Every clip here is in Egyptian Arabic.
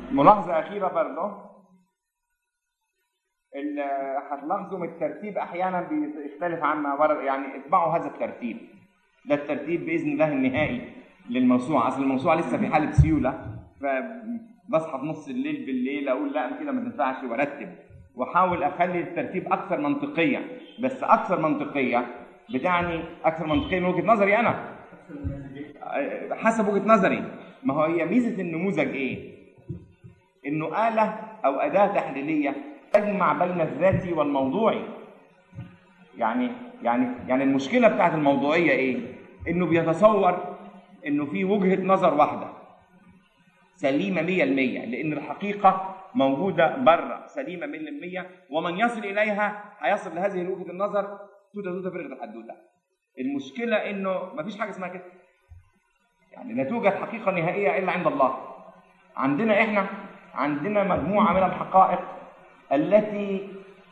ملاحظة أخيرة برضه ال- هتلاحظوا من الترتيب أحيانا بيختلف عما ورد يعني اتبعوا هذا الترتيب ده الترتيب بإذن الله النهائي للموسوعة أصل الموسوعة لسه في حالة سيولة فبصحى في نص الليل بالليل أقول لا أنا كده ما تنفعش وأرتب وأحاول أخلي الترتيب أكثر منطقية بس أكثر منطقية بتعني أكثر منطقية من وجهة نظري أنا حسب وجهه نظري ما هو هي ميزه النموذج ايه؟ انه اله او اداه تحليليه تجمع بين الذاتي والموضوعي. يعني يعني يعني المشكله بتاعت الموضوعيه ايه؟ انه بيتصور انه في وجهه نظر واحده سليمه 100% لان الحقيقه موجوده بره سليمه 100% ومن يصل اليها هيصل لهذه وجهه النظر توته توته فرقه الحدوته. المشكله انه مفيش حاجه اسمها كده. يعني لا توجد حقيقة نهائية إلا عند الله عندنا إحنا عندنا مجموعة من الحقائق التي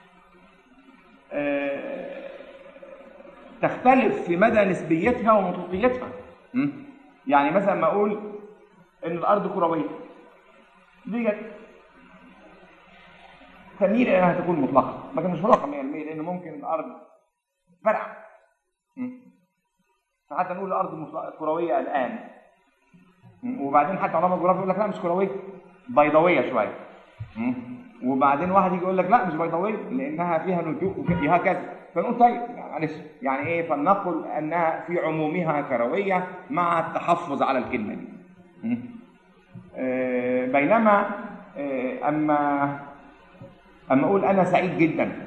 آه، تختلف في مدى نسبيتها ومطلقيتها م? يعني مثلا ما أقول إن الأرض كروية ديت تميل إلى أنها تكون مطلقة لكن مش مطلقة 100% لأن ممكن الأرض فرع م? فحتى نقول الارض مطلق- كرويه الان وبعدين حتى علماء الجغرافيا يقول لك لا مش كرويه بيضاويه شويه م? وبعدين واحد يجي يقول لك لا مش بيضاويه لانها فيها نتوء وك- هكذا فنقول طيب معلش يعني ايه فلنقل انها في عمومها كرويه مع التحفظ على الكلمه دي م? آه، بينما آه، اما اما اقول انا سعيد جدا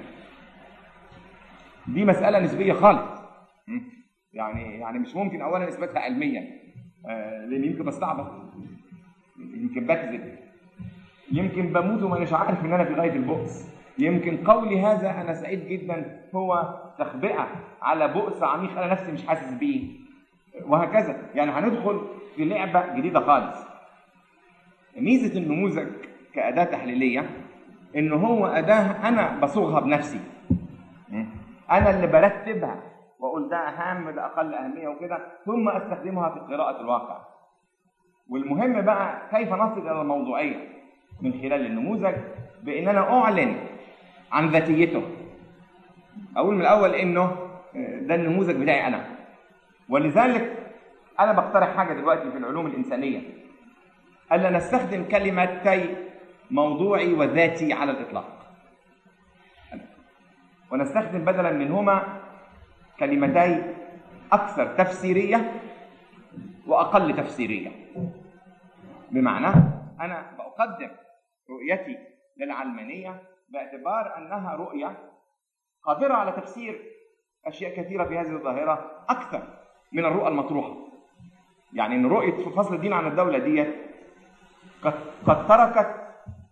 دي مساله نسبيه خالص م? يعني يعني مش ممكن اولا اثباتها علميا آه، لان يمكن بستعبط يمكن بكذب يمكن بموت ومانيش عارف ان انا في غايه البؤس يمكن قولي هذا انا سعيد جدا هو تخبئه على بؤس عميق انا نفسي مش حاسس بيه وهكذا يعني هندخل في لعبه جديده خالص ميزه النموذج كاداه تحليليه ان هو اداه انا بصوغها بنفسي انا اللي برتبها واقول ده اهم ده اقل اهميه وكده ثم استخدمها في قراءه الواقع والمهم بقى كيف نصل الى الموضوعيه من خلال النموذج بان انا اعلن عن ذاتيته اقول من الاول انه ده النموذج بتاعي انا ولذلك انا بقترح حاجه دلوقتي في العلوم الانسانيه الا نستخدم كلمتي موضوعي وذاتي على الاطلاق ونستخدم بدلا منهما كلمتي اكثر تفسيريه واقل تفسيريه بمعنى انا بقدم رؤيتي للعلمانيه باعتبار انها رؤيه قادره على تفسير اشياء كثيره في هذه الظاهره اكثر من الرؤى المطروحه يعني ان رؤيه فصل الدين عن الدوله ديت قد قد تركت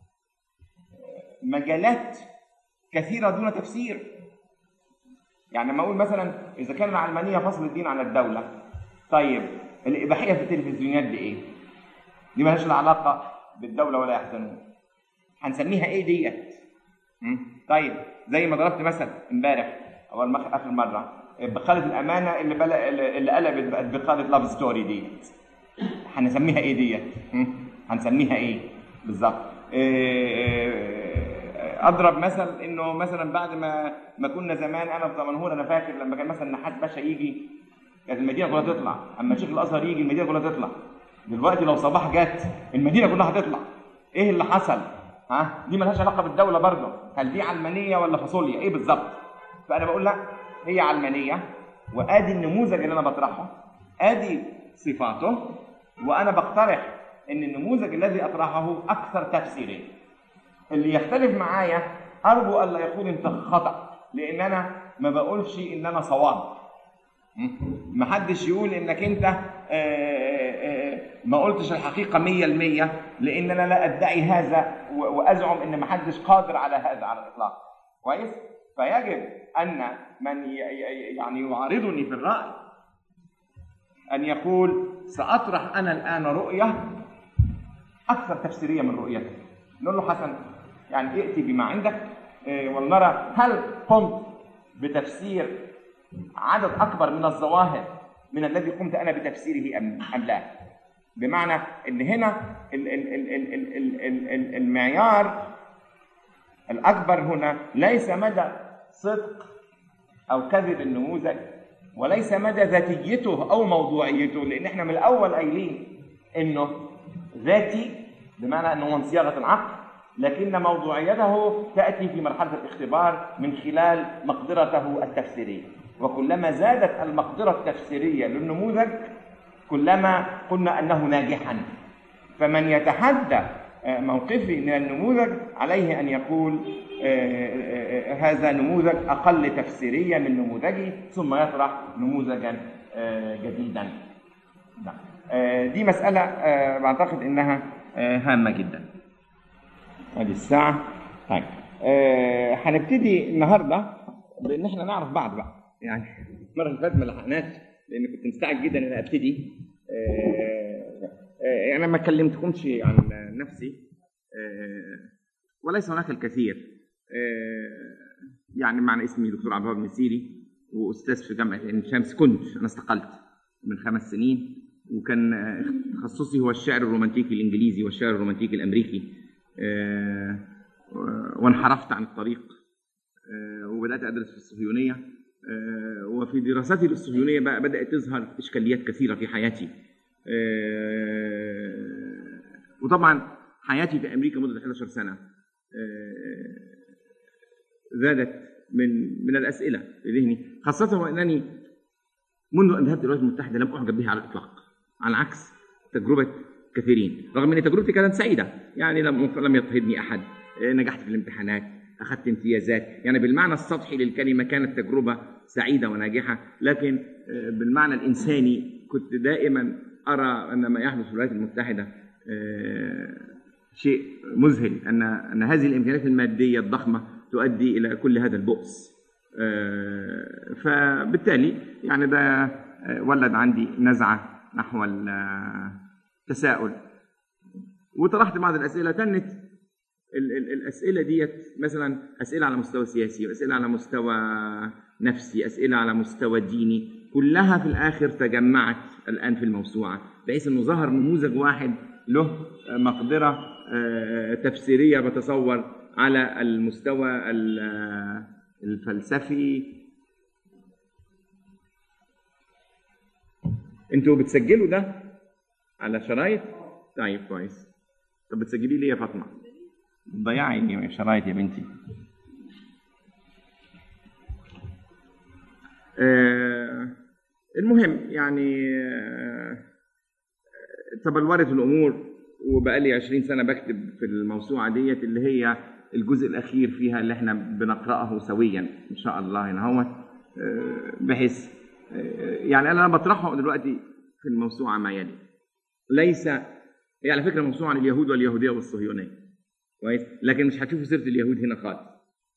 مجالات كثيره دون تفسير يعني لما اقول مثلا اذا كان العلمانيه فصل الدين عن الدوله طيب الاباحيه في التلفزيونات دي ايه؟ دي مالهاش علاقه بالدوله ولا يحزنون هنسميها ايه ديت؟ م? طيب زي ما ضربت مثل امبارح او المخ... اخر مره بخاله الامانه اللي بلا... اللي قلبت بقت بخاله لاف ستوري ديت هنسميها ايه ديت؟ م? هنسميها ايه بالظبط؟ إيه... اضرب مثل انه مثلا بعد ما ما كنا زمان انا في دمنهور انا فاكر لما كان مثلا نحات باشا يجي كانت المدينه كلها تطلع اما شيخ الازهر يجي المدينه كلها تطلع دلوقتي لو صباح جت المدينه كلها هتطلع ايه اللي حصل ها دي ملهاش علاقه بالدوله برضه هل دي علمانيه ولا فاصوليا ايه بالظبط فانا بقول لا هي علمانيه وادي النموذج اللي انا بطرحه ادي صفاته وانا بقترح ان النموذج الذي اطرحه اكثر تفسيريا اللي يختلف معايا ارجو الا يكون انت خطا لان انا ما بقولش ان انا صواب ما حدش يقول انك انت ما قلتش الحقيقة مية المية لان انا لا ادعي هذا وازعم ان ما حدش قادر على هذا على الاطلاق كويس فيجب ان من يعني يعارضني في الرأي ان يقول ساطرح انا الان رؤية اكثر تفسيرية من رؤيتك نقول له حسن يعني ائتي بما عندك ولنرى هل قمت بتفسير عدد اكبر من الظواهر من الذي قمت انا بتفسيره ام ام لا بمعنى ان هنا ال- ال- ال- ال- ال- ال- ال- ال- المعيار الاكبر هنا ليس مدى صدق او كذب النموذج وليس مدى ذاتيته او موضوعيته لان احنا من الاول قايلين انه ذاتي بمعنى انه من صياغه العقل لكن موضوعيته تاتي في مرحله الاختبار من خلال مقدرته التفسيريه وكلما زادت المقدره التفسيريه للنموذج كلما قلنا انه ناجحا فمن يتحدى آه، موقفي من النموذج عليه ان يقول آه، آه، آه، هذا نموذج اقل تفسيريه من نموذجي ثم يطرح نموذجا آه، جديدا نعم. آه، دي مساله آه، بعتقد انها آه، هامه جدا ادي الساعه طيب آه، هنبتدي النهارده بان احنا نعرف بعض بقى يعني المره اللي فاتت ما لحقناش لان كنت مستعجل جدا ان أنا ابتدي آه، آه، انا ما كلمتكمش عن نفسي آه، وليس هناك الكثير آه، يعني معنى اسمي دكتور عبد الوهاب المسيري واستاذ في جامعه عين شمس كنت انا استقلت من خمس سنين وكان آه، تخصصي هو الشعر الرومانتيكي الانجليزي والشعر الرومانتيكي الامريكي آه، وانحرفت عن الطريق آه، وبدات ادرس في الصهيونيه آه، وفي دراستي للصهيونيه بقى بدات تظهر اشكاليات كثيره في حياتي آه، وطبعا حياتي في امريكا مده 11 سنه آه، زادت من من الاسئله في ذهني خاصه وانني منذ ان ذهبت الولايات المتحده لم اعجب بها على الاطلاق على عكس تجربه كثيرين رغم ان تجربتي كانت سعيده يعني لم لم يضطهدني احد آه، نجحت في الامتحانات اخذت امتيازات يعني بالمعنى السطحي للكلمه كانت تجربه سعيده وناجحه لكن آه، بالمعنى الانساني كنت دائما ارى ان ما يحدث في الولايات المتحده آه، شيء مذهل ان ان هذه الامكانيات الماديه الضخمه تؤدي الى كل هذا البؤس آه، فبالتالي يعني ده آه، ولد عندي نزعه نحو التساؤل وطرحت بعض الاسئله كانت ال- ال- الاسئله ديت مثلا اسئله على مستوى سياسي واسئله على مستوى نفسي اسئله على مستوى ديني كلها في الاخر تجمعت الان في الموسوعه بحيث انه ظهر نموذج واحد له مقدره آه، تفسيريه بتصور على المستوى ال- آه، الفلسفي انتوا بتسجلوا ده على شرايط طيب كويس طب بتسجلي ليه يا فاطمه ضيعي شرايط يا بنتي آه المهم يعني آه تبلورت الامور وبقالي 20 سنه بكتب في الموسوعه ديت اللي هي الجزء الاخير فيها اللي احنا بنقراه سويا ان شاء الله هنا هو آه بحيث آه يعني انا بطرحه دلوقتي في الموسوعه ما يلي ليس هي على فكره موسوعه عن اليهود واليهوديه والصهيونيه كويس لكن مش هتشوفوا سيره اليهود هنا خالص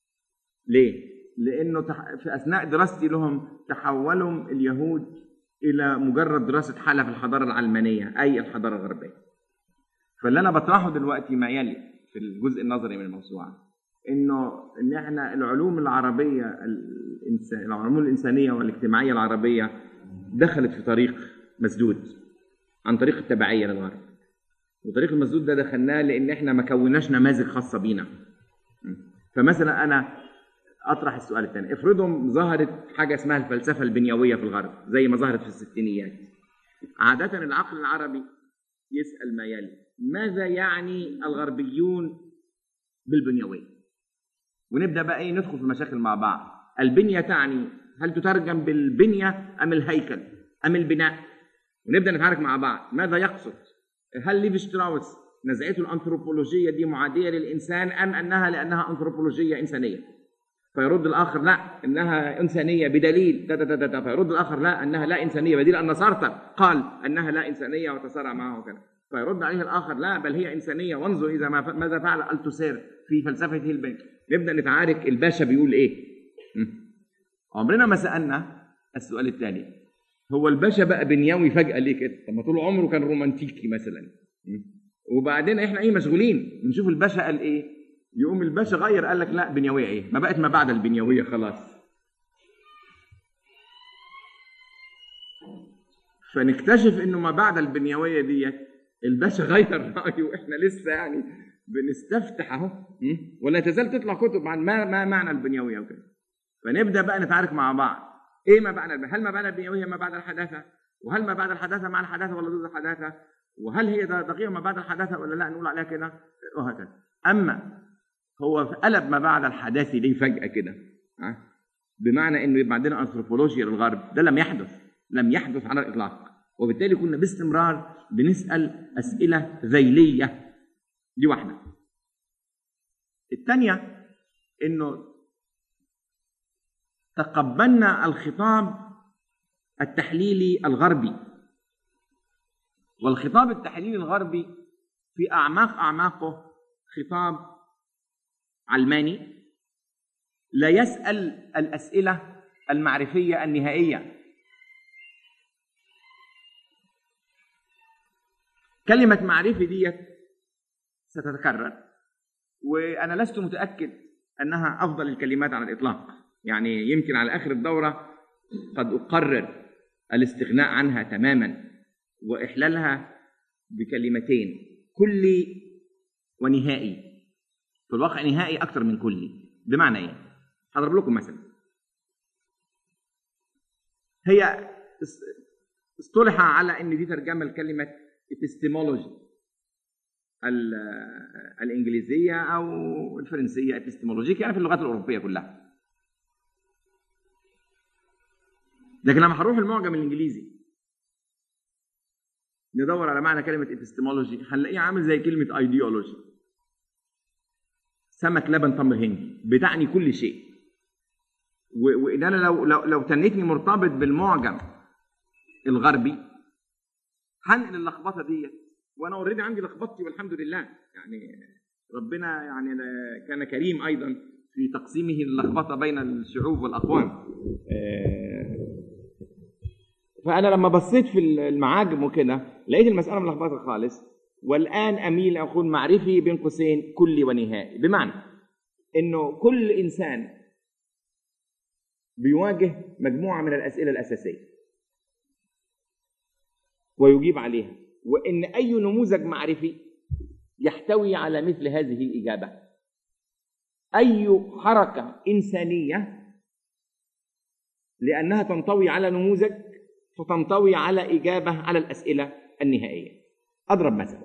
ليه لانه تح... في اثناء دراستي لهم تحولوا اليهود الى مجرد دراسه حاله في الحضاره العلمانيه اي الحضاره الغربيه فاللي انا بطرحه دلوقتي ما يلي في الجزء النظري من الموسوعه انه ان احنا العلوم العربيه الإنسان... العلوم الانسانيه والاجتماعيه العربيه دخلت في طريق مسدود عن طريق التبعيه للغرب وطريق المسدود ده دخلناه لان احنا ما كوناش نماذج خاصه بينا فمثلا انا اطرح السؤال الثاني افرضوا ظهرت حاجه اسمها الفلسفه البنيويه في الغرب زي ما ظهرت في الستينيات عاده العقل العربي يسال ما يلي ماذا يعني الغربيون بالبنيويه ونبدا بقى ايه ندخل في مشاكل مع بعض البنيه تعني هل تترجم بالبنيه ام الهيكل ام البناء ونبدا نتعارك مع بعض ماذا يقصد هل ليف شتراوس نزعته الانثروبولوجيه دي معاديه للانسان ام انها لانها انثروبولوجيه انسانيه فيرد الاخر لا انها انسانيه بدليل دا دا دا دا فيرد الاخر لا انها لا انسانيه بدليل ان سارتر قال انها لا انسانيه وتصارع معه وكذا فيرد عليه الاخر لا بل هي انسانيه وانظر اذا ما ف... ماذا فعل التوسير في فلسفته البنك نبدا نتعارك الباشا بيقول ايه عمرنا ما سالنا السؤال الثاني هو الباشا بقى بنيوي فجاه ليه كده طب ما طول عمره كان رومانتيكي مثلا وبعدين احنا ايه مشغولين بنشوف الباشا قال ايه يقوم الباشا غير قال لك لا بنيويه ايه ما بقت ما بعد البنيويه خلاص فنكتشف انه ما بعد البنيويه ديت الباشا غير رايه واحنا لسه يعني بنستفتح اهو م? ولا تزال تطلع كتب عن ما, ما معنى البنيويه وكده فنبدا بقى نتعارك مع بعض ايه ما بعد هل ما بعد البنيويه ما بعد الحداثه وهل ما بعد الحداثه مع الحداثه ولا ضد الحداثه وهل هي دقيقه ما بعد الحداثه ولا لا نقول عليها كده وهكذا اما هو قلب ما بعد الحداثه دي فجاه كده ها بمعنى انه يبقى عندنا انثروبولوجيا للغرب ده لم يحدث لم يحدث على الاطلاق وبالتالي كنا باستمرار بنسال اسئله ذيليه دي واحده الثانيه انه تقبلنا الخطاب التحليلي الغربي والخطاب التحليلي الغربي في اعماق اعماقه خطاب علماني لا يسال الاسئله المعرفيه النهائيه كلمه معرفي ديت ستتكرر وانا لست متاكد انها افضل الكلمات على الاطلاق يعني يمكن على اخر الدوره قد اقرر الاستغناء عنها تماما واحلالها بكلمتين كلي ونهائي في الواقع نهائي اكثر من كلي بمعنى ايه هضرب لكم مثل هي اصطلح على ان دي ترجمه لكلمه epistemology الانجليزيه او الفرنسيه epistemologique يعني في اللغات الاوروبيه كلها لكن لما هنروح المعجم الانجليزي ندور على معنى كلمه epistemology هنلاقيه عامل زي كلمه ideology سمك لبن تمر هندي بتعني كل شيء وان انا لو لو لو تنيتني مرتبط بالمعجم الغربي هنقل اللخبطه ديت وانا اوريدي عندي لخبطتي والحمد لله يعني ربنا يعني كان كريم ايضا في تقسيمه اللخبطه بين الشعوب والاقوام فانا لما بصيت في المعاجم وكده لقيت المساله ملخبطه خالص والان اميل اكون معرفي بين قوسين كلي ونهائي بمعنى انه كل انسان بيواجه مجموعه من الاسئله الاساسيه ويجيب عليها وان اي نموذج معرفي يحتوي على مثل هذه الاجابه اي حركه انسانيه لانها تنطوي على نموذج فتنطوي على اجابه على الاسئله النهائيه اضرب مثل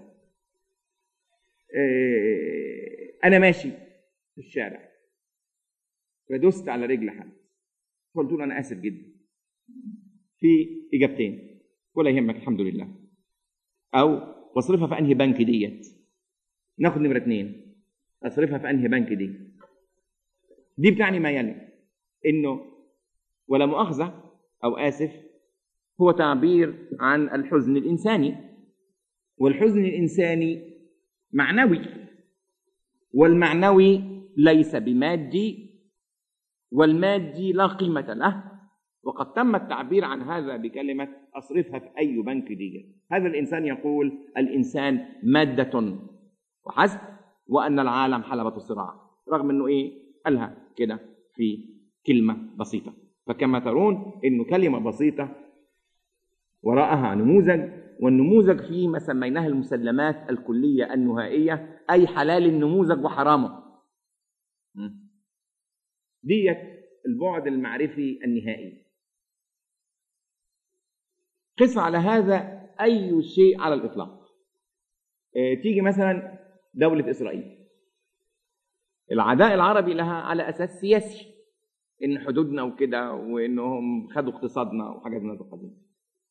انا ماشي في الشارع فدست على رجل حد قلت له انا اسف جدا في اجابتين ولا يهمك الحمد لله او واصرفها في انهي بنك ديت ناخد نمره اثنين اصرفها في انهي بنك دي دي بتعني ما يلي انه ولا مؤاخذه او اسف هو تعبير عن الحزن الانساني والحزن الانساني معنوي والمعنوي ليس بمادي والمادي لا قيمه له وقد تم التعبير عن هذا بكلمة أصرفها في أي بنك دي هذا الإنسان يقول الإنسان مادة وحسب وأن العالم حلبة الصراع رغم أنه إيه قالها كده في كلمة بسيطة فكما ترون أنه كلمة بسيطة وراءها نموذج والنموذج فيه ما سميناه المسلمات الكلية النهائية أي حلال النموذج وحرامه ديت البعد المعرفي النهائي قس على هذا أي شيء على الإطلاق اه تيجي مثلا دولة إسرائيل العداء العربي لها على أساس سياسي إن حدودنا وكده وإنهم خدوا اقتصادنا وحاجات من هذا القبيل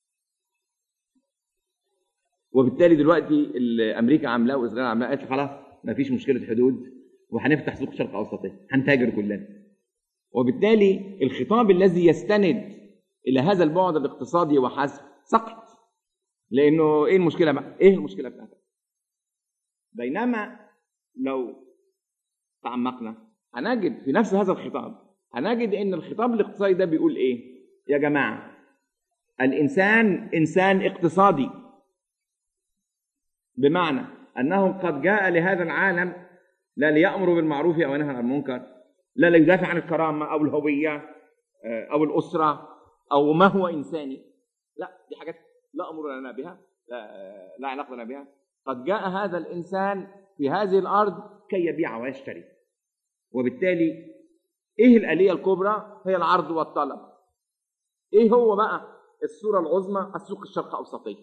وبالتالي دلوقتي امريكا عاملاه واسرائيل عاملاه قالت خلاص ما فيش مشكله حدود وهنفتح سوق شرق اوسطيه هنتاجر كلنا وبالتالي الخطاب الذي يستند الى هذا البعد الاقتصادي وحسب سقط لانه ايه المشكله بقى؟ ايه المشكله بتاعتك؟ بينما لو تعمقنا هنجد في نفس هذا الخطاب هنجد ان الخطاب الاقتصادي ده بيقول ايه؟ يا جماعه الانسان انسان اقتصادي بمعنى انه قد جاء لهذا العالم لا ليامر بالمعروف او ينهى عن المنكر لا ليدافع عن الكرامه او الهويه او الاسره او ما هو انساني لا دي حاجات لا امر لنا بها لا, لا علاقه لنا بها قد جاء هذا الانسان في هذه الارض كي يبيع ويشتري وبالتالي ايه الاليه الكبرى هي العرض والطلب ايه هو بقى الصوره العظمى السوق الشرق اوسطي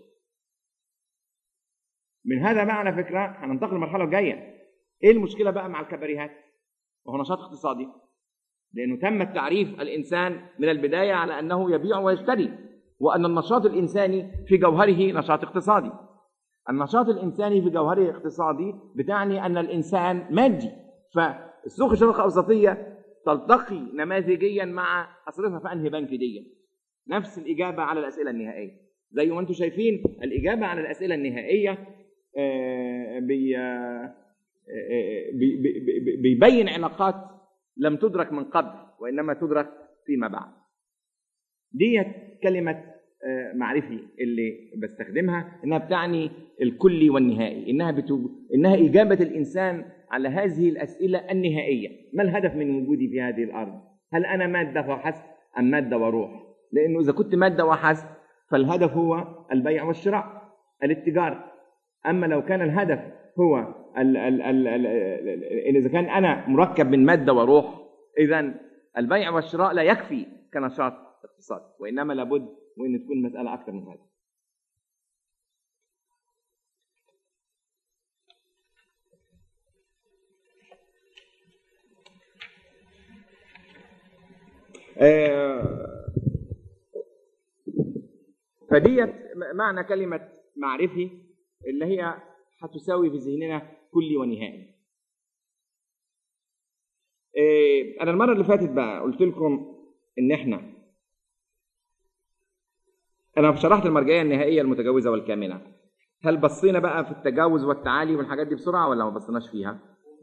من هذا بقى على فكره هننتقل للمرحله الجايه ايه المشكله بقى مع الكباريهات وهو نشاط اقتصادي لانه تم تعريف الانسان من البدايه على انه يبيع ويشتري وان النشاط الانساني في جوهره نشاط اقتصادي النشاط الانساني في جوهره اقتصادي بتعني ان الانسان مادي فالسوق الشرق الاوسطيه تلتقي نماذجيا مع اصرفها في انهي بنك دي نفس الاجابه على الاسئله النهائيه زي ما انتم شايفين الاجابه على الاسئله النهائيه آه، بي آه، بي- بي- بي- بيبين علاقات لم تدرك من قبل وانما تدرك فيما بعد ديت كلمه آه، معرفي اللي بستخدمها انها بتعني الكلي والنهائي انها بتو... انها اجابه الانسان على هذه الاسئله النهائيه ما الهدف من وجودي في هذه الارض هل انا ماده وحسب ام ماده وروح لانه اذا كنت ماده وحسب فالهدف هو البيع والشراء الاتجار اما لو كان الهدف هو ال ال ال ال ال اذا كان انا مركب من ماده وروح اذا البيع والشراء لا يكفي كنشاط اقتصادي وانما لابد وان تكون المساله اكثر من هذا آه، فديت معنى كلمة معرفي اللي هي هتساوي في ذهننا كلي ونهائي. آه، أنا المرة اللي فاتت بقى قلت لكم إن إحنا أنا شرحت المرجعية النهائية المتجاوزة والكامنة. هل بصينا بقى في التجاوز والتعالي والحاجات دي بسرعة ولا ما بصيناش فيها؟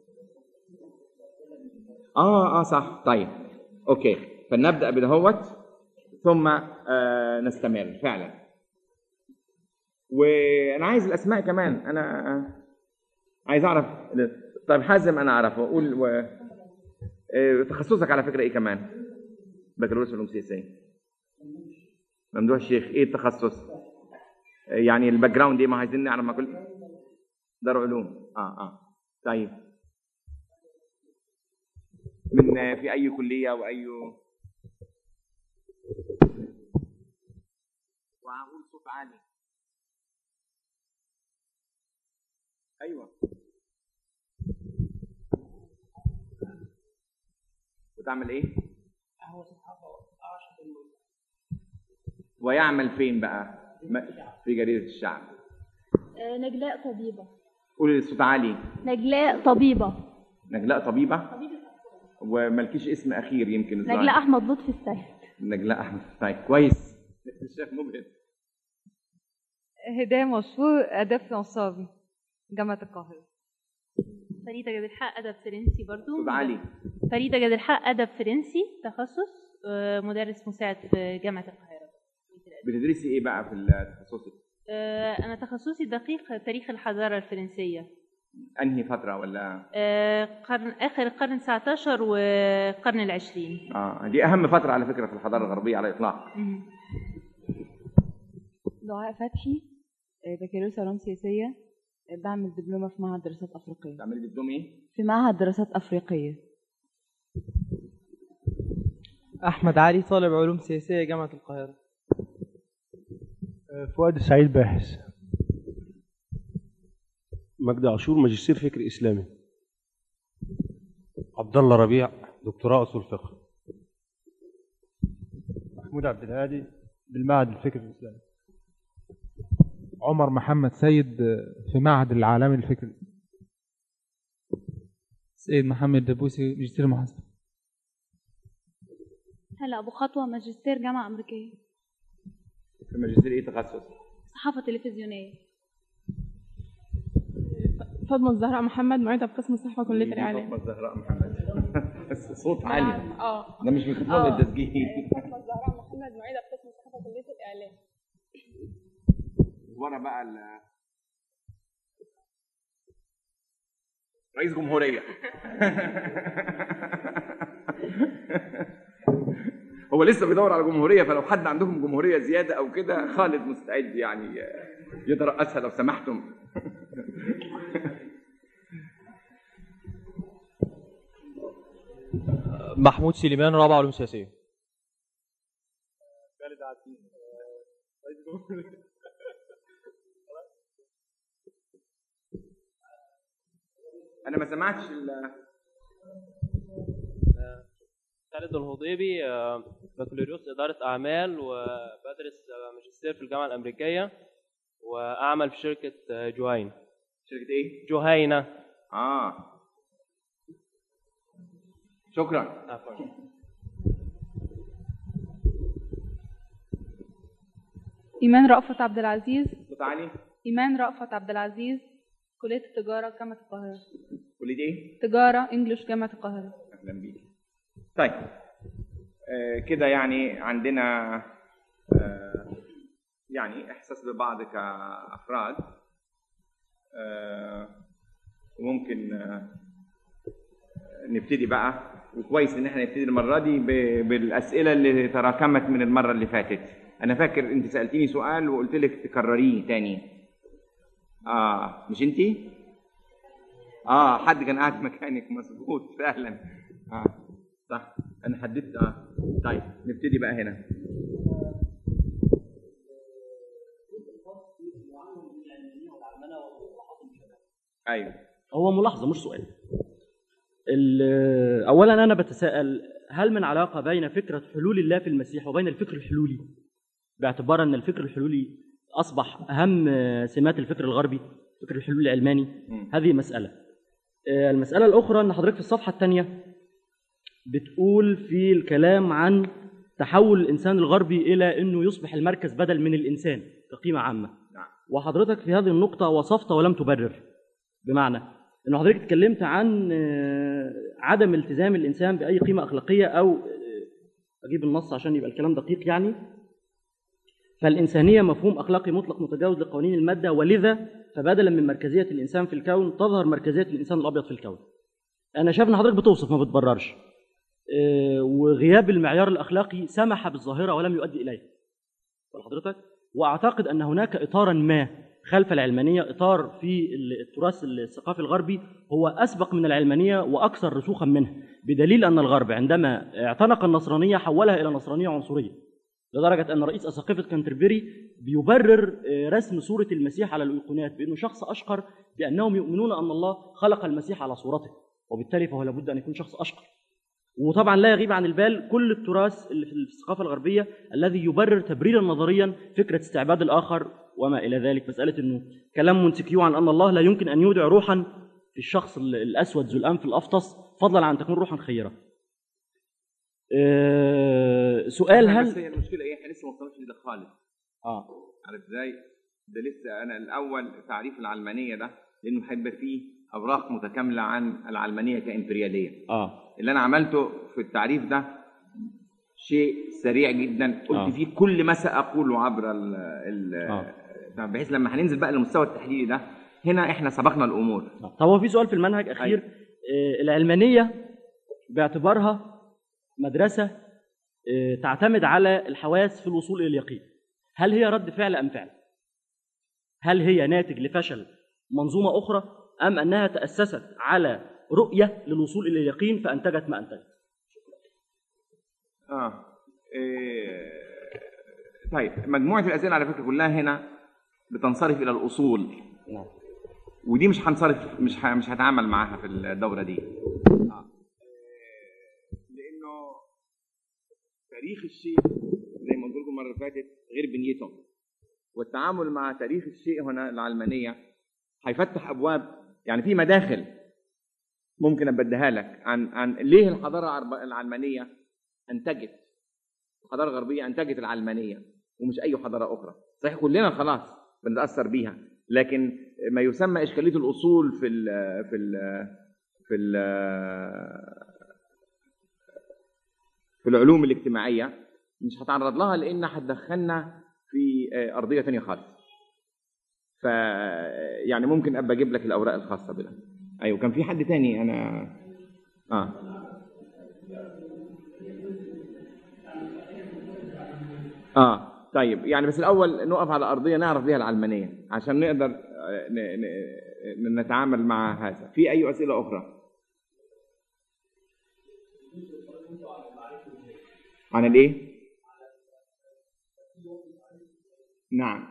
آه آه صح طيب أوكي فلنبدأ بدهوت ثم آه نستمر فعلا وانا عايز الاسماء كمان انا آه، عايز اعرف طيب حازم انا اعرف واقول و... آه، تخصصك على فكره ايه كمان بكالوريوس علوم سياسيه ممدوح الشيخ ايه التخصص آه، يعني الباك جراوند ايه ما عايزين نعرف ما كل دار علوم اه اه طيب من آه، في اي كليه واي وهقول صوت عالي ايوه وتعمل ايه ويعمل فين بقى م- في جريدة الشعب آه، نجلاء طبيبة قولي الصوت عالي نجلاء طبيبة نجلاء طبيبة وملكيش اسم اخير يمكن الظاهر. نجلاء أحمد لطفي السيد نجلاء احمد طيب كويس الشيخ مبهر هداية مشهور آداب فرنساوي جامعة القاهرة فريدة جاب الحق أدب فرنسي برضو صوت عالي فريدة جاب الحق أدب فرنسي تخصص آه، مدرس مساعد في جامعة القاهرة بتدرسي ايه بقى في تخصصك آه، أنا تخصصي دقيق تاريخ الحضارة الفرنسية انهي فترة ولا آه، قرن آخر القرن 19 والقرن العشرين اه دي اهم فترة على فكرة في الحضارة الغربية على الاطلاق مم. دعاء فتحي آه، بكالوريوس علوم سياسية آه، بعمل دبلومة في معهد دراسات أفريقية تعملي دبلوم ايه في معهد دراسات أفريقية أحمد علي طالب علوم سياسية جامعة القاهرة فؤاد السعيد باحث مجدي عاشور ماجستير فكر اسلامي عبد الله ربيع دكتوراه اصول فقه محمود عبد الهادي بالمعهد الفكر الاسلامي عمر محمد سيد في معهد العالمي للفكر سيد محمد دبوسي ماجستير محاسبة هلا أبو خطوة ماجستير جامعة أمريكية في الماجستير ايه تخصص صحافة تلفزيونية فاطمة الزهراء محمد معيدة بقسم الصحة كلية الإعلام فاطمة الزهراء محمد بس صوت عالي اه ده مش ميكروفون آه. للتسجيل فاطمة الزهراء محمد معيدة بقسم الصحة كلية الإعلام ورا بقى ال رئيس جمهورية هو لسه بيدور على جمهوريه فلو حد عندكم جمهوريه زياده او كده خالد مستعد يعني يترأسها لو سمحتم محمود سليمان رابع علوم سياسيه انا ما سمعتش ال خالد الهضيبي آه، بكالوريوس إدارة أعمال وبدرس آه، ماجستير في الجامعة الأمريكية وأعمل في شركة آه، جهينة شركه ايه؟ جهينة اه شكرا عفوا. إيمان رأفت عبد العزيز صوت عالي إيمان رأفت عبد العزيز كلية التجارة جامعة القاهرة كليه ايه؟ تجارة إنجلش جامعة القاهرة اهلا بيك طيب آه كده يعني عندنا آه يعني احساس ببعض كافراد آه وممكن آه نبتدي بقى وكويس ان احنا نبتدي المره دي ب- بالاسئله اللي تراكمت من المره اللي فاتت انا فاكر انت سالتيني سؤال وقلت لك تكرريه تاني اه مش انتي اه حد كان قاعد مكانك مظبوط فعلا اه صح انا حددت اه طيب نبتدي بقى هنا ايوه هو ملاحظة مش سؤال ال- أولا أنا بتساءل هل من علاقة بين فكرة حلول الله في المسيح وبين الفكر الحلولي باعتبار أن الفكر الحلولي أصبح أهم سمات الفكر الغربي فكر الحلول العلماني هذه مسألة آه، المسألة الأخرى أن حضرتك في الصفحة الثانية بتقول في الكلام عن تحول الإنسان الغربي إلى أنه يصبح المركز بدل من الإنسان كقيمة عامة وحضرتك في هذه النقطة وصفت ولم تبرر بمعنى أن حضرتك اتكلمت عن آه، عدم التزام الإنسان بأي قيمة أخلاقية أو آه، أجيب النص عشان يبقى الكلام دقيق يعني فالإنسانية مفهوم أخلاقي مطلق متجاوز لقوانين المادة ولذا فبدلا من مركزية الإنسان في الكون تظهر مركزية الإنسان الأبيض في الكون أنا شايف إن حضرتك بتوصف ما بتبررش آه، وغياب المعيار الأخلاقي سمح بالظاهرة ولم يؤدي إليها قال حضرتك وأعتقد أن هناك إطارا ما خلف العلمانية إطار في التراث الثقافي الغربي هو أسبق من العلمانية وأكثر رسوخا منها بدليل أن الغرب عندما اعتنق النصرانية حولها إلى نصرانية عنصرية لدرجة أن رئيس أساقفة كانتربري بيبرر آه، رسم صورة المسيح على الأيقونات بأنه شخص أشقر بأنهم يؤمنون أن الله خلق المسيح على صورته وبالتالي فهو لابد أن يكون شخص أشقر وطبعا لا يغيب عن البال كل التراث اللي في الثقافة الغربية الذي يبرر تبريرا نظريا فكرة استعباد الآخر وما إلى ذلك مسألة أنه كلام مونتسكيو عن أن الله لا يمكن أن يودع روحا في الشخص ال- الأسود ذو الأنف الأفطس فضلا عن تكون روحا خيرة آه، سؤال هل بس هي المشكله ايه احنا لسه ما وصلناش لده خالص اه عارف ازاي؟ ده لسه انا الاول تعريف العلمانيه ده لانه هيبقى فيه اوراق متكامله عن العلمانيه كامبرياليه اه اللي انا عملته في التعريف ده شيء سريع جدا قلت آه. فيه كل ما ساقوله عبر ال ال آه. بحيث لما هننزل بقى للمستوى التحليلي ده هنا احنا سبقنا الامور طب هو في سؤال في المنهج اخير آه، العلمانيه باعتبارها مدرسه آه، تعتمد على الحواس في الوصول الى اليقين هل هي رد فعل ام فعل هل هي ناتج لفشل منظومه اخرى ام انها تاسست على رؤيه للوصول الى اليقين فانتجت ما انتجت اه إيه... طيب مجموعه الاسئله على فكره كلها هنا بتنصرف الى الاصول نعم ودي مش هنصرف مش ه... مش هتعامل معاها في الدوره دي آه. إيه، لانه تاريخ الشيء زي ما قلت لكم المره اللي فاتت غير بنيته والتعامل مع تاريخ الشيء هنا العلمانيه هيفتح ابواب يعني في مداخل ممكن ابقى اديها لك عن عن ليه الحضاره العرب- العلمانيه انتجت الحضاره الغربيه انتجت العلمانيه ومش اي حضاره اخرى صحيح كلنا خلاص بنتاثر بيها لكن ما يسمى اشكاليه الاصول في ال في ال في ال في العلوم الاجتماعيه مش هتعرض لها لان هتدخلنا في ارضيه ثانيه خالص ف يعني ممكن ابقى اجيب لك الاوراق الخاصه بده ايوه كان في حد تاني انا اه اه طيب يعني بس الاول نقف على ارضيه نعرف بيها العلمانيه عشان نقدر آه، ن- ن- نتعامل مع هذا في اي اسئله اخرى عن الايه نعم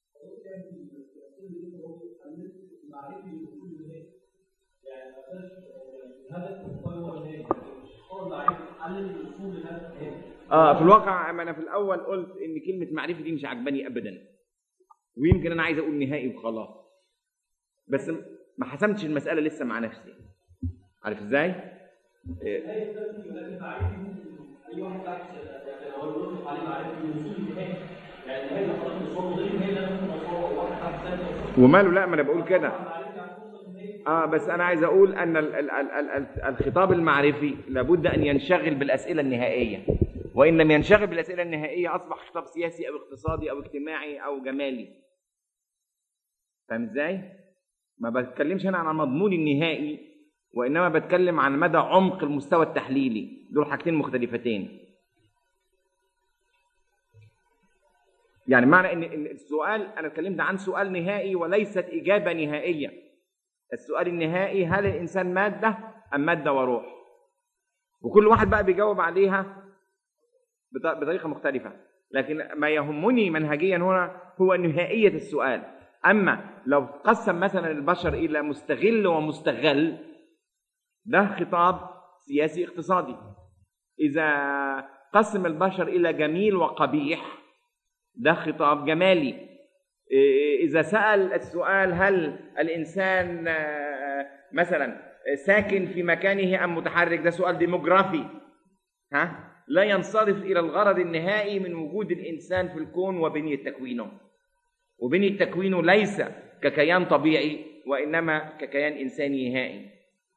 اه في الواقع ما انا في الاول قلت ان كلمه معرفه دي مش عجباني ابدا ويمكن انا عايز اقول نهائي وخلاص بس م- ما حسمتش المساله لسه مع نفسي عارف ازاي إيه. وماله لا ما انا بقول كده اه بس انا عايز اقول ان ال ال ال ال ال الخطاب المعرفي لابد ان ينشغل بالاسئله النهائيه وان لم ينشغل بالاسئله النهائيه اصبح خطاب سياسي او اقتصادي او اجتماعي او جمالي فاهم ازاي ما بتكلمش انا عن المضمون النهائي وانما بتكلم عن مدى عمق المستوى التحليلي دول حاجتين مختلفتين يعني معنى ان إن السؤال انا اتكلمت عن سؤال نهائي وليست اجابه نهائيه السؤال النهائي هل الانسان ماده ام ماده وروح وكل واحد بقى بيجاوب عليها بط- بطريقه مختلفه لكن ما يهمني منهجيا هنا هو نهائيه السؤال اما لو قسم مثلا البشر الى مستغل ومستغل ده خطاب سياسي اقتصادي اذا قسم البشر الى جميل وقبيح ده خطاب جمالي إيه، إذا سأل السؤال هل الإنسان آه، مثلا ساكن في مكانه أم متحرك ده سؤال ديموغرافي ها لا ينصرف إلى الغرض النهائي من وجود الإنسان في الكون وبنية تكوينه وبنية تكوينه ليس ككيان طبيعي وإنما ككيان إنساني نهائي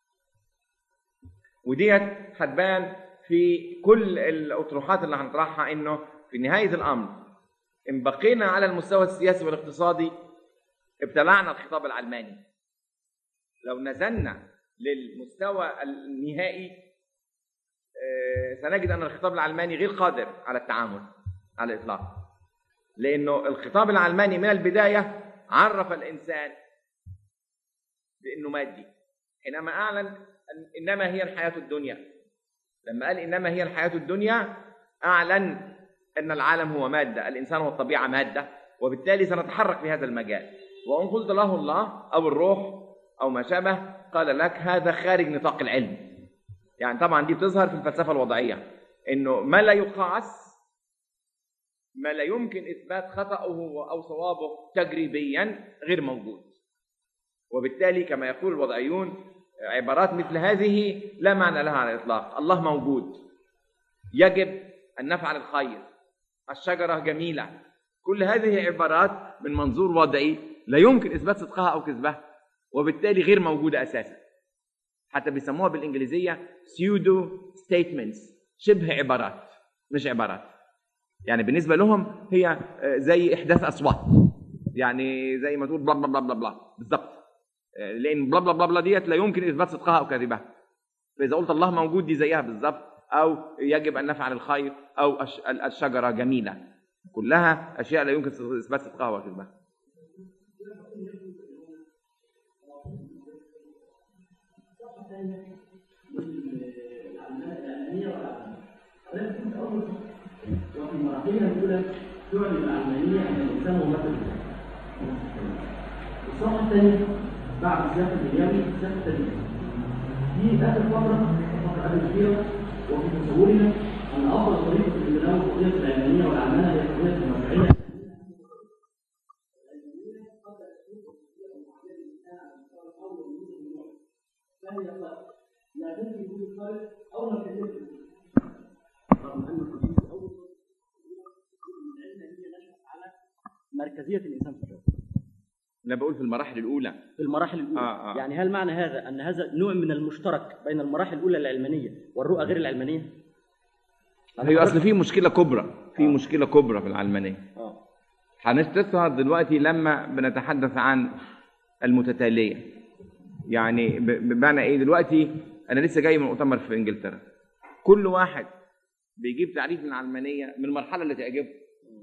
وديت هتبان في كل الأطروحات اللي هنطرحها إنه في نهاية الأمر إن بقينا على المستوى السياسي والاقتصادي ابتلعنا الخطاب العلماني لو نزلنا للمستوى النهائي آه، سنجد أن الخطاب العلماني غير قادر على التعامل على الإطلاق لأنه الخطاب العلماني من البداية عرف الإنسان بأنه مادي حينما أعلن أن إنما هي الحياة الدنيا لما قال إنما هي الحياة الدنيا أعلن أن العالم هو مادة الإنسان والطبيعة مادة وبالتالي سنتحرك في هذا المجال وإن قلت له الله أو الروح أو ما شابه قال لك هذا خارج نطاق العلم يعني طبعا دي بتظهر في الفلسفة الوضعية إنه ما لا يقاس ما لا يمكن إثبات خطأه أو صوابه تجريبيا غير موجود وبالتالي كما يقول الوضعيون عبارات مثل هذه لا معنى لها على الإطلاق الله موجود يجب أن نفعل الخير الشجرة جميلة كل هذه عبارات من منظور وضعي لا يمكن إثبات صدقها أو كذبها وبالتالي غير موجودة أساسا حتى بيسموها بالإنجليزية pseudo statements شبه عبارات مش عبارات يعني بالنسبة لهم هي آه، زي إحداث أصوات يعني زي ما تقول بلا بلا بلا بلا بلا بالضبط آه، لأن بلا بلا بلا بلا ديت لا يمكن إثبات صدقها أو كذبها فإذا قلت الله موجود دي زيها بالضبط أو يجب أن نفعل الخير أو الش- الشجرة جميلة كلها أشياء لا يمكن إثبات صدقها وكذبها وفي المراحل الأولى تعلن العلمانية أن الإنسان هو مثل الصفحة الثانية بعد السياق الدنيوي السياق التاريخي في آخر فترة فترة قبل كبيرة وفي تصورنا أن أفضل طريقة لتناول القضية العلمانية والعلمانة هي القضية المرجعية لا تمكن وجود الخالق أو مركزية رغم أن القضية أول مركزية الإنسان في الكون أنا بقول في المراحل الأولى في المراحل الأولى آه، آه. يعني هل معنى هذا أن هذا نوع من المشترك بين المراحل الأولى العلمانية والرؤى غير العلمانية؟ هي أصل في مشكلة كبرى في مشكلة كبرى في العلمانية آه. هنستظهر دلوقتي لما بنتحدث عن المتتالية يعني ب- بمعنى ايه دلوقتي انا لسه جاي من مؤتمر في انجلترا كل واحد بيجيب تعريف للعلمانية من المرحلة اللي تعجبه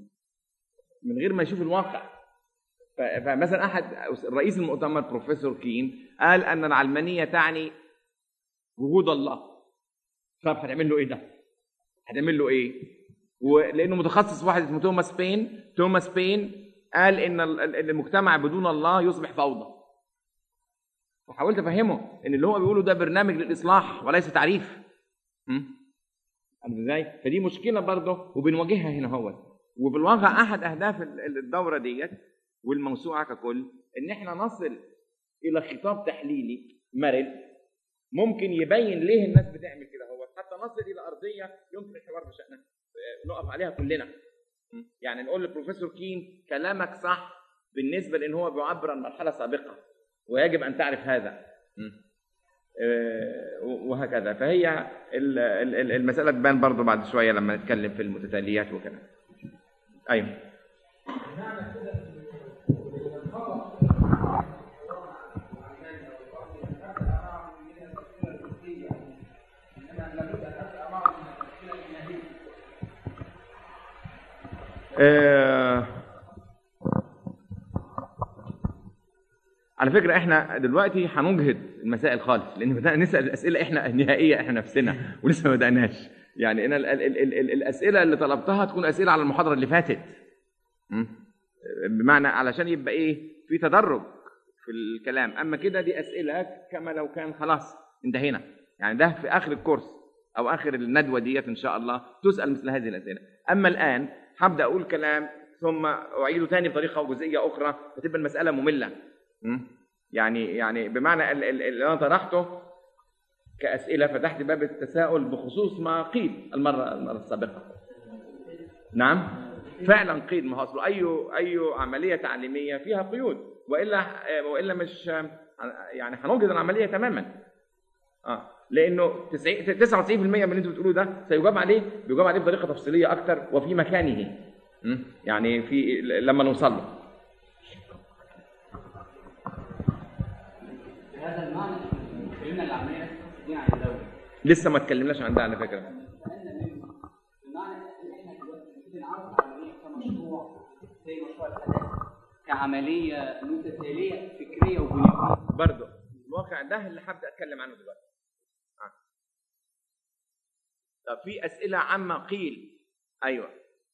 من غير ما يشوف الواقع ف- فمثلا احد رئيس المؤتمر بروفيسور كين قال ان العلمانيه تعني وجود الله طب هتعمل له ايه ده؟ هتعمل له ايه؟ ولانه متخصص واحد اسمه توماس بين توماس بين قال ان ال- ال- المجتمع بدون الله يصبح فوضى وحاولت افهمه ان اللي هو بيقوله ده برنامج للاصلاح وليس تعريف م? عارف ازاي؟ فدي مشكله برضه وبنواجهها هنا هو وفي الواقع احد اهداف ال- ال- الدوره ديت والموسوعه ككل ان احنا نصل الى خطاب تحليلي مرن ممكن يبين ليه الناس بتعمل كده هو حتى نصل الى ارضيه يمكن الحوار بشانها آه، نقف عليها كلنا م? يعني نقول لبروفيسور كين كلامك صح بالنسبه لان هو بيعبر عن مرحله سابقه ويجب ان تعرف هذا م? آه، وهكذا فهي ال- ال- ال- المساله تبان برضو بعد شويه لما نتكلم في المتتاليات وكده ايوه آه، على فكره احنا دلوقتي هنجهد المسائل خالص لان بدانا نسال الاسئله احنا نهائيه احنا نفسنا ولسه ما بداناش يعني انا ال ال ال ال ال الاسئله اللي طلبتها تكون اسئله على المحاضره اللي فاتت م? بمعنى علشان يبقى ايه في تدرج في الكلام اما كده دي اسئله كما لو كان خلاص انتهينا يعني ده في اخر الكورس او اخر الندوه ديت ان شاء الله تسال مثل هذه الاسئله اما الان هبدا اقول كلام ثم اعيده تاني بطريقه جزئيه اخرى فتبقى المساله ممله م? يعني يعني بمعنى ال- ال- اللي انا طرحته كاسئله فتحت باب التساؤل بخصوص ما قيل المره المره السابقه نعم فعلا قيد ما هو أصله اي اي عمليه تعليميه فيها قيود والا والا مش يعني هنوجد العمليه تماما اه لانه 90 99% من اللي انتوا بتقولوه ده سيجاب عليه بيجاب عليه بطريقه تفصيليه اكتر وفي مكانه م? يعني في لما نوصل له هذا المعنى اتكلمنا العمليه دي عن الدوله لسه ما اتكلمناش عن ده على فكره بمعنى ان احنا دلوقتي نبتدي نعرف العمليه كمشروع زي مشروع الحداثه كعمليه متتاليه فكريه وبنيويه برضه الواقع ده اللي هبدا اتكلم عنه دلوقتي آه. طب في اسئله عامه قيل ايوه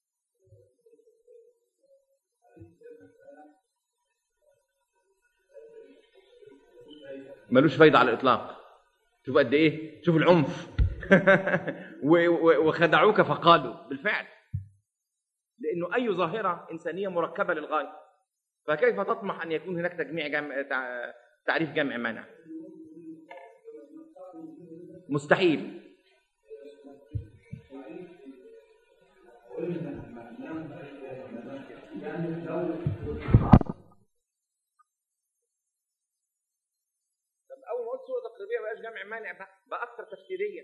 ملوش فايده على الاطلاق شوف قد ايه شوف العنف و- و- وخدعوك فقالوا بالفعل لانه اي ظاهره انسانيه مركبه للغايه فكيف تطمح ان يكون هناك تجميع جمع تع- تعريف جمع مانع مستحيل طب اول ما قلت صوره تقريبيه ما بقاش جمع مانع بقى, بقى اكثر تفكيريه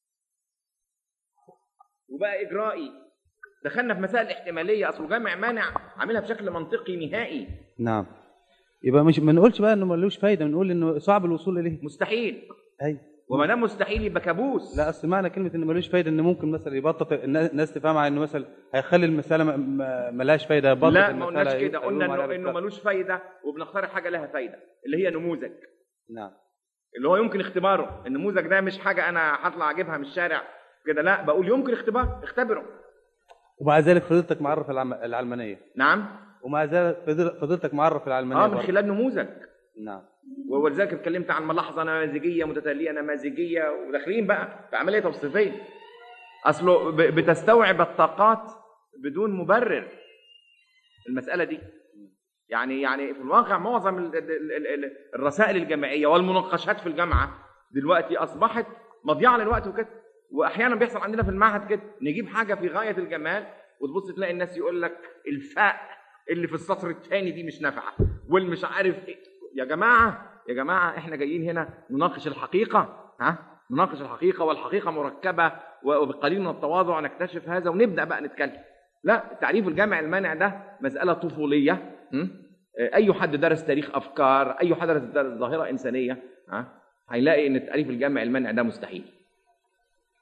وبقى اجرائي دخلنا في مسائل احتماليه اصل جمع مانع عاملها بشكل منطقي نهائي نعم يبقى مش ما نقولش بقى انه ملوش فايده نقول انه صعب الوصول اليه مستحيل ايوه وما دام مستحيل يبقى كابوس لا اصل معنى كلمه انه ملوش فايده ان ممكن مثلا يبطط النا- الناس تفهمها انه مثلا هيخلي المساله ما- ما- ملهاش فايده يبطط لا ما المسألة قلناش يقول- كده قلنا يقولوا انه عليها انه بالفعل. ملوش فايده وبنختار حاجه لها فايده اللي هي نموذج نعم اللي هو يمكن اختباره النموذج ده مش حاجه انا هطلع اجيبها من الشارع كده لا بقول يمكن اختبار اختبره ومع ذلك فضيلتك معرف العم... العلمانيه نعم ومع ذلك فضل- فضيلتك معرف العلمانيه اه من برضه. خلال نموذج نعم ولذلك اتكلمت عن ملاحظه نماذجيه متتاليه نماذجيه وداخلين بقى في عمليه توصيفيه اصله ب- بتستوعب الطاقات بدون مبرر المساله دي يعني يعني في الواقع معظم ال- ال- ال- ال- الرسائل الجامعيه والمناقشات في الجامعه دلوقتي اصبحت مضيعه للوقت وكده واحيانا بيحصل عندنا في المعهد كده نجيب حاجه في غايه الجمال وتبص تلاقي الناس يقول لك الفاء اللي في السطر الثاني دي مش نافعه والمش عارف ايه يا جماعه يا جماعه احنا جايين هنا نناقش الحقيقه ها نناقش الحقيقه والحقيقه مركبه وبقليل من التواضع نكتشف هذا ونبدا بقى نتكلم لا تعريف الجامع المانع ده مساله طفوليه م? اي حد درس تاريخ افكار اي حد درس درس ظاهره انسانيه ها هيلاقي ان تعريف الجامع المانع ده مستحيل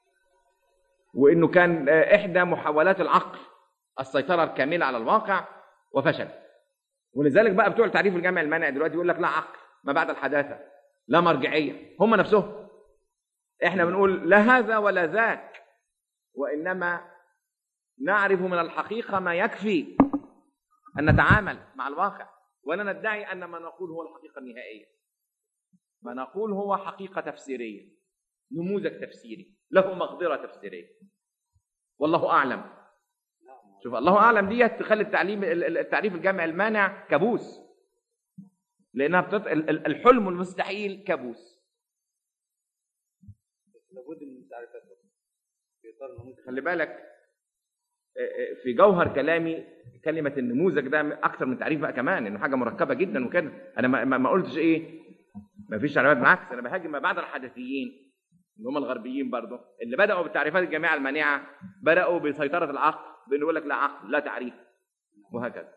وانه كان آه، احدى محاولات العقل السيطره الكامله على الواقع وفشل ولذلك بقى بتوع تعريف الجامع المانع دلوقتي يقول لك لا عقل ما بعد الحداثه لا مرجعيه هم نفسهم احنا بنقول لا هذا ولا ذاك وانما نعرف من الحقيقه ما يكفي ان نتعامل مع الواقع ولا ندعي ان ما نقول هو الحقيقه النهائيه ما نقول هو حقيقه تفسيريه نموذج تفسيري له مقدره تفسيريه والله اعلم شوف الله اعلم ديت تخلي التعليم التعريف الجامع المانع كابوس لانها بتط... الحلم المستحيل كابوس لابد من التعريفات في اطار النموذج خلي بالك في جوهر كلامي كلمه النموذج ده اكثر من تعريف بقى كمان انه حاجه مركبه جدا وكده انا ما, ما قلتش ايه ما فيش تعريفات بالعكس انا بهاجم ما بعد الحدثيين اللي هم الغربيين برضه اللي بداوا بالتعريفات الجامعه المانعه بداوا بسيطره العقل بانه يقول لك لا عقل لا تعريف وهكذا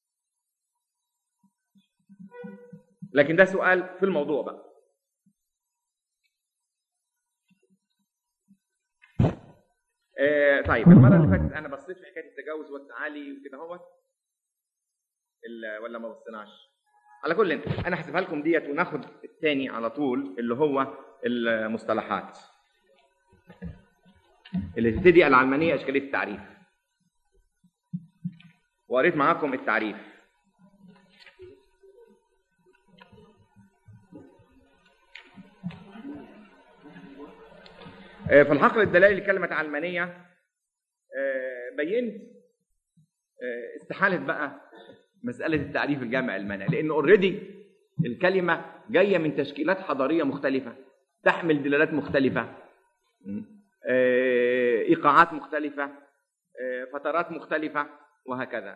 لكن ده سؤال في الموضوع بقى آه طيب المره اللي فاتت انا بصيت في حكايه التجاوز والتعالي وكده اهوت ولا ما بصيناش على كل انا هسيبها لكم ديت وناخد الثاني على طول اللي هو المصطلحات اللي تبتدي العلمانيه اشكاليه التعريف وقريت معاكم التعريف في الحقل الدلالي لكلمة علمانية بينت استحالة بقى مسألة التعريف الجامع المانع لأن اوريدي الكلمة جاية من تشكيلات حضارية مختلفة تحمل دلالات مختلفة إيقاعات مختلفة فترات مختلفة وهكذا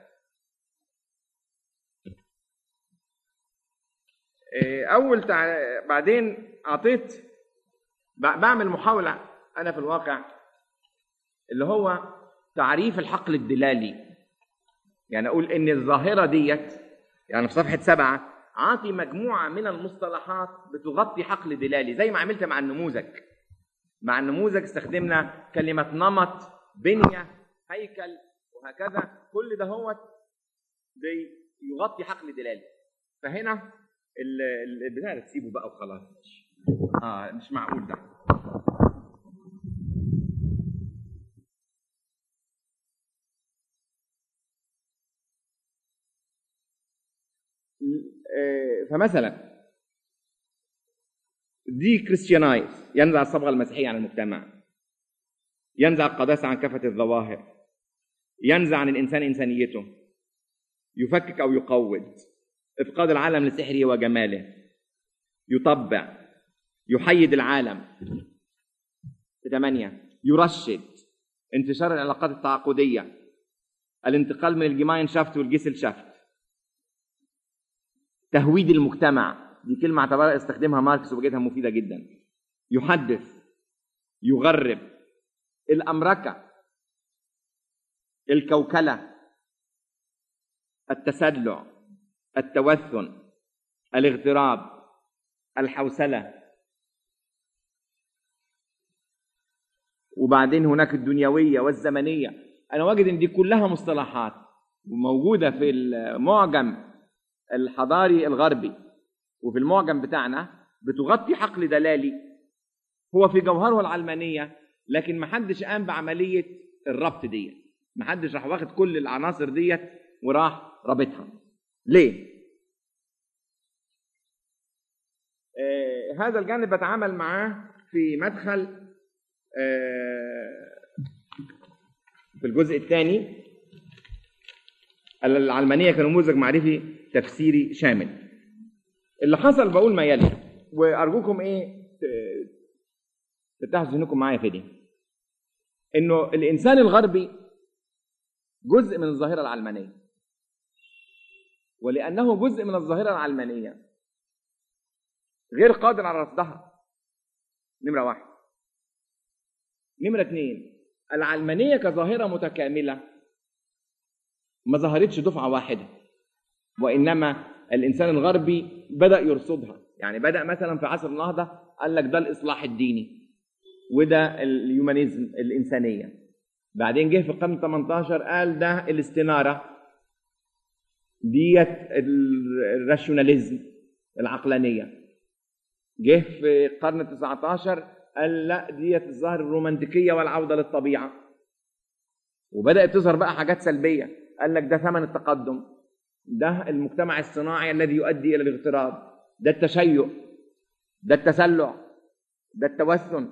أول تع... بعدين أعطيت بعمل محاولة أنا في الواقع اللي هو تعريف الحقل الدلالي يعني أقول إن الظاهرة ديت يعني في صفحة سبعة عاطي مجموعة من المصطلحات بتغطي حقل دلالي زي ما عملت مع النموذج مع النموذج استخدمنا كلمة نمط بنية هيكل وهكذا كل ده هو بيغطي حقل دلالي فهنا البتاع تسيبه بقى وخلاص اه مش معقول ده فمثلا دي كريستيانايز ينزع الصبغه المسيحيه عن المجتمع ينزع القداسه عن كافه الظواهر ينزع عن الانسان انسانيته يفكك او يقوض افقاد العالم لسحره وجماله يطبع يحيد العالم ثمانية يرشد انتشار العلاقات التعاقدية الانتقال من الجماين شافت والجسل شافت تهويد المجتمع دي كلمة اعتبرها استخدمها ماركس وجدها مفيدة جدا يحدث يغرب الأمركة الكوكلة التسلع التوثن الاغتراب الحوسلة وبعدين هناك الدنيوية والزمنية أنا واجد إن دي كلها مصطلحات وموجودة في المعجم الحضاري الغربي وفي المعجم بتاعنا بتغطي حقل دلالي هو في جوهره العلمانية لكن محدش قام بعملية الربط ديت محدش راح واخد كل العناصر ديت وراح رابطها ليه؟ آه هذا الجانب بتعامل معاه في مدخل آه في الجزء الثاني العلمانية كنموذج معرفي تفسيري شامل اللي حصل بقول ما يلي وأرجوكم إيه تفتحوا ذهنكم معايا في دي إنه الإنسان الغربي جزء من الظاهرة العلمانية ولأنه جزء من الظاهرة العلمانية غير قادر على رصدها نمرة واحد نمرة اثنين العلمانية كظاهرة متكاملة ما ظهرتش دفعة واحدة وإنما الإنسان الغربي بدأ يرصدها يعني بدأ مثلا في عصر النهضة قال لك ده الإصلاح الديني وده اليومانيزم الإنسانية بعدين جه في القرن 18 قال ده الاستنارة ديت ال- الراشوناليزم العقلانيه جه في القرن ال 19 قال لا ديت الظاهر الرومانتيكيه والعوده للطبيعه وبدات تظهر بقى حاجات سلبيه قال لك ده ثمن التقدم ده المجتمع الصناعي الذي يؤدي الى الاغتراب ده التشيع ده التسلع ده التوثن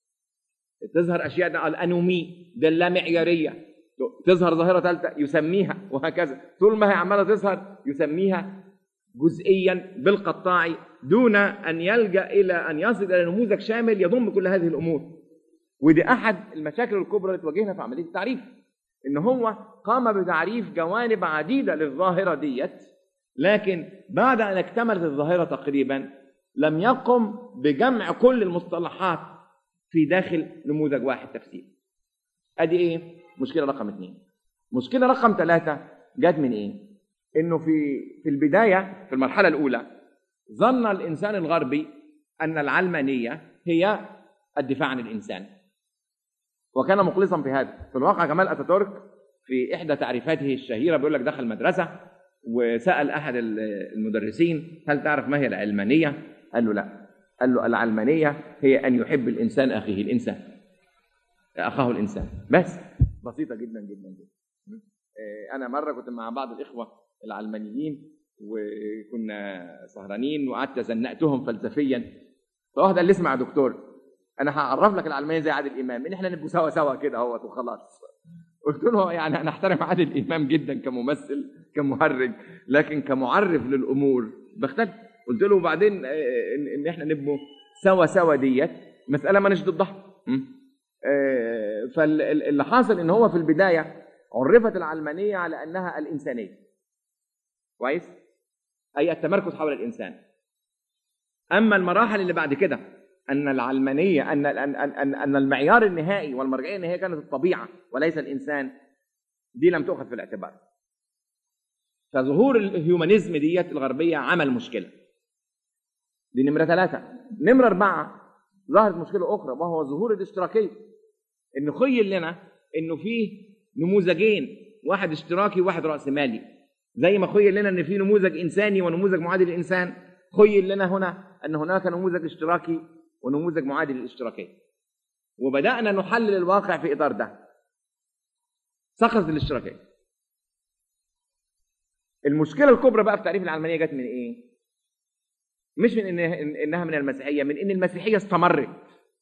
تظهر اشياء ده الانومي ده اللامعياريه تظهر ظاهره ثالثه يسميها وهكذا طول ما هي عماله تظهر يسميها جزئيا بالقطاع دون ان يلجا الى ان يصل الى نموذج شامل يضم كل هذه الامور ودي احد المشاكل الكبرى اللي تواجهنا في عمليه التعريف ان هو قام بتعريف جوانب عديده للظاهره ديت لكن بعد ان اكتملت الظاهره تقريبا لم يقم بجمع كل المصطلحات في داخل نموذج واحد تفسير ادي ايه مشكله رقم اثنين مشكله رقم ثلاثه جت من ايه انه في في البدايه في المرحله الاولى ظن الانسان الغربي ان العلمانيه هي الدفاع عن الانسان وكان مخلصا في هذا في الواقع كمال اتاتورك في احدى تعريفاته الشهيره بيقول لك دخل مدرسه وسال احد المدرسين هل تعرف ما هي العلمانيه قال له لا قال له العلمانيه هي ان يحب الانسان اخيه الانسان اخاه الانسان بس بسيطه جدا جدا جدا آه، انا مره كنت مع بعض الاخوه العلمانيين وكنا سهرانين وقعدت زنقتهم فلسفيا فواحد قال لي اسمع يا دكتور انا هعرف لك العلمانيه زي عادل امام ان احنا نبقوا سوا سوا كده اهوت وخلاص قلت له يعني انا احترم عادل امام جدا كممثل كمهرج لكن كمعرف للامور بختلف قلت له وبعدين آه، ان إن احنا نبقوا سوا سوا ديت مساله مانيش ضدها م? آه، فاللي حاصل ان هو في البدايه عرفت العلمانيه على انها الانسانيه كويس اي التمركز حول الانسان اما المراحل اللي بعد كده ان العلمانيه ان ان ان, أن المعيار النهائي والمرجعيه النهائيه كانت الطبيعه وليس الانسان دي لم تؤخذ في الاعتبار فظهور الهيومانيزم ديت الغربيه عمل مشكله دي نمره ثلاثه نمره اربعه ظهرت مشكله اخرى وهو ظهور الاشتراكيه ان خيل لنا انه فيه نموذجين واحد اشتراكي وواحد راسمالي زي ما خيل لنا ان في نموذج انساني ونموذج معادي للانسان خيل لنا هنا ان هناك نموذج اشتراكي ونموذج معادي للاشتراكيه وبدانا نحلل الواقع في اطار ده سقطت الاشتراكيه المشكله الكبرى بقى في تعريف العلمانيه جت من ايه مش من إن انها من المسيحيه من ان المسيحيه استمرت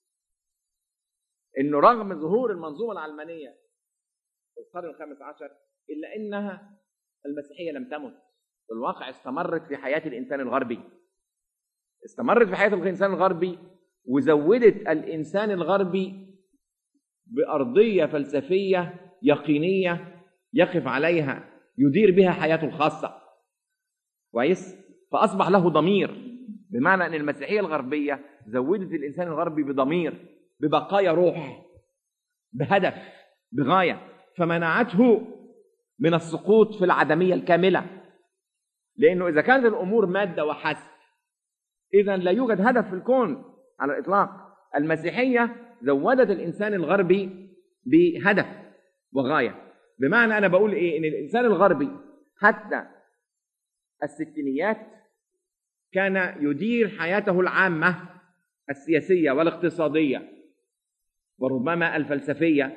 انه رغم ظهور المنظومه العلمانيه في القرن الخامس عشر الا انها المسيحيه لم تمت في الواقع استمرت في حياه الانسان الغربي استمرت في حياه الانسان الغربي وزودت الانسان الغربي بارضيه فلسفيه يقينيه يقف عليها يدير بها حياته الخاصه كويس فاصبح له ضمير بمعنى ان المسيحيه الغربيه زودت الانسان الغربي بضمير ببقايا روح بهدف بغايه فمنعته من السقوط في العدميه الكامله لانه اذا كانت الامور ماده وحسب اذا لا يوجد هدف في الكون على الاطلاق المسيحيه زودت الانسان الغربي بهدف وغايه بمعنى انا بقول ايه ان الانسان الغربي حتى الستينيات كان يدير حياته العامه السياسيه والاقتصاديه وربما الفلسفيه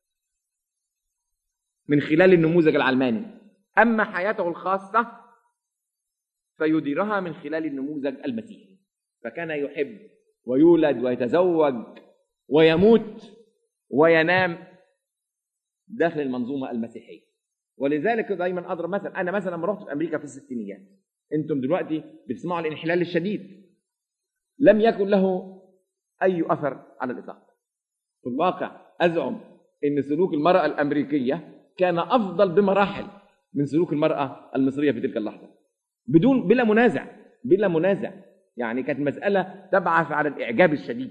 من خلال النموذج العلماني اما حياته الخاصه فيديرها من خلال النموذج المسيحي فكان يحب ويولد ويتزوج ويموت وينام داخل المنظومه المسيحيه ولذلك دايما اضرب مثلا انا مثلا لما رحت في امريكا في الستينيات انتم دلوقتي بتسمعوا الانحلال الشديد لم يكن له اي اثر على الاطلاق في الواقع ازعم ان سلوك المراه الامريكيه كان افضل بمراحل من سلوك المراه المصريه في تلك اللحظه بدون بلا منازع بلا منازع يعني كانت مساله تبعث على الاعجاب الشديد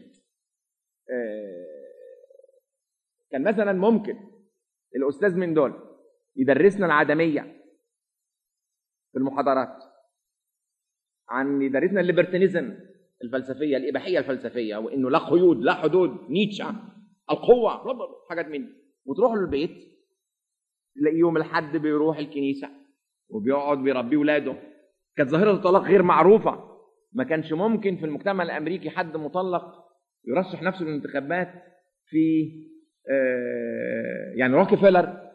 كان مثلا ممكن الاستاذ من دول يدرسنا العدميه في المحاضرات عن يدرسنا الليبرتينيزم الفلسفيه الاباحيه الفلسفيه وانه لا قيود لا حدود نيتشه القوه حاجات من دي وتروح له البيت تلاقيه يوم الحد بيروح الكنيسه وبيقعد بيربي ولاده كانت ظاهره الطلاق غير معروفه ما كانش ممكن في المجتمع الامريكي حد مطلق يرشح نفسه للانتخابات في آه، يعني روكفيلر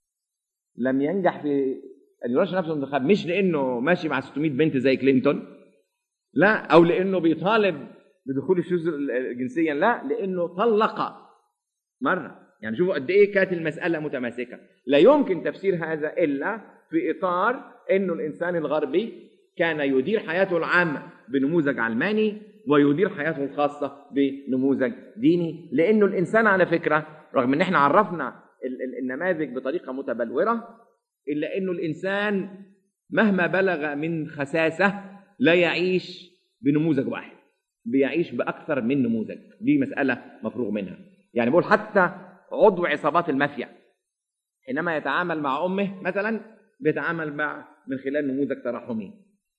لم ينجح في ان يرشح نفسه للانتخاب مش لانه ماشي مع 600 بنت زي كلينتون لا او لانه بيطالب بدخول الشذوذ جنسيا لا لانه طلق مره يعني شوفوا قد ايه كانت المساله متماسكه لا يمكن تفسير هذا الا في اطار انه الانسان الغربي كان يدير حياته العامه بنموذج علماني ويدير حياته الخاصه بنموذج ديني لانه الانسان على فكره رغم ان احنا عرفنا ال- ال- النماذج بطريقه متبلوره الا انه الانسان مهما بلغ من خساسه لا يعيش بنموذج واحد بيعيش باكثر من نموذج دي مساله مفروغ منها يعني بقول حتى عضو عصابات المافيا حينما يتعامل مع امه مثلا بيتعامل مع من خلال نموذج ترحمي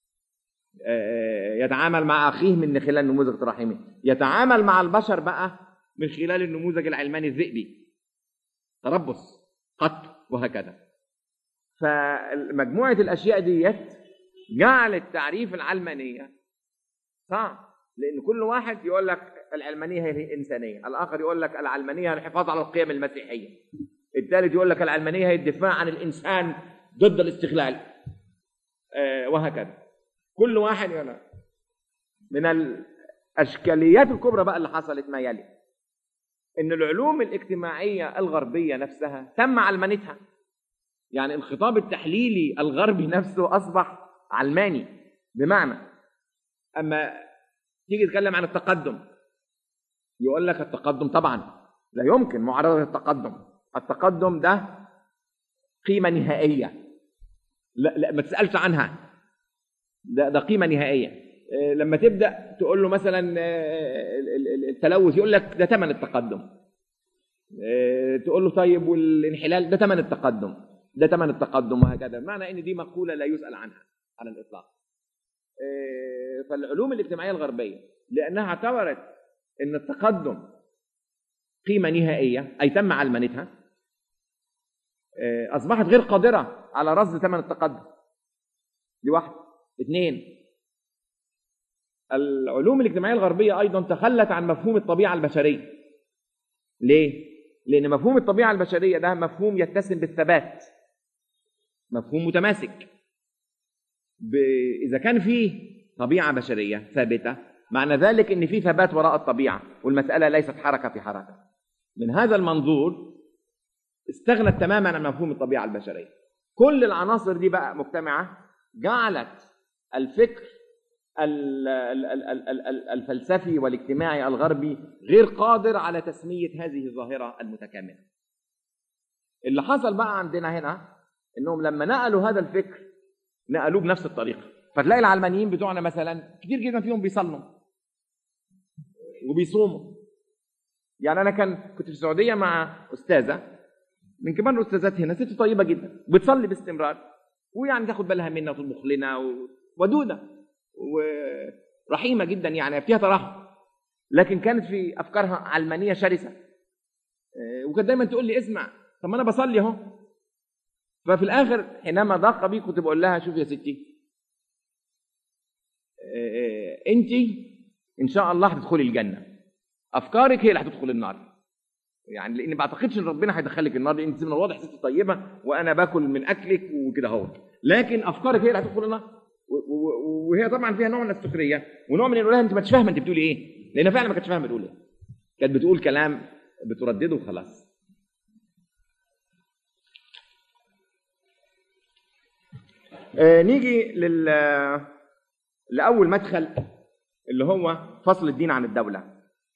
آه، يتعامل مع اخيه من خلال نموذج ترحمي يتعامل مع البشر بقى من خلال النموذج العلماني الذئبي تربص قتل وهكذا فمجموعه الاشياء ديت جعلت تعريف العلمانيه صعب لان كل واحد يقول لك العلمانيه هي الانسانيه الاخر يقول لك العلمانيه هي الحفاظ على القيم المسيحيه الثالث يقول لك العلمانيه هي الدفاع عن الانسان ضد الاستغلال آه، وهكذا كل واحد يقول لك. من الاشكاليات الكبرى بقى اللي حصلت ما يلي ان العلوم الاجتماعيه الغربيه نفسها تم علمانتها يعني الخطاب التحليلي الغربي نفسه اصبح علماني بمعنى اما تيجي تتكلم عن التقدم يقول لك التقدم طبعا لا يمكن معارضه التقدم التقدم ده قيمه نهائيه لا لا ما تسالش عنها ده ده قيمه نهائيه إيه، لما تبدا تقول له مثلا آه، ال- ال- ال- التلوث يقول لك ده ثمن التقدم إيه، تقول له طيب والانحلال ده ثمن التقدم ده ثمن التقدم وهكذا معنى ان دي مقوله لا يسال عنها على الاطلاق إيه، فالعلوم الاجتماعيه الغربيه لانها اعتبرت ان التقدم قيمه نهائيه اي تم علمنتها إيه، اصبحت غير قادره على رصد ثمن التقدم دي واحده اثنين العلوم الاجتماعيه الغربيه ايضا تخلت عن مفهوم الطبيعه البشريه ليه لان مفهوم الطبيعه البشريه ده مفهوم يتسم بالثبات مفهوم متماسك ب... اذا كان فيه طبيعه بشريه ثابته معنى ذلك ان في ثبات وراء الطبيعه والمساله ليست حركه في حركه من هذا المنظور استغنت تماما عن مفهوم الطبيعه البشريه كل العناصر دي بقى مجتمعه جعلت الفكر ال- ال- ال- ال- ال- ال- الفلسفي والاجتماعي الغربي غير قادر على تسميه هذه الظاهره المتكامله اللي حصل بقى عندنا هنا انهم لما نقلوا هذا الفكر نقلوه بنفس الطريقه فتلاقي العلمانيين بتوعنا مثلا كتير جدا فيهم بيصلوا وبيصوموا يعني انا كان كنت في السعوديه مع استاذه من كبار الاستاذات هنا ست طيبه جدا بتصلي باستمرار ويعني تاخد بالها منا وتطبخ لنا و- ودوده ورحيمه جدا يعني فيها ترحم لكن كانت في افكارها علمانيه شرسه آه، وكانت دايما تقول لي اسمع طب ما انا بصلي اهو ففي الاخر حينما ضاق بي كنت بقول لها شوف يا ستي انت ان شاء الله هتدخلي الجنه افكارك هي اللي هتدخل النار يعني لان ما بعتقدش ان ربنا هيدخلك النار لان انت من الواضح ست طيبه وانا باكل من اكلك وكده اهو لكن افكارك هي اللي هتدخل النار و- و- وهي طبعا فيها نوع من السخريه ونوع من الولايه انت ما انتش فاهمه انت بتقولي ايه لان فعلا ما كانتش فاهمه بتقول ايه كانت بتقول كلام بتردده وخلاص آه نيجي لل لاول مدخل اللي هو فصل الدين عن الدوله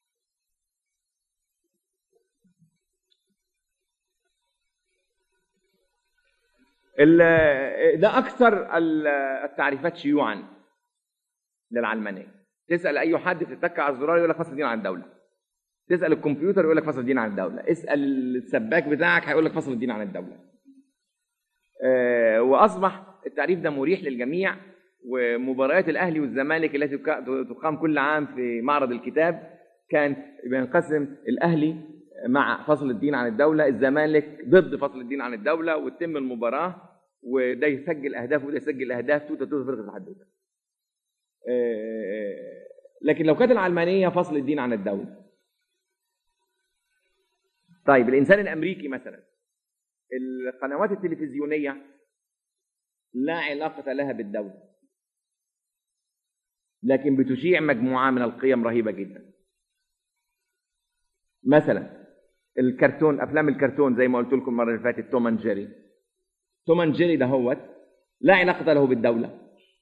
ال- ده اكثر ال- التعريفات شيوعا للعلمانيه تسال اي حد تتك على الزرار يقول لك فصل الدين عن الدوله تسال الكمبيوتر يقول لك فصل الدين عن الدوله اسال السباك بتاعك هيقول لك فصل الدين عن الدوله آه، واصبح التعريف ده مريح للجميع ومباريات الاهلي والزمالك التي تك- تقام كل عام في معرض الكتاب كان بينقسم الاهلي مع فصل الدين عن الدوله الزمالك ضد فصل الدين عن الدوله وتتم المباراه وده يسجل اهداف وده يسجل اهداف توته توته فرقه الحدوته آه، لكن لو كانت العلمانيه فصل الدين عن الدوله طيب الانسان الامريكي مثلا القنوات التلفزيونيه لا علاقه لها بالدوله لكن بتشيع مجموعه من القيم رهيبه جدا مثلا الكرتون افلام الكرتون زي ما قلت لكم المره اللي فاتت توم اند جيري توم اند جيري دهوت لا علاقه له بالدوله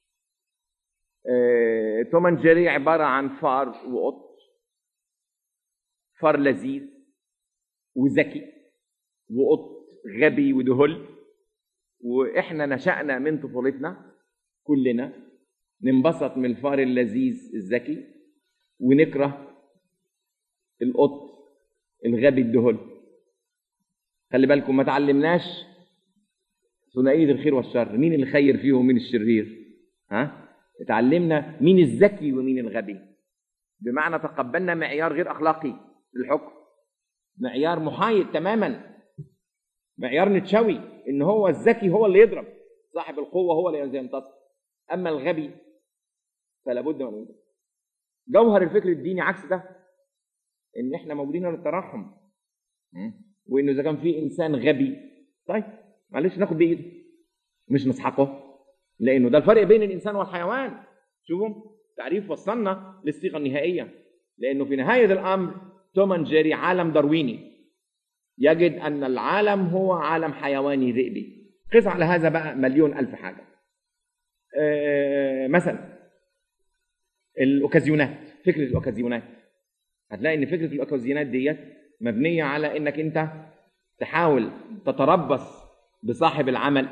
آه، توم اند جيري عباره عن فار وقط فار لذيذ وذكي وقط غبي ودهل واحنا نشأنا من طفولتنا كلنا ننبسط من الفار اللذيذ الذكي ونكره القط الغبي الدهل خلي بالكم ما تعلمناش ثنائية الخير والشر مين الخير فيهم ومين الشرير ها اتعلمنا مين الذكي ومين الغبي بمعنى تقبلنا معيار غير اخلاقي للحكم معيار محايد تماما معيار نتشوي ان هو الذكي هو اللي يضرب صاحب القوه هو اللي ينتصر اما الغبي فلا بد من يضرب جوهر الفكر الديني عكس ده ان احنا موجودين للترحم وانه اذا كان في انسان غبي طيب معلش ناخد بايده مش نسحقه لانه ده الفرق بين الانسان والحيوان شوفوا تعريف وصلنا للصيغه النهائيه لانه في نهايه الامر توم اند جيري عالم دارويني يجد ان العالم هو عالم حيواني ذئبي قس على هذا بقى مليون الف حاجه آه، مثلا الاوكازيونات فكره الاوكازيونات هتلاقي ان فكره الاوكازيونات ديت مبنيه على انك انت تحاول تتربص بصاحب العمل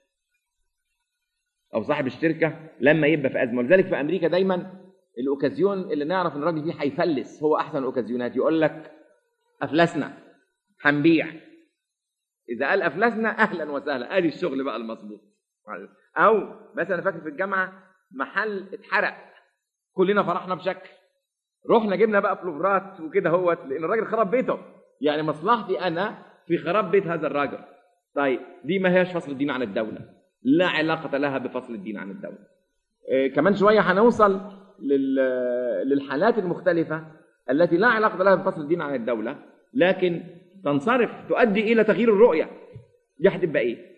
او صاحب الشركه لما يبقى في ازمه ولذلك في امريكا دايما الاوكازيون اللي نعرف ان الراجل فيه هيفلس هو احسن الاوكازيونات يقول لك افلسنا هنبيع اذا قال افلسنا اهلا وسهلا ادي الشغل بقى المظبوط او مثلا فاكر في الجامعه محل اتحرق كلنا فرحنا بشكل رحنا جبنا بقى فلوفرات وكده هوت لان الراجل خرب بيته يعني مصلحتي انا في خراب بيت هذا الراجل طيب دي ما هيش فصل الدين عن الدوله لا علاقه لها بفصل الدين عن الدوله إيه كمان شويه هنوصل لل... للحالات المختلفه التي لا علاقه لها بفصل الدين عن الدوله لكن تنصرف تؤدي الى تغيير الرؤيه دي هتبقى ايه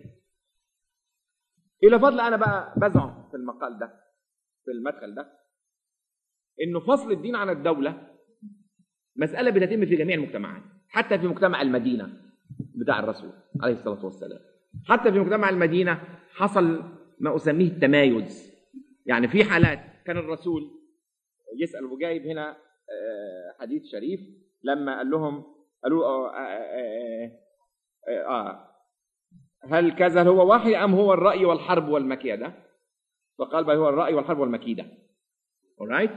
الى فضل انا بقى بزعم في المقال ده في المدخل ده انه فصل الدين عن الدوله مساله بتتم في جميع المجتمعات حتى في مجتمع المدينه بتاع الرسول عليه الصلاه والسلام حتى في مجتمع المدينه حصل ما اسميه التمايز يعني في حالات كان الرسول يسال وجايب هنا آه، حديث شريف لما قال لهم قالوا آه آه آه آه هل كذا هو وحي ام هو الراي والحرب والمكيده فقال بل هو الراي والحرب والمكيده alright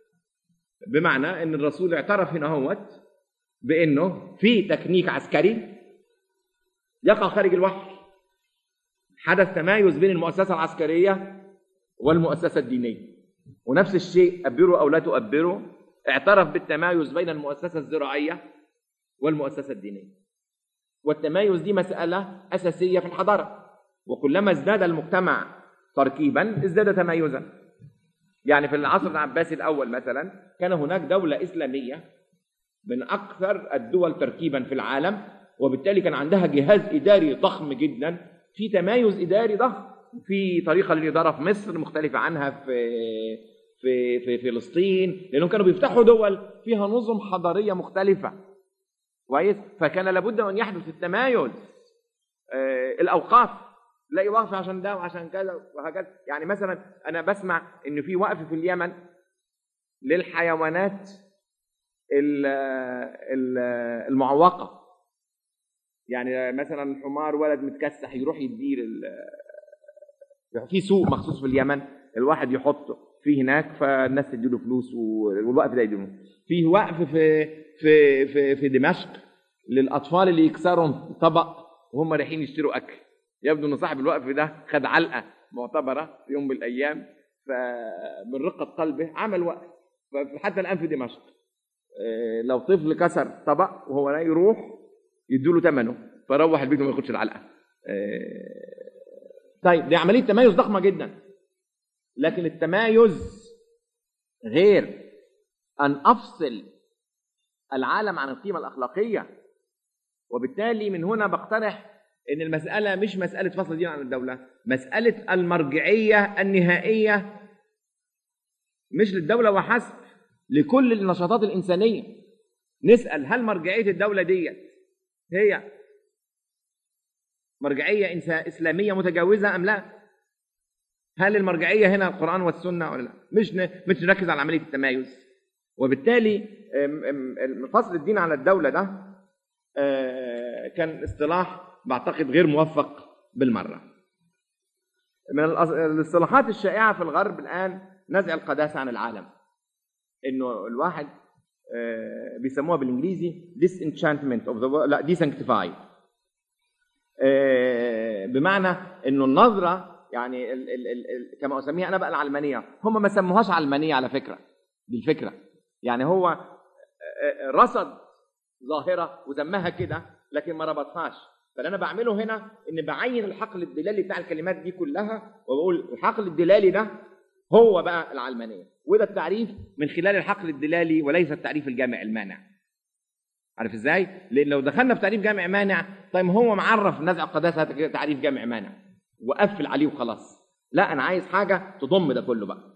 بمعنى ان الرسول اعترف هنا هوت بانه في تكنيك عسكري يقع خارج الوحي حدث تمايز بين المؤسسه العسكريه والمؤسسه الدينيه ونفس الشيء ابروا او لا تؤبروا اعترف بالتمايز بين المؤسسه الزراعيه والمؤسسه الدينيه والتمايز دي مساله اساسيه في الحضاره وكلما ازداد المجتمع تركيبا ازداد تمايزا يعني في العصر العباسي الاول مثلا كان هناك دوله اسلاميه من اكثر الدول تركيبا في العالم وبالتالي كان عندها جهاز اداري ضخم جدا في تمايز اداري ضخم في طريقه للاداره في مصر مختلفه عنها في في في فلسطين لانهم كانوا بيفتحوا دول فيها نظم حضاريه مختلفه كويس فكان لابد ان يحدث التمايز آه الاوقاف لا وقف عشان ده وعشان كذا وهكذا يعني مثلا انا بسمع ان في وقف في اليمن للحيوانات ال- ال- المعوقه يعني مثلا حمار ولد متكسح يروح يدير ال- في سوق مخصوص في اليمن الواحد يحطه فيه هناك فالناس تديله فلوس والوقف ده يديله في وقف في في في في دمشق للاطفال اللي يكسروا طبق وهم رايحين يشتروا اكل يبدو ان صاحب الوقف ده خد علقه معتبره في يوم من الايام فمن رقه قلبه عمل وقف فحتى الان في دمشق آه، لو طفل كسر طبق وهو لا يروح يدوا له ثمنه فروح البيت وما ياخدش العلقه آه، طيب دي عمليه تمايز ضخمه جدا لكن التمايز غير ان افصل العالم عن القيمه الاخلاقيه وبالتالي من هنا بقترح ان المساله مش مساله فصل الدين عن الدوله مساله المرجعيه النهائيه مش للدوله وحسب لكل النشاطات الانسانيه نسال هل مرجعيه الدوله ديت هي مرجعيه إنسا- اسلاميه متجاوزه ام لا هل المرجعيه هنا القران والسنه ولا لا مش ن... مش نركز على عمليه التمايز وبالتالي أم- أم- فصل الدين عن الدوله ده آه، كان اصطلاح بعتقد غير موفق بالمره من الأص- الاصطلاحات الشائعه في الغرب الان نزع القداسه عن العالم انه الواحد آه، بيسموها بالانجليزي disenchantment of the world لا desanctify آه، بمعنى انه النظره يعني ال ال ال ال كما اسميها انا بقى العلمانيه هم ما سموهاش علمانيه على فكره دي الفكره يعني هو آه، آه، رصد ظاهره وسماها كده لكن ما ربطهاش فاللي انا بعمله هنا ان بعين الحقل الدلالي بتاع الكلمات دي كلها وبقول الحقل الدلالي ده هو بقى العلمانيه وده التعريف من خلال الحقل الدلالي وليس التعريف الجامع المانع عارف ازاي لان لو دخلنا في تعريف جامع مانع طيب هو معرف نزع القداسه تعريف جامع مانع وقفل عليه وخلاص لا انا عايز حاجه تضم ده كله بقى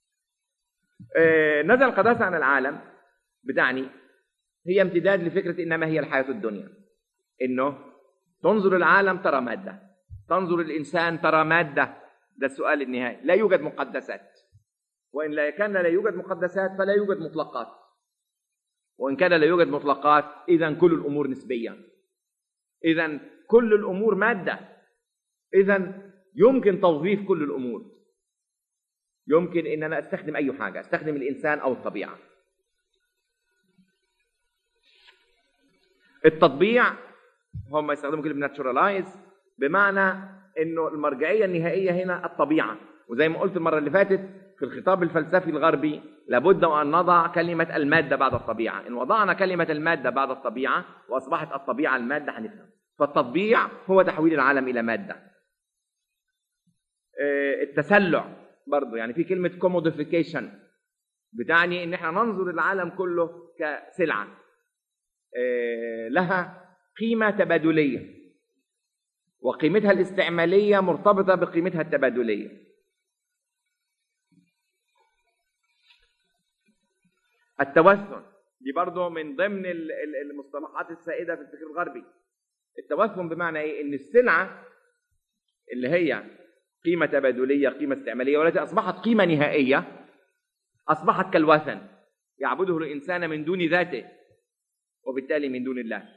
آه، نزع القداسه عن العالم بتعني هي امتداد لفكره انما هي الحياه الدنيا انه تنظر العالم ترى ماده تنظر الانسان ترى ماده ده السؤال النهائي لا يوجد مقدسات وان لا كان لا يوجد مقدسات فلا يوجد مطلقات وان كان لا يوجد مطلقات اذا كل الامور نسبيه اذا كل الامور ماده اذا يمكن توظيف كل الامور يمكن ان انا استخدم اي حاجه استخدم الانسان او الطبيعه التطبيع هم يستخدموا كلمه ناتشورالايز بمعنى انه المرجعيه النهائيه هنا الطبيعه وزي ما قلت المره اللي فاتت في الخطاب الفلسفي الغربي لابد ان نضع كلمه الماده بعد الطبيعه ان وضعنا كلمه الماده بعد الطبيعه واصبحت الطبيعه الماده هنفهم فالتطبيع هو تحويل العالم الى ماده آه، التسلع برضه يعني في كلمه كوموديفيكيشن بتعني ان احنا ننظر العالم كله كسلعه آه، لها قيمه تبادليه وقيمتها الاستعماليه مرتبطه بقيمتها التبادليه التوثن دي برضه من ضمن ال- ال- المصطلحات السائده في الفكر الغربي التوثن بمعنى ايه ان السلعه اللي هي قيمه تبادليه قيمه استعماليه والتي اصبحت قيمه نهائيه اصبحت كالوثن يعبده الانسان من دون ذاته وبالتالي من دون الله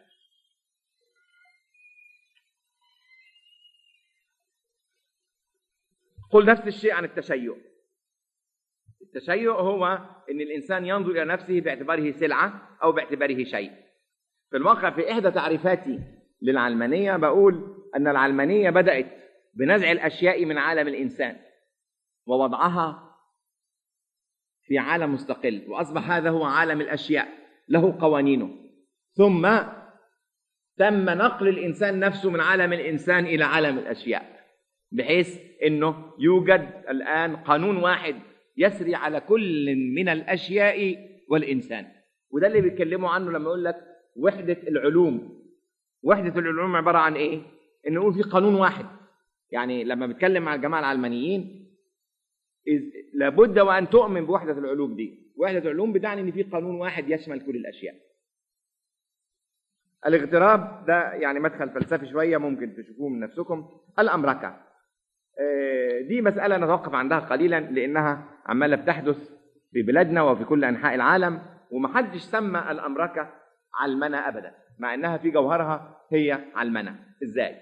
قل نفس الشيء عن التشيع التشيع هو ان الانسان ينظر الى نفسه باعتباره سلعه او باعتباره شيء في الواقع في احدى تعريفاتي للعلمانيه بقول ان العلمانيه بدات بنزع الاشياء من عالم الانسان ووضعها في عالم مستقل واصبح هذا هو عالم الاشياء له قوانينه ثم تم نقل الانسان نفسه من عالم الانسان الى عالم الاشياء بحيث انه يوجد الان قانون واحد يسري على كل من الاشياء والانسان وده اللي بيتكلموا عنه لما يقول لك وحده العلوم وحده العلوم عباره عن ايه ان نقول في قانون واحد يعني لما بتكلم مع الجماعه العلمانيين إذ- لابد وان تؤمن بوحده العلوم دي وحده العلوم بتعني ان في قانون واحد يشمل كل الاشياء الاغتراب ده يعني مدخل فلسفي شويه ممكن تشوفوه من نفسكم الامركه آه، دي مساله نتوقف عندها قليلا لانها عماله بتحدث في بلادنا وفي كل انحاء العالم ومحدش سمى الامركه علمنه ابدا مع انها في جوهرها هي علمنه ازاي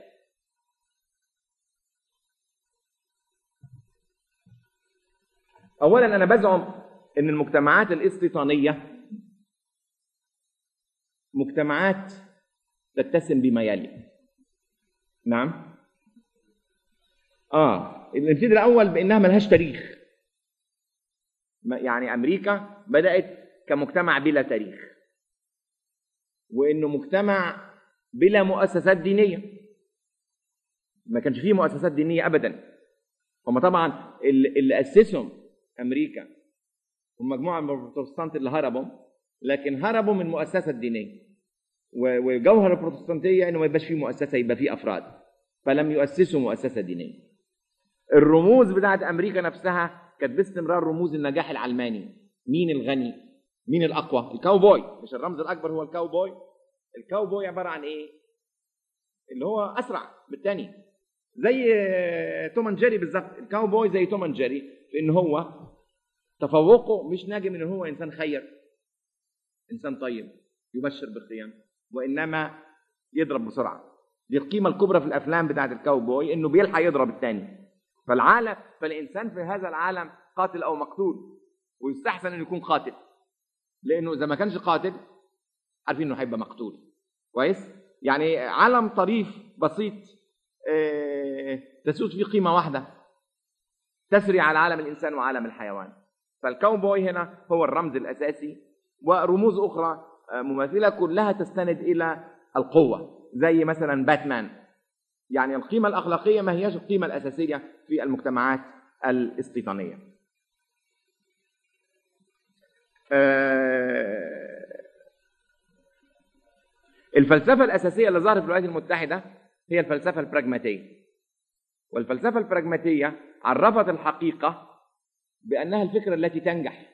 اولا انا بزعم ان المجتمعات الاستيطانيه مجتمعات تتسم بما يلي نعم اه نبتدي الاول بانها ملهاش تاريخ ما- يعني امريكا بدات كمجتمع بلا تاريخ وانه مجتمع بلا مؤسسات دينيه ما كانش فيه مؤسسات دينيه ابدا هم طبعا اللي اللي اسسهم امريكا هم مجموعه من البروتستانت اللي هربوا لكن هربوا من مؤسسه دينيه و- وجوهر البروتستانتيه انه ما يبقاش فيه مؤسسه يبقى فيه افراد فلم يؤسسوا مؤسسه دينيه الرموز بتاعت امريكا نفسها كانت باستمرار رموز النجاح العلماني مين الغني مين الاقوى الكاوبوي مش الرمز الاكبر هو الكاوبوي الكاوبوي عباره عن ايه اللي هو اسرع بالتاني زي آه، توم اند جيري بالظبط الكاوبوي زي توم اند جيري في ان هو تفوقه مش ناجم ان هو انسان خير انسان طيب يبشر بالقيم وانما يضرب بسرعه دي القيمه الكبرى في الافلام بتاعت الكاوبوي انه بيلحق يضرب الثاني فالعالم فالانسان في هذا العالم قاتل او مقتول ويستحسن انه يكون قاتل لانه اذا ما كانش قاتل عارفين انه هيبقى مقتول كويس يعني عالم طريف بسيط آه، تسود فيه قيمه واحده تسري على عالم الانسان وعالم الحيوان فالكاوبوي هنا هو الرمز الاساسي ورموز اخرى آه، مماثله كلها تستند الى القوه زي مثلا باتمان يعني القيمه الاخلاقيه ما هياش القيمه الاساسيه في المجتمعات الاستيطانيه آه، الفلسفه الاساسيه اللي ظهرت في الولايات المتحده هي الفلسفه البراجماتيه والفلسفه البراجماتيه عرفت الحقيقه بانها الفكره التي تنجح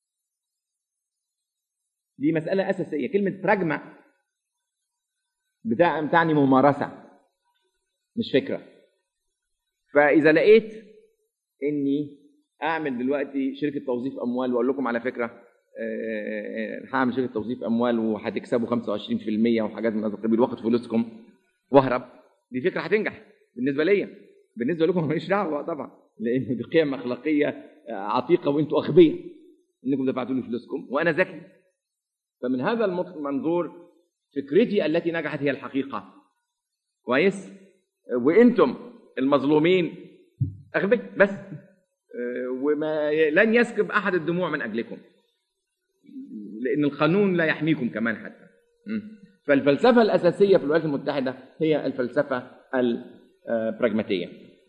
دي مساله اساسيه كلمه براجما بتاع بتعني ممارسه مش فكره فاذا لقيت اني اعمل دلوقتي شركه توظيف اموال واقول لكم على فكره آه، هعمل شركه توظيف اموال وهتكسبوا 25% وحاجات من هذا القبيل واخد فلوسكم واهرب دي فكره هتنجح بالنسبه ليا بالنسبه لكم ماليش دعوه طبعا لان دي قيم اخلاقيه آه، عتيقه وانتم اغبياء انكم دفعتوا لي فلوسكم وانا ذكي فمن هذا المط- المنظور فكرتي التي نجحت هي الحقيقه كويس وانتم المظلومين اغبياء بس آه، وما لن يسكب احد الدموع من اجلكم لان القانون لا يحميكم كمان حتى م. فالفلسفه الاساسيه في الولايات المتحده هي الفلسفه البراجماتيه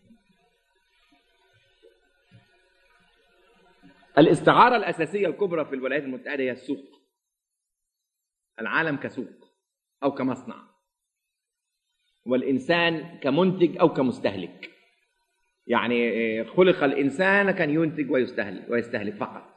الاستعاره الاساسيه الكبرى في الولايات المتحده هي السوق العالم كسوق او كمصنع والانسان كمنتج او كمستهلك يعني آه، خلق الانسان كان ينتج ويستهلك ويستهلك فقط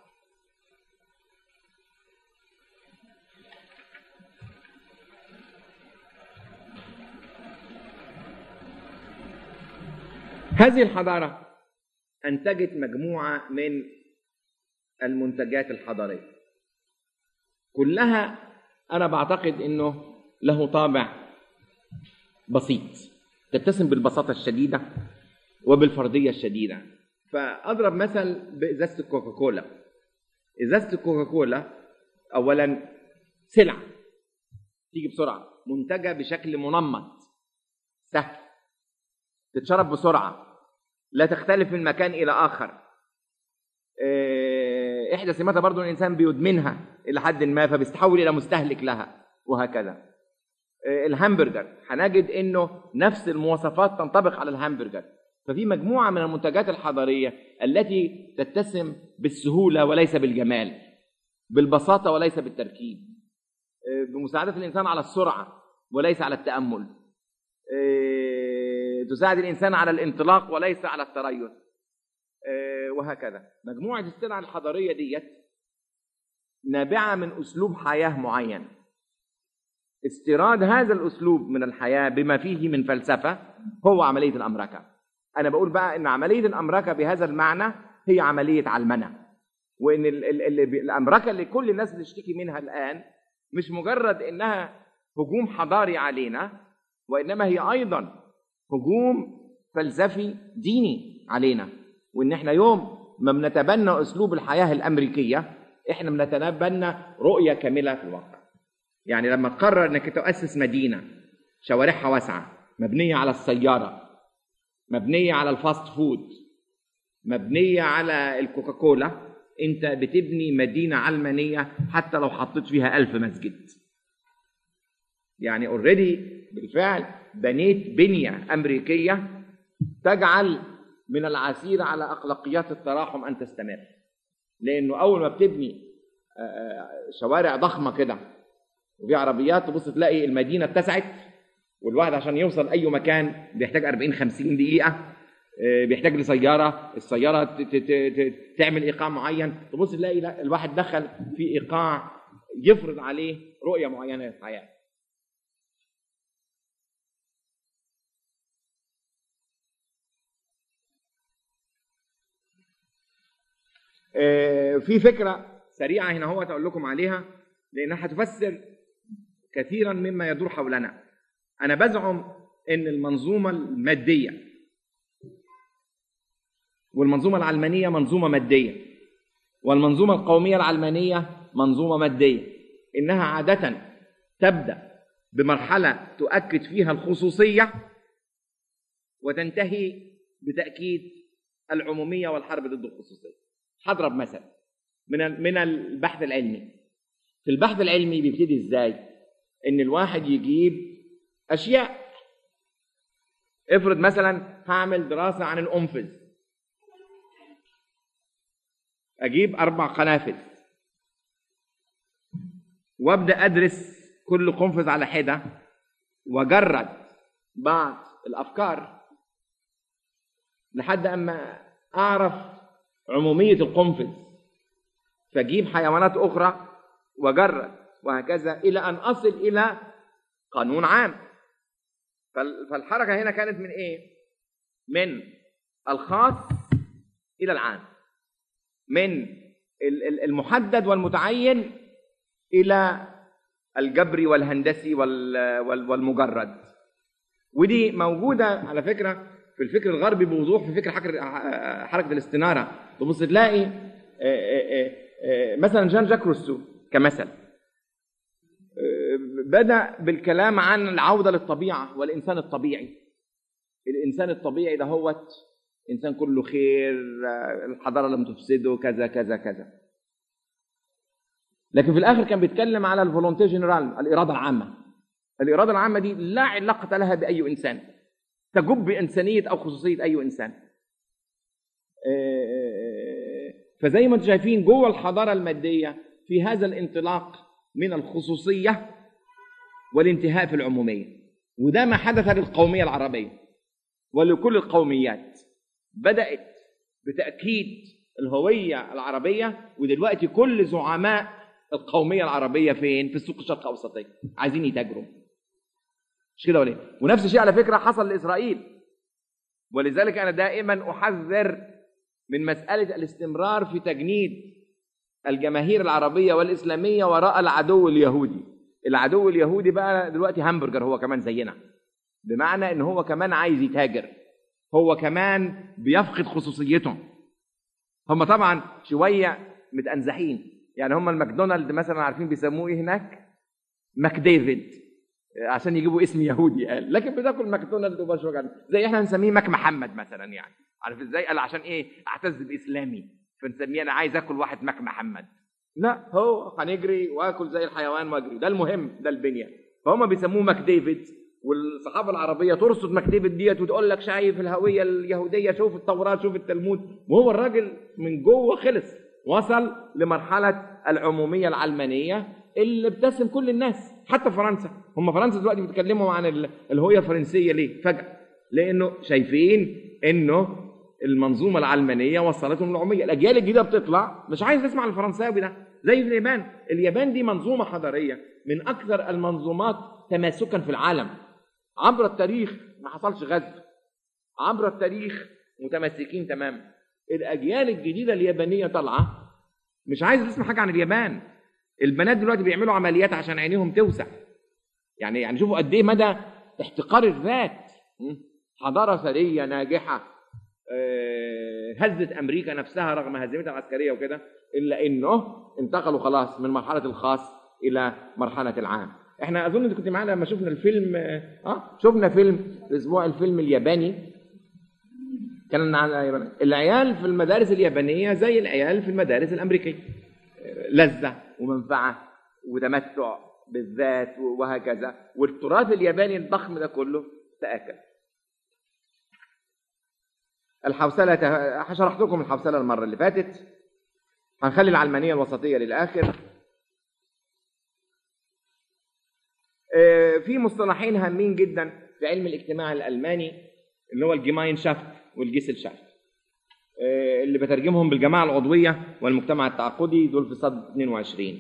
هذه الحضاره انتجت مجموعه من المنتجات الحضاريه كلها انا بعتقد انه له طابع بسيط تتسم بالبساطه الشديده وبالفرديه الشديده فاضرب مثل بازازه الكوكاكولا ازازه الكوكاكولا اولا سلعه تيجي بسرعه منتجه بشكل منمط سهل تتشرب بسرعه لا تختلف من مكان الى اخر إيه، احدى سماتها برضو الانسان بيدمنها الى حد ما فبيستحول الى مستهلك لها وهكذا إيه، الهامبرجر هنجد انه نفس المواصفات تنطبق على الهامبرجر ففي مجموعه من المنتجات الحضاريه التي تتسم بالسهوله وليس بالجمال بالبساطه وليس بالتركيب إيه، بمساعده الانسان على السرعه وليس على التامل إيه، تساعد الانسان على الانطلاق وليس على التريث إيه، وهكذا مجموعه السلع الحضاريه ديت نابعه من اسلوب حياه معين استيراد هذا الاسلوب من الحياه بما فيه من فلسفه هو عمليه الامركه انا بقول بقى ان عمليه الامركه بهذا المعنى هي عمليه علمنه وان ال- ال- ال- الامركه اللي كل الناس بتشتكي منها الان مش مجرد انها هجوم حضاري علينا وانما هي ايضا هجوم فلسفي ديني علينا وان احنا يوم ما بنتبنى اسلوب الحياه الامريكيه احنا بنتبنى رؤيه كامله في الواقع يعني لما تقرر انك تؤسس مدينه شوارعها واسعه مبنيه على السياره مبنيه على الفاست فود مبنيه على الكوكاكولا انت بتبني مدينه علمانيه حتى لو حطيت فيها ألف مسجد يعني اوريدي بالفعل بنيت بنيه امريكيه تجعل من العسير على اخلاقيات التراحم ان تستمر لانه اول ما بتبني آه، آه، شوارع ضخمه كده وفي عربيات تبص تلاقي المدينه اتسعت والواحد عشان يوصل اي مكان بيحتاج 40 50 دقيقه آه، بيحتاج لسياره السياره ت- ت- ت- ت- تعمل ايقاع معين تبص تلاقي لا، الواحد دخل في ايقاع يفرض عليه رؤيه معينه للحياه آه، في فكره سريعه هنا هو اقول لكم عليها لانها هتفسر كثيرا مما يدور حولنا انا بزعم ان المنظومه الماديه والمنظومه العلمانيه منظومه ماديه والمنظومه القوميه العلمانيه منظومه ماديه انها عاده تبدا بمرحله تؤكد فيها الخصوصيه وتنتهي بتاكيد العموميه والحرب ضد الخصوصيه هضرب مثل من ال- من البحث العلمي في البحث العلمي بيبتدي ازاي ان الواحد يجيب اشياء افرض مثلا هعمل دراسه عن الانفذ اجيب اربع قنافذ وابدا ادرس كل قنفذ على حده واجرد بعض الافكار لحد اما اعرف عموميه القنفذ فاجيب حيوانات اخرى واجرد وهكذا الى ان اصل الى قانون عام فال- فالحركه هنا كانت من ايه من الخاص الى العام من ال- ال- المحدد والمتعين الى الجبري والهندسي وال- وال- والمجرد ودي موجوده على فكره في الفكر الغربي بوضوح في فكر حركه حركه الاستناره تبص تلاقي آه، آه، آه، مثلا جان جاك روسو كمثل بدا بالكلام عن العوده للطبيعه والانسان الطبيعي الانسان الطبيعي ده هو انسان كله خير آه، الحضاره لم تفسده كذا كذا كذا لكن في الاخر كان بيتكلم على الفولونتي جنرال الاراده العامه الاراده العامه دي لا علاقه لها باي انسان تجب بانسانيه او خصوصيه اي انسان آه، فزي ما انتم شايفين جوه الحضاره الماديه في هذا الانطلاق من الخصوصيه والانتهاء في العموميه وده ما حدث للقوميه العربيه ولكل القوميات بدات بتاكيد الهويه العربيه ودلوقتي كل زعماء القوميه العربيه فين في السوق الشرق الاوسطيه عايزين يتاجروا مش كده ولا ايه ونفس الشيء على فكره حصل لاسرائيل ولذلك انا دائما احذر من مساله الاستمرار في تجنيد الجماهير العربيه والاسلاميه وراء العدو اليهودي العدو اليهودي بقى دلوقتي همبرجر هو كمان زينا بمعنى ان هو كمان عايز يتاجر هو كمان بيفقد خصوصيته هم طبعا شويه متأنزحين يعني هم الماكدونالد مثلا عارفين بيسموه ايه هناك ماك ديفيد عشان يجيبوا اسم يهودي قال لكن بتاكل ماكدونالد وبس وجع زي احنا بنسميه ماك محمد مثلا يعني عارف ازاي قال عشان ايه اعتز باسلامي فنسميه انا عايز اكل واحد ماك محمد لا هو هنجري واكل زي الحيوان واجري ده المهم ده البنيه فهم بيسموه ماك ديفيد والصحافه العربيه ترصد ماك ديفيد ديت وتقول لك شايف الهويه اليهوديه شوف التوراه شوف التلمود وهو الراجل من جوه خلص وصل لمرحله العموميه العلمانيه اللي بتسم كل الناس حتى فرنسا هم فرنسا دلوقتي بيتكلموا عن ال- الهويه الفرنسيه ليه فجاه لانه شايفين انه المنظومه العلمانيه وصلتهم للعموميه الاجيال الجديده بتطلع مش عايز تسمع الفرنساوي ده زي في اليابان اليابان دي منظومه حضاريه من اكثر المنظومات تماسكا في العالم عبر التاريخ ما حصلش غزو عبر التاريخ متمسكين تماما الاجيال الجديده اليابانيه طالعه مش عايز تسمع حاجه عن اليابان البنات دلوقتي بيعملوا عمليات عشان عينيهم توسع يعني يعني شوفوا قد ايه مدى احتقار الذات م? حضاره ثريه ناجحه آه، هزت امريكا نفسها رغم هزيمتها العسكريه وكده الا انه انتقلوا خلاص من مرحله الخاص الى مرحله العام احنا اظن انت كنت معانا لما شفنا الفيلم اه شفنا فيلم الاسبوع الفيلم الياباني كان عن العيال في المدارس اليابانيه زي العيال في المدارس الامريكيه آه، لذه ومنفعه وتمتع بالذات وهكذا والتراث الياباني الضخم ده كله تاكل الحوسله ته- شرحت لكم الحوسله المره اللي فاتت هنخلي العلمانيه الوسطيه للاخر آه، في مصطلحين هامين جدا في علم الاجتماع الالماني اللي هو الجيماين شافت والجيسل شافت آه، اللي بترجمهم بالجماعه العضويه والمجتمع التعاقدي دول في صد 22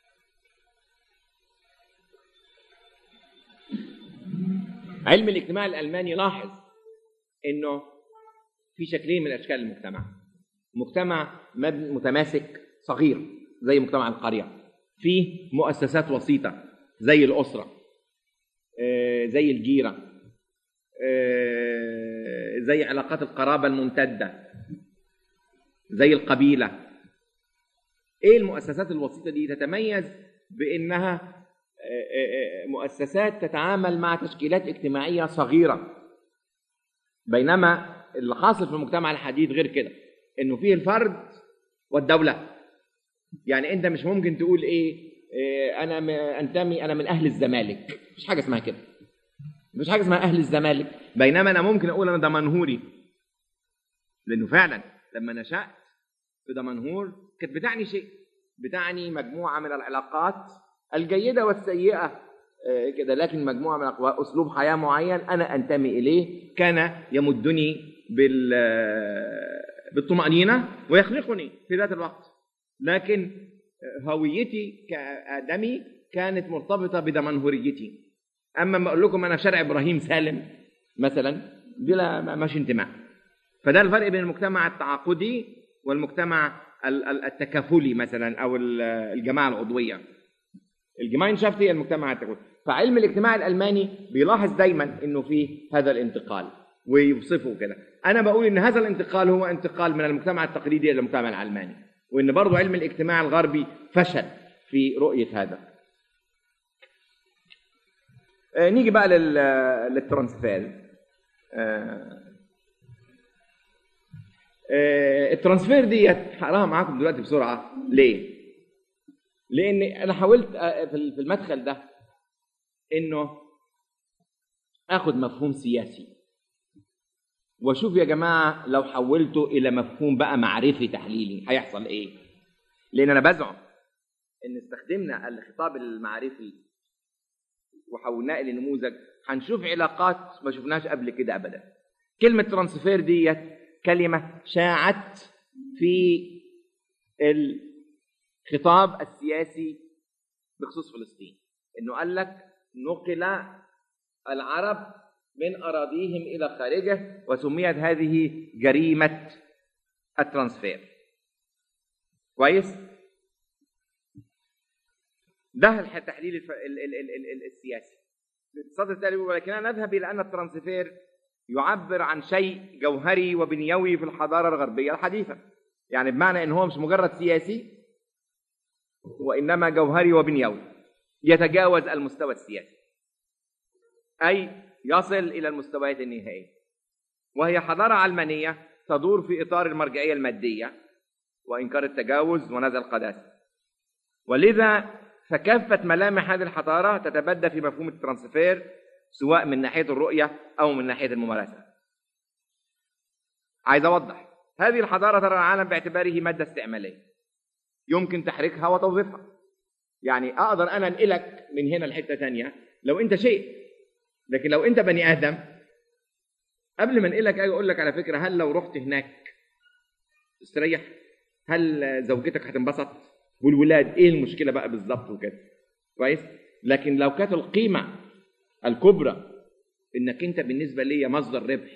علم الاجتماع الالماني لاحظ انه في شكلين من اشكال المجتمع مجتمع مبني متماسك صغير زي مجتمع القريه فيه مؤسسات وسيطه زي الاسره آه، زي الجيره آه، زي علاقات القرابه الممتده زي القبيله ايه المؤسسات الوسيطه دي تتميز بانها آه، آه، آه، مؤسسات تتعامل مع تشكيلات اجتماعيه صغيره بينما اللي حاصل في المجتمع الحديث غير كده انه فيه الفرد والدوله يعني انت مش ممكن تقول ايه, إيه انا م- انتمي انا من اهل الزمالك مفيش حاجه اسمها كده مفيش حاجه اسمها اهل الزمالك بينما انا ممكن اقول انا دمنهوري لانه فعلا لما نشات في دمنهور كانت بتعني شيء بتعني مجموعه من العلاقات الجيده والسيئه آه، كده لكن مجموعه من الأقوال- اسلوب حياه معين انا انتمي اليه كان يمدني بال آه، بالطمانينه ويخلقني في ذات الوقت لكن آه، هويتي كادمي كانت مرتبطه بدمنهوريتي اما ما اقول لكم انا في شارع ابراهيم سالم مثلا دي لا ما- ماشي انتماء فده الفرق بين المجتمع التعاقدي والمجتمع ال- ال- التكافلي مثلا او ال- الجماعه العضويه الجماينشافت هي المجتمع التكافلي فعلم الاجتماع الالماني بيلاحظ دايما انه في هذا الانتقال ويوصفه كده انا بقول ان هذا الانتقال هو انتقال من المجتمع التقليدي الى المجتمع العلماني وان برضو علم الاجتماع الغربي فشل في رؤيه هذا آه، نيجي بقى لل للترانسفير آه، آه، الترانسفير ديت هقراها معاكم دلوقتي بسرعه ليه؟ لان انا حاولت آه، في في المدخل ده انه اخد مفهوم سياسي واشوف يا جماعه لو حولته الى مفهوم بقى معرفي تحليلي هيحصل ايه؟ لان انا بزعم ان استخدمنا الخطاب المعرفي وحولناه الى نموذج هنشوف علاقات ما شفناش قبل كده ابدا كلمه ترانسفير ديت كلمه شاعت في الخطاب السياسي بخصوص فلسطين انه قال لك نقل العرب من اراضيهم الى خارجه وسميت هذه جريمه الترانسفير كويس ده التحليل الف... ال... ال... ال... ال... ال- السياسي الاقتصاد التالي بيقول ولكننا نذهب الى ان الترانسفير يعبر عن شيء جوهري وبنيوي في الحضاره الغربيه الحديثه يعني بمعنى ان هو مش مجرد سياسي وانما جوهري وبنيوي يتجاوز المستوى السياسي اي يصل الى المستويات النهائيه وهي حضاره علمانيه تدور في اطار المرجعيه الماديه وانكار التجاوز ونزع القداسه ولذا فكافة ملامح هذه الحضارة تتبدى في مفهوم الترانسفير سواء من ناحية الرؤية أو من ناحية الممارسة. عايز أوضح هذه الحضارة ترى العالم باعتباره مادة استعمالية يمكن تحريكها وتوظيفها. يعني أقدر أنا أنقلك من هنا لحتة تانية لو أنت شيء لكن لو أنت بني آدم قبل ما أنقلك أجي أقول لك على فكرة هل لو رحت هناك تستريح؟ هل زوجتك هتنبسط؟ والولاد ايه المشكله بقى بالظبط وكده كويس لكن لو كانت القيمه الكبرى انك انت بالنسبه ليا مصدر ربح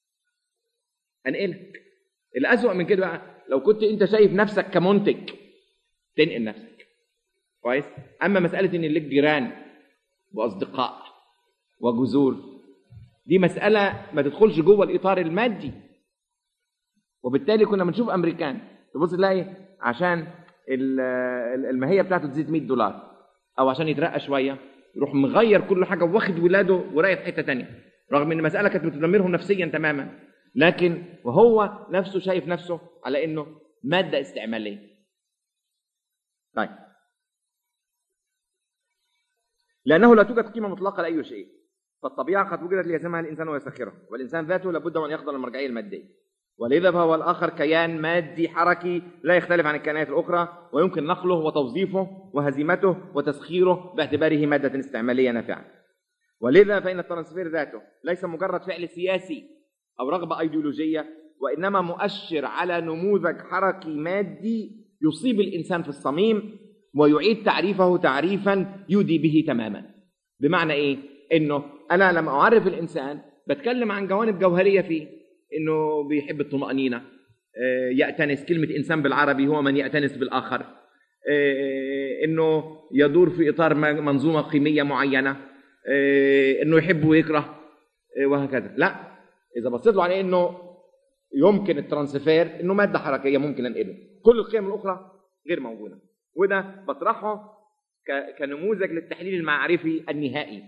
انقلك الاسوأ من كده بقى لو كنت انت شايف نفسك كمنتج تنقل نفسك كويس اما مساله ان لك جيران واصدقاء وجذور دي مساله ما تدخلش جوه الاطار المادي وبالتالي كنا بنشوف امريكان تبص تلاقي عشان ال- ال- الماهيه بتاعته تزيد 100 دولار او عشان يترقى شويه يروح مغير كل حاجه واخد ولاده ورايح في حته تانية رغم ان المساله كانت بتدمرهم نفسيا تماما لكن وهو نفسه شايف نفسه على انه ماده استعماليه طيب لانه لا توجد قيمه مطلقه لاي شيء فالطبيعه قد وجدت ليزمها الانسان ويسخرها والانسان ذاته لابد وان يخضع للمرجعيه الماديه ولذا فهو الآخر كيان مادي حركي لا يختلف عن الكائنات الأخرى ويمكن نقله وتوظيفه وهزيمته وتسخيره باعتباره مادة استعمالية نافعة ولذا فإن الترانسفير ذاته ليس مجرد فعل سياسي أو رغبة أيديولوجية وإنما مؤشر على نموذج حركي مادي يصيب الإنسان في الصميم ويعيد تعريفه تعريفا يودي به تماما بمعنى إيه؟ إنه أنا لما أعرف الإنسان بتكلم عن جوانب جوهرية فيه إنه بيحب الطمأنينة آه، يأتنس كلمة إنسان بالعربي هو من يأتنس بالآخر آه، إنه يدور في إطار م- منظومة قيمية معينة آه، إنه يحب ويكره آه، وهكذا لا إذا بصيت له على إنه يمكن الترانسفير إنه مادة حركية ممكن أنقله كل القيم الأخرى غير موجودة وده بطرحه ك- كنموذج للتحليل المعرفي النهائي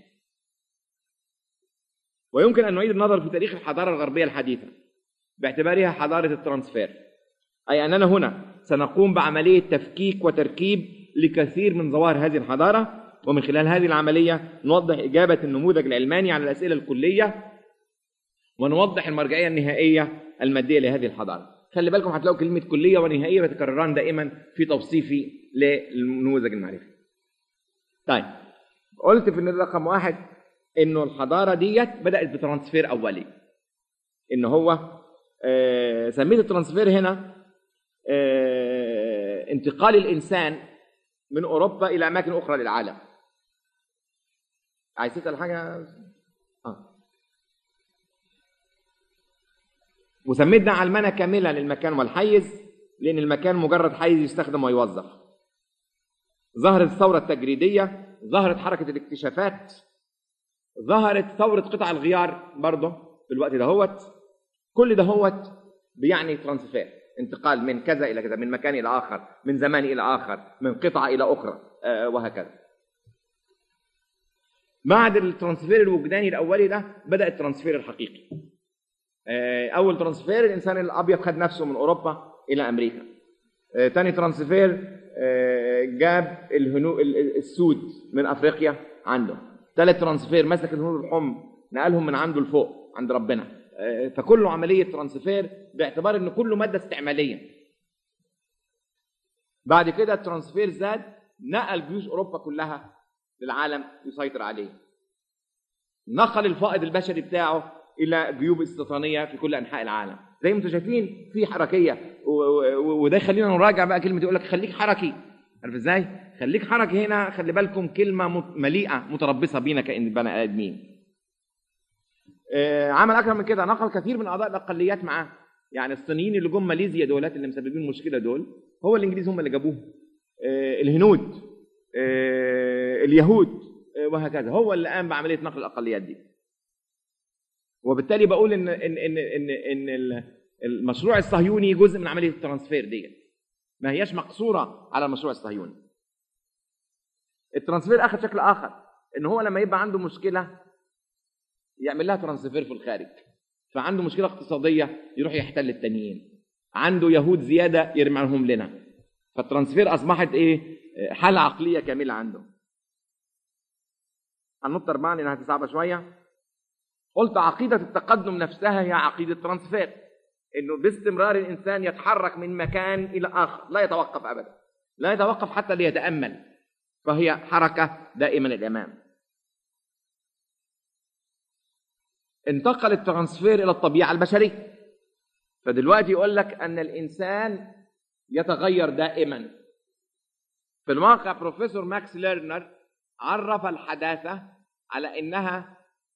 ويمكن أن نعيد النظر في تاريخ الحضارة الغربية الحديثة باعتبارها حضارة الترانسفير أي أننا هنا سنقوم بعملية تفكيك وتركيب لكثير من ظواهر هذه الحضارة ومن خلال هذه العملية نوضح إجابة النموذج العلماني على الأسئلة الكلية ونوضح المرجعية النهائية المادية لهذه الحضارة خلي بالكم هتلاقوا كلمة كلية ونهائية بتكرران دائما في توصيفي للنموذج المعرفي طيب قلت في النقطة رقم واحد انه الحضاره ديت بدات بترانسفير اولي ان هو آه، سميت الترانسفير هنا آه، انتقال الانسان من اوروبا الى اماكن اخرى للعالم عايز تسال حاجه اه وسميت ده علمنه كامله للمكان والحيز لان المكان مجرد حيز يستخدم ويوظف ظهرت الثوره التجريديه ظهرت حركه الاكتشافات ظهرت ثورة قطع الغيار برضه في الوقت دهوت كل دهوت بيعني ترانسفير انتقال من كذا إلى كذا من مكان إلى آخر من زمان إلى آخر من قطعة إلى أخرى آه وهكذا بعد الترانسفير الوجداني الأولي ده بدأ الترانسفير الحقيقي آه أول ترانسفير الإنسان الأبيض خد نفسه من أوروبا إلى أمريكا آه تاني ترانسفير آه جاب الهنو السود من أفريقيا عنده ثالث ترانسفير مسك الهنود الحمر نقلهم من عنده لفوق عند ربنا آه، فكله عمليه ترانسفير باعتبار ان كله ماده استعماليه بعد كده الترانسفير زاد نقل جيوش اوروبا كلها للعالم يسيطر عليه نقل الفائض البشري بتاعه الى جيوب استيطانيه في كل انحاء العالم زي ما انتم شايفين في حركيه و- و- وده يخلينا نراجع بقى كلمه يقول لك خليك حركي عارف ازاي خليك حركي هنا خلي بالكم كلمه مت- مليئه متربصه بينا كان بني ادمين آه، عمل اكثر من كده نقل كثير من اعضاء الاقليات معاه يعني الصينيين اللي جم ماليزيا دولات اللي مسببين مشكله دول هو الانجليز هم اللي جابوهم آه، الهنود آه، اليهود آه، وهكذا هو اللي قام بعمليه نقل الاقليات دي وبالتالي بقول ان ان ان ان, إن ال- المشروع الصهيوني جزء من عمليه الترانسفير ديت ما هياش مقصوره على المشروع الصهيوني الترانسفير اخذ شكل اخر ان هو لما يبقى عنده مشكله يعمل لها ترانسفير في الخارج فعنده مشكله اقتصاديه يروح يحتل التانيين عنده يهود زياده يرميهم لنا فالترانسفير اصبحت ايه حاله عقليه كامله عنده هننط اربعه لانها صعبه شويه قلت عقيده التقدم نفسها هي عقيده ترانسفير انه باستمرار الانسان يتحرك من مكان الى اخر لا يتوقف ابدا لا يتوقف حتى ليتامل فهي حركه دائما الامام انتقل الترانسفير الى الطبيعه البشريه فدلوقتي يقول لك ان الانسان يتغير دائما في الواقع بروفيسور ماكس ليرنر عرف الحداثه على انها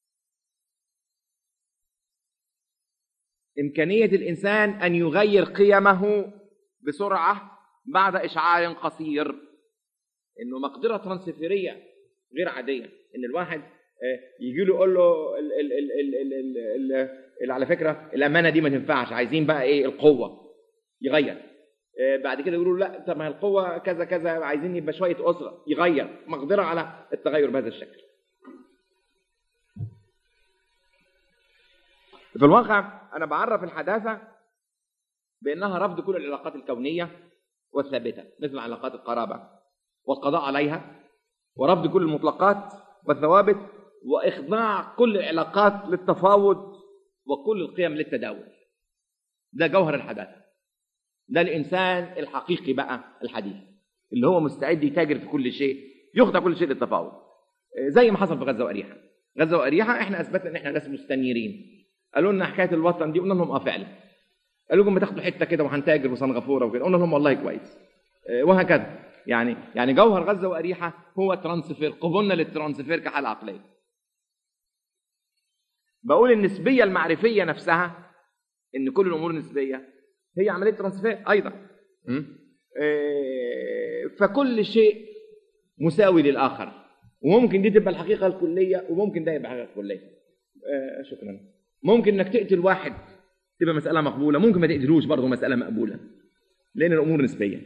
امكانيه الانسان ان يغير قيمه بسرعه بعد اشعاع قصير انه مقدره ترانسفيريه غير عاديه ان الواحد يجي له يقول له ال ال ال ال ال ال ال ال على فكره الامانه دي ما تنفعش عايزين بقى ايه القوه يغير آه، بعد كده يقولوا لا طب ما القوه كذا كذا عايزين يبقى شويه اسره يغير مقدره على التغير بهذا الشكل في الواقع انا بعرف الحداثه بانها رفض كل العلاقات الكونيه والثابته مثل علاقات القرابه والقضاء عليها ورفض كل المطلقات والثوابت واخضاع كل العلاقات للتفاوض وكل القيم للتداول ده جوهر الحداثه ده الانسان الحقيقي بقى الحديث اللي هو مستعد يتاجر في كل شيء يخضع كل شيء للتفاوض آه، زي ما حصل في غزه واريحه غزه واريحه احنا اثبتنا ان احنا ناس مستنيرين قالوا لنا حكايه الوطن دي قلنا لهم اه فعلا قالوا لكم ما تاخدوا حته كده وهنتاجر وسنغافوره وكده قلنا لهم والله كويس آه، وهكذا يعني يعني جوهر غزه واريحه هو ترانسفير قبولنا للترانسفير كحاله عقليه بقول النسبيه المعرفيه نفسها ان كل الامور نسبيه هي عمليه ترانسفير ايضا م? آه، فكل شيء مساوي للاخر وممكن دي تبقى الحقيقه الكليه وممكن ده يبقى الحقيقه الكليه آه، شكرا ممكن انك تقتل واحد تبقى مساله مقبوله ممكن ما تقتلوش برضه مساله مقبوله لان الامور نسبيه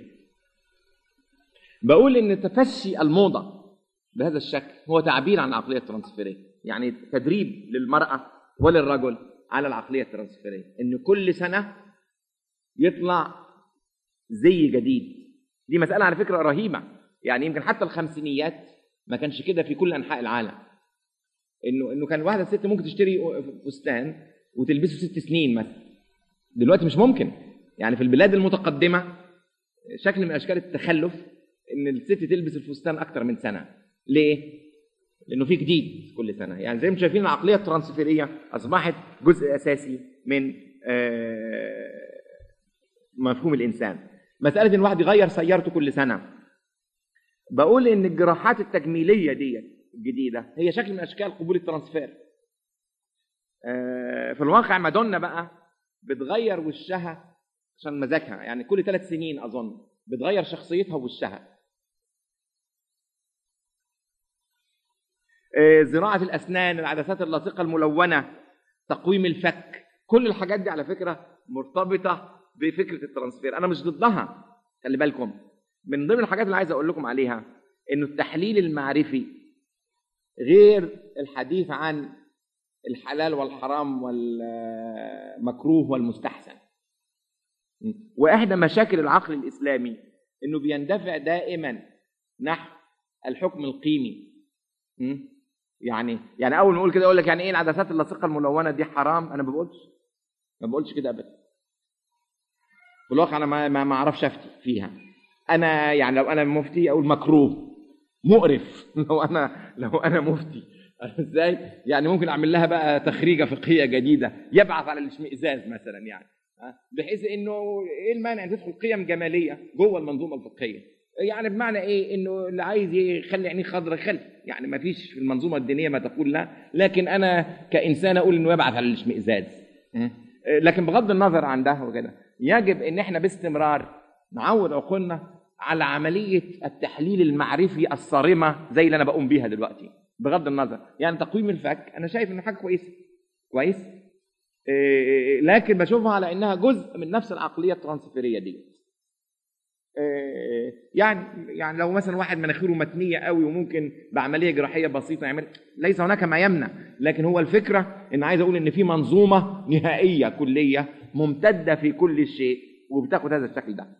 بقول ان تفشي الموضه بهذا الشكل هو تعبير عن العقليه الترانسفيريه يعني تدريب للمراه وللرجل على العقليه الترانسفيريه ان كل سنه يطلع زي جديد دي مساله على فكره رهيبه يعني يمكن حتى الخمسينيات ما كانش كده في كل انحاء العالم انه انه كان واحده ست ممكن تشتري فستان وتلبسه ست سنين مثلا دلوقتي مش ممكن يعني في البلاد المتقدمه شكل من اشكال التخلف ان الست تلبس الفستان اكتر من سنه ليه لانه في جديد كل سنه يعني زي ما شايفين العقليه الترانسفيريه اصبحت جزء اساسي من آه، مفهوم الانسان مساله ان الواحد يغير سيارته كل سنه بقول ان الجراحات التجميليه دي الجديده هي شكل من اشكال قبول الترانسفير آه، في الواقع مادونا بقى بتغير وشها عشان مزاجها يعني كل ثلاث سنين اظن بتغير شخصيتها ووشها آه، زراعه الاسنان العدسات اللاصقه الملونه تقويم الفك كل الحاجات دي على فكره مرتبطه بفكره الترانسفير انا مش ضدها خلي بالكم من ضمن الحاجات اللي عايز اقول لكم عليها انه التحليل المعرفي غير الحديث عن الحلال والحرام والمكروه والمستحسن واحدى مشاكل العقل الاسلامي انه بيندفع دائما نحو الحكم القيمي م? يعني يعني اول ما اقول كده اقول لك يعني ايه العدسات اللاصقه الملونه دي حرام انا ما بقولش ما بقولش كده ابدا في الواقع انا ما ما ما اعرفش افتي فيها انا يعني لو انا مفتي اقول مكروه مقرف لو انا لو انا مفتي عارف ازاي يعني ممكن اعمل لها بقى تخريجه فقهيه جديده يبعث على الاشمئزاز مثلا يعني ها؟ بحيث انه ايه المانع ان تدخل قيم جماليه جوه المنظومه الفقهيه يعني بمعنى ايه انه اللي عايز يخلي عينيه خضراء خلي يعني ما فيش في المنظومه الدينيه ما تقول لا لكن انا كانسان اقول انه يبعث على الاشمئزاز م? لكن بغض النظر عن ده وكده يجب ان احنا باستمرار نعود عقولنا على عمليه التحليل المعرفي الصارمه زي اللي انا بقوم بيها دلوقتي بغض النظر يعني تقويم الفك انا شايف انه حاجه كويسه كويس إيه لكن بشوفها على انها جزء من نفس العقليه الترانسفيريه دي إيه يعني يعني لو مثلا واحد مناخيره متنيه قوي وممكن بعمليه جراحيه بسيطه يعمل ليس هناك ما يمنع لكن هو الفكره ان عايز اقول ان في منظومه نهائيه كليه ممتده في كل شيء وبتاخد هذا الشكل ده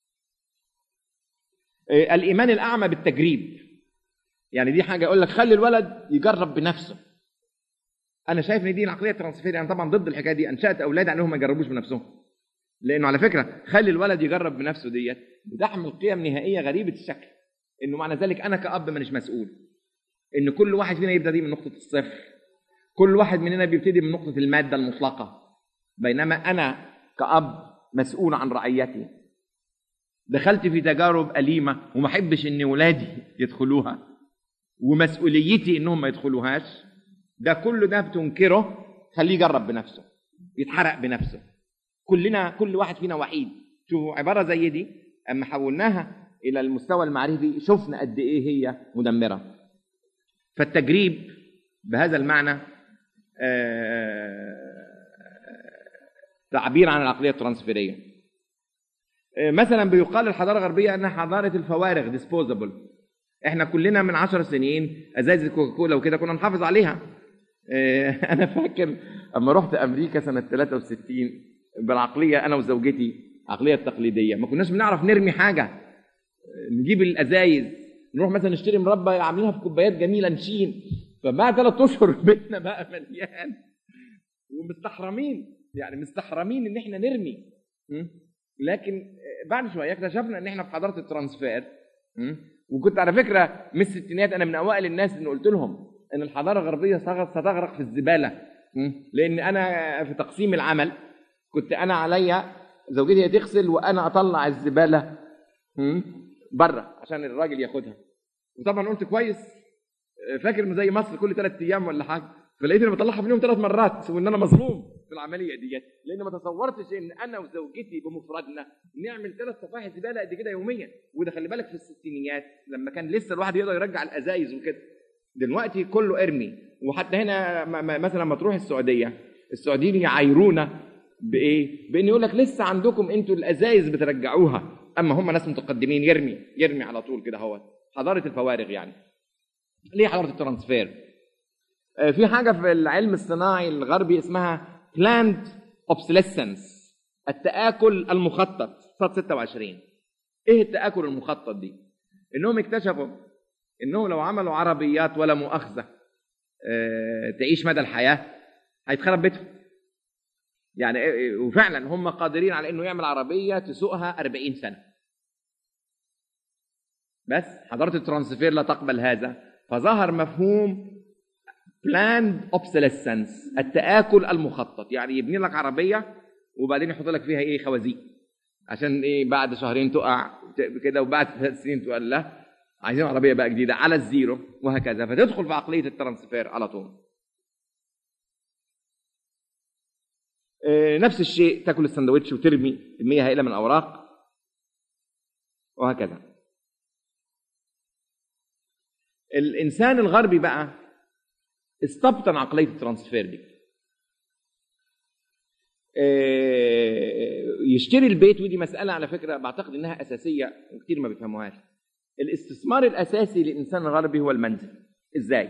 إيه الايمان الاعمى بالتجريب يعني دي حاجه اقول لك خلي الولد يجرب بنفسه انا شايف ان دي العقليه الترانسفيريه انا طبعا ضد الحكايه دي انشات اولاد عليهم ما يجربوش بنفسهم لانه على فكره خلي الولد يجرب بنفسه ديت بتحمل قيم نهائيه غريبه الشكل انه معنى ذلك انا كاب مانيش مسؤول ان كل واحد فينا يبدا دي من نقطه الصفر كل واحد مننا بيبتدي من نقطه الماده المطلقه بينما انا كاب مسؤول عن رعيتي دخلت في تجارب أليمة وما أحبش إن ولادي يدخلوها ومسؤوليتي إنهم ما يدخلوهاش ده كله ده بتنكره خليه يجرب بنفسه يتحرق بنفسه كلنا كل واحد فينا وحيد شوفوا عبارة زي دي أما حولناها إلى المستوى المعرفي شفنا قد إيه هي مدمرة فالتجريب بهذا المعنى تعبير عن العقلية الترانسفيرية مثلا بيقال الحضاره الغربيه انها حضاره الفوارغ ديسبوزابل احنا كلنا من عشر سنين ازايز الكوكاكولا وكده كنا نحافظ عليها انا فاكر اما رحت امريكا سنه 63 بالعقليه انا وزوجتي عقليه التقليديه ما كناش بنعرف نرمي حاجه نجيب الازايز نروح مثلا نشتري مربى عاملينها في كوبايات جميله نشين فبعد ثلاث اشهر بيتنا بقى مليان ومستحرمين يعني مستحرمين ان احنا نرمي م? لكن بعد شويه اكتشفنا ان احنا في حضاره الترانسفير م? وكنت على فكره من الستينات انا من اوائل الناس اللي قلت لهم ان الحضاره الغربيه ستغ- ستغرق في الزباله م? لان انا في تقسيم العمل كنت انا عليا زوجتي هي تغسل وانا اطلع الزباله م? بره عشان الراجل ياخدها وطبعا قلت كويس فاكر انه زي مصر كل ثلاث ايام ولا حاجه فلقيت اني بطلعها في اليوم ثلاث مرات وان انا مظلوم في العمليه ديت لان ما تصورتش ان انا وزوجتي بمفردنا نعمل ثلاث صفائح زباله قد كده يوميا وده خلي بالك في الستينيات لما كان لسه الواحد يقدر يرجع الازايز وكده دلوقتي كله ارمي وحتى هنا م- م- مثلا لما تروح السعوديه السعوديين يعايرونا بايه؟ بان يقول لك لسه عندكم انتوا الازايز بترجعوها اما هم ناس متقدمين يرمي يرمي على طول كده هو حضاره الفوارغ يعني ليه حضاره الترانسفير؟ آه، في حاجه في العلم الصناعي الغربي اسمها planned obsolescence التآكل المخطط صاد 26 ايه التآكل المخطط دي؟ انهم اكتشفوا انهم لو عملوا عربيات ولا مؤاخذه آه، تعيش مدى الحياه هيتخرب بيتهم يعني إيه- إيه، وفعلا هم قادرين على انه يعمل عربيه تسوقها 40 سنه بس حضاره الترانسفير لا تقبل هذا فظهر مفهوم planned obsolescence التآكل المخطط يعني يبني لك عربيه وبعدين يحط لك فيها ايه خوازيق عشان ايه بعد شهرين تقع ت- كده وبعد ثلاث سنين تقول لا عايزين عربيه بقى جديده على الزيرو وهكذا فتدخل في عقليه الترانسفير على طول آه، نفس الشيء تاكل السندوتش وترمي كميه هائله من الاوراق وهكذا الانسان الغربي بقى استبطن عقليه الترانسفير دي آه، يشتري البيت ودي مساله على فكره بعتقد انها اساسيه وكتير ما بيفهموهاش الاستثمار الاساسي للانسان الغربي هو المنزل ازاي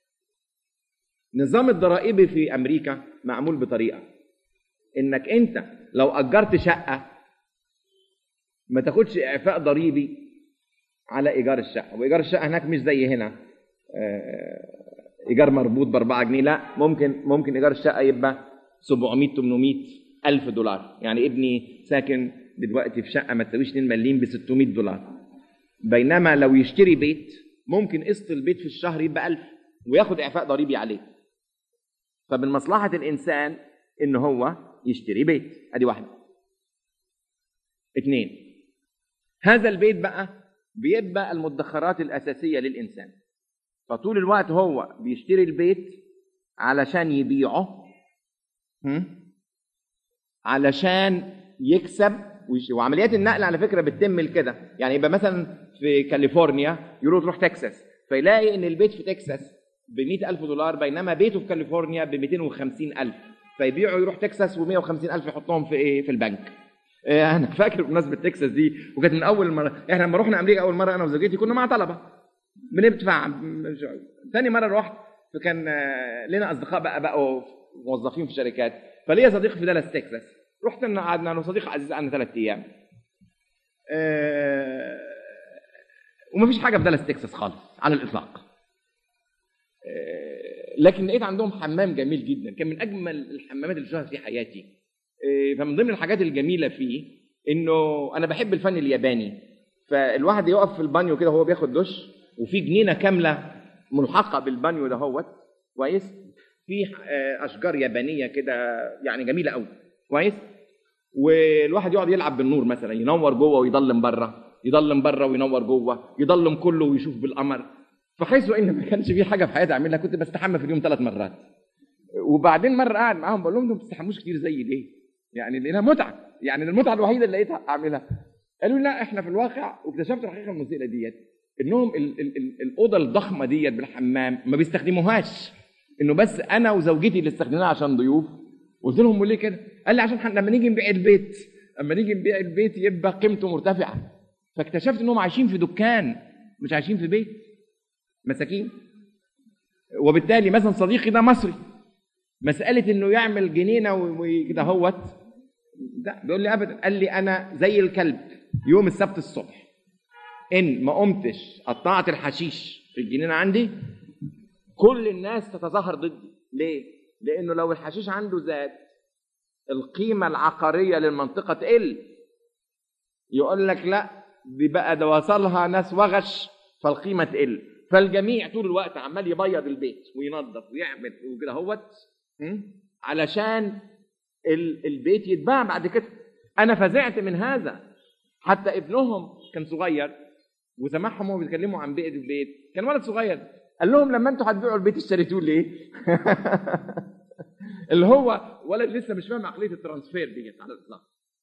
نظام الضرائبي في امريكا معمول بطريقه انك انت لو اجرت شقه ما تاخدش اعفاء ضريبي على ايجار الشقه وايجار الشقه هناك مش زي هنا آه، ايجار مربوط ب 4 جنيه لا ممكن ممكن ايجار الشقه يبقى 700 800 الف دولار يعني ابني ساكن دلوقتي في شقه ما تساويش 2 مليم ب 600 دولار بينما لو يشتري بيت ممكن قسط البيت في الشهر يبقى 1000 وياخد اعفاء ضريبي عليه فمن مصلحه الانسان ان هو يشتري بيت ادي واحده اثنين هذا البيت بقى بيبقى المدخرات الاساسيه للانسان فطول الوقت هو بيشتري البيت علشان يبيعه هم؟ علشان يكسب ويش- وعمليات النقل على فكره بتتم كده يعني يبقى مثلا في كاليفورنيا يروح تروح تكساس فيلاقي ان البيت في تكساس ب ألف دولار بينما بيته في كاليفورنيا ب 250 ألف فيبيعوا يروح تكساس و150 ألف يحطهم في ايه في البنك آه، انا فاكر بمناسبه تكساس دي وكانت من اول مره احنا لما رحنا امريكا اول مره انا وزوجتي كنا مع طلبه بندفع ثاني مره رحت فكان آه، لنا اصدقاء بقى بقوا موظفين في شركات فليا صديق في دالاس تكساس رحت لنا قعدنا انا وصديق عزيز عنا ثلاث ايام آه، ومفيش حاجه في دالاس تكساس خالص على الاطلاق آه، لكن لقيت عندهم حمام جميل جدا كان من اجمل الحمامات اللي شفتها في حياتي آه، فمن ضمن الحاجات الجميله فيه انه انا بحب الفن الياباني فالواحد يقف في البانيو كده وهو بياخد دش وفي جنينه كامله ملحقه بالبانيو دهوت كويس في آه، اشجار يابانيه كده يعني جميله قوي كويس والواحد يقعد يلعب بالنور مثلا ينور جوه ويضلم بره يضلم بره وينور جوه يضلم كله ويشوف بالقمر فحيث ان ما كانش في حاجه في حياتي اعملها كنت بستحمى في اليوم ثلاث مرات وبعدين مره قاعد معاهم بقول لهم انتوا ما بتستحموش كتير زي ليه؟ يعني لانها متعه يعني المتعه الوحيده اللي لقيتها اعملها قالوا لي لا احنا في الواقع واكتشفت الحقيقه المثيره ديت انهم ال- ال- ال- الاوضه الضخمه ديت بالحمام ما بيستخدموهاش انه بس انا وزوجتي اللي استخدمناها عشان ضيوف قلت لهم ليه كده؟ قال لي عشان حن- لما نيجي نبيع البيت اما نيجي نبيع البيت يبقى قيمته مرتفعه فاكتشفت انهم عايشين في دكان مش عايشين في بيت مساكين وبالتالي مثلا صديقي ده مصري مساله انه يعمل جنينه و- وكده هوت لا بيقول لي ابدا قال لي انا زي الكلب يوم السبت الصبح ان ما قمتش قطعت الحشيش في الجنينه عندي كل الناس تتظاهر ضدي ليه؟ لانه لو الحشيش عنده زاد القيمة العقارية للمنطقة تقل يقول لك لا دي بقى ده وصلها ناس وغش فالقيمة تقل فالجميع طول الوقت عمال يبيض البيت وينظف ويعمل وكده هوت م? علشان ال- البيت يتباع بعد كده انا فزعت من هذا حتى ابنهم كان صغير وسمعهم وهم بيتكلموا عن بيع البيت كان ولد صغير قال لهم لما انتوا هتبيعوا البيت اشتريتوه ليه اللي هو ولد لسه مش فاهم عقليه الترانسفير ديت على الاطلاق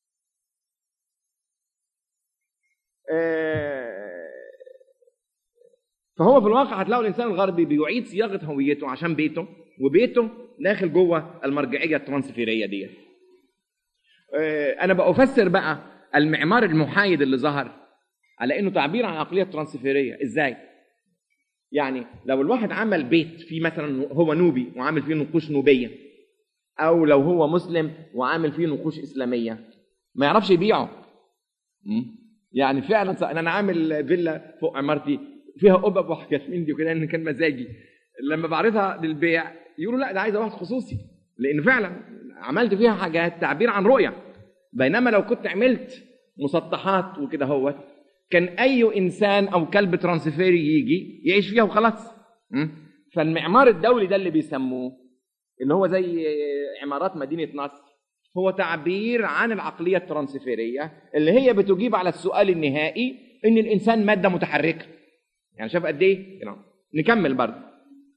آه، فهو في الواقع هتلاقوا الانسان الغربي بيعيد صياغه هويته عشان بيته وبيته داخل جوه المرجعيه الترانسفيريه ديت آه، انا بفسر بقى المعمار المحايد اللي ظهر على انه تعبير عن العقليه الترانسفيريه ازاي يعني لو الواحد عمل بيت فيه مثلا هو نوبي وعامل فيه نقوش نوبيه او لو هو مسلم وعامل فيه نقوش اسلاميه ما يعرفش يبيعه م? يعني فعلا صح- انا عامل فيلا فوق عمارتي فيها قبب وحاجات من دي وكده ان كان مزاجي لما بعرضها للبيع يقولوا لا ده عايزه واحد خصوصي لان فعلا عملت فيها حاجات تعبير عن رؤيه بينما لو كنت عملت مسطحات وكده هوت كان اي انسان او كلب ترانسفيري يجي يعيش فيها وخلاص م? فالمعمار الدولي ده اللي بيسموه اللي هو زي عمارات مدينه نصر هو تعبير عن العقليه الترانسفيريه اللي هي بتجيب على السؤال النهائي ان الانسان ماده متحركه يعني شايف قد ايه كده. نكمل برضه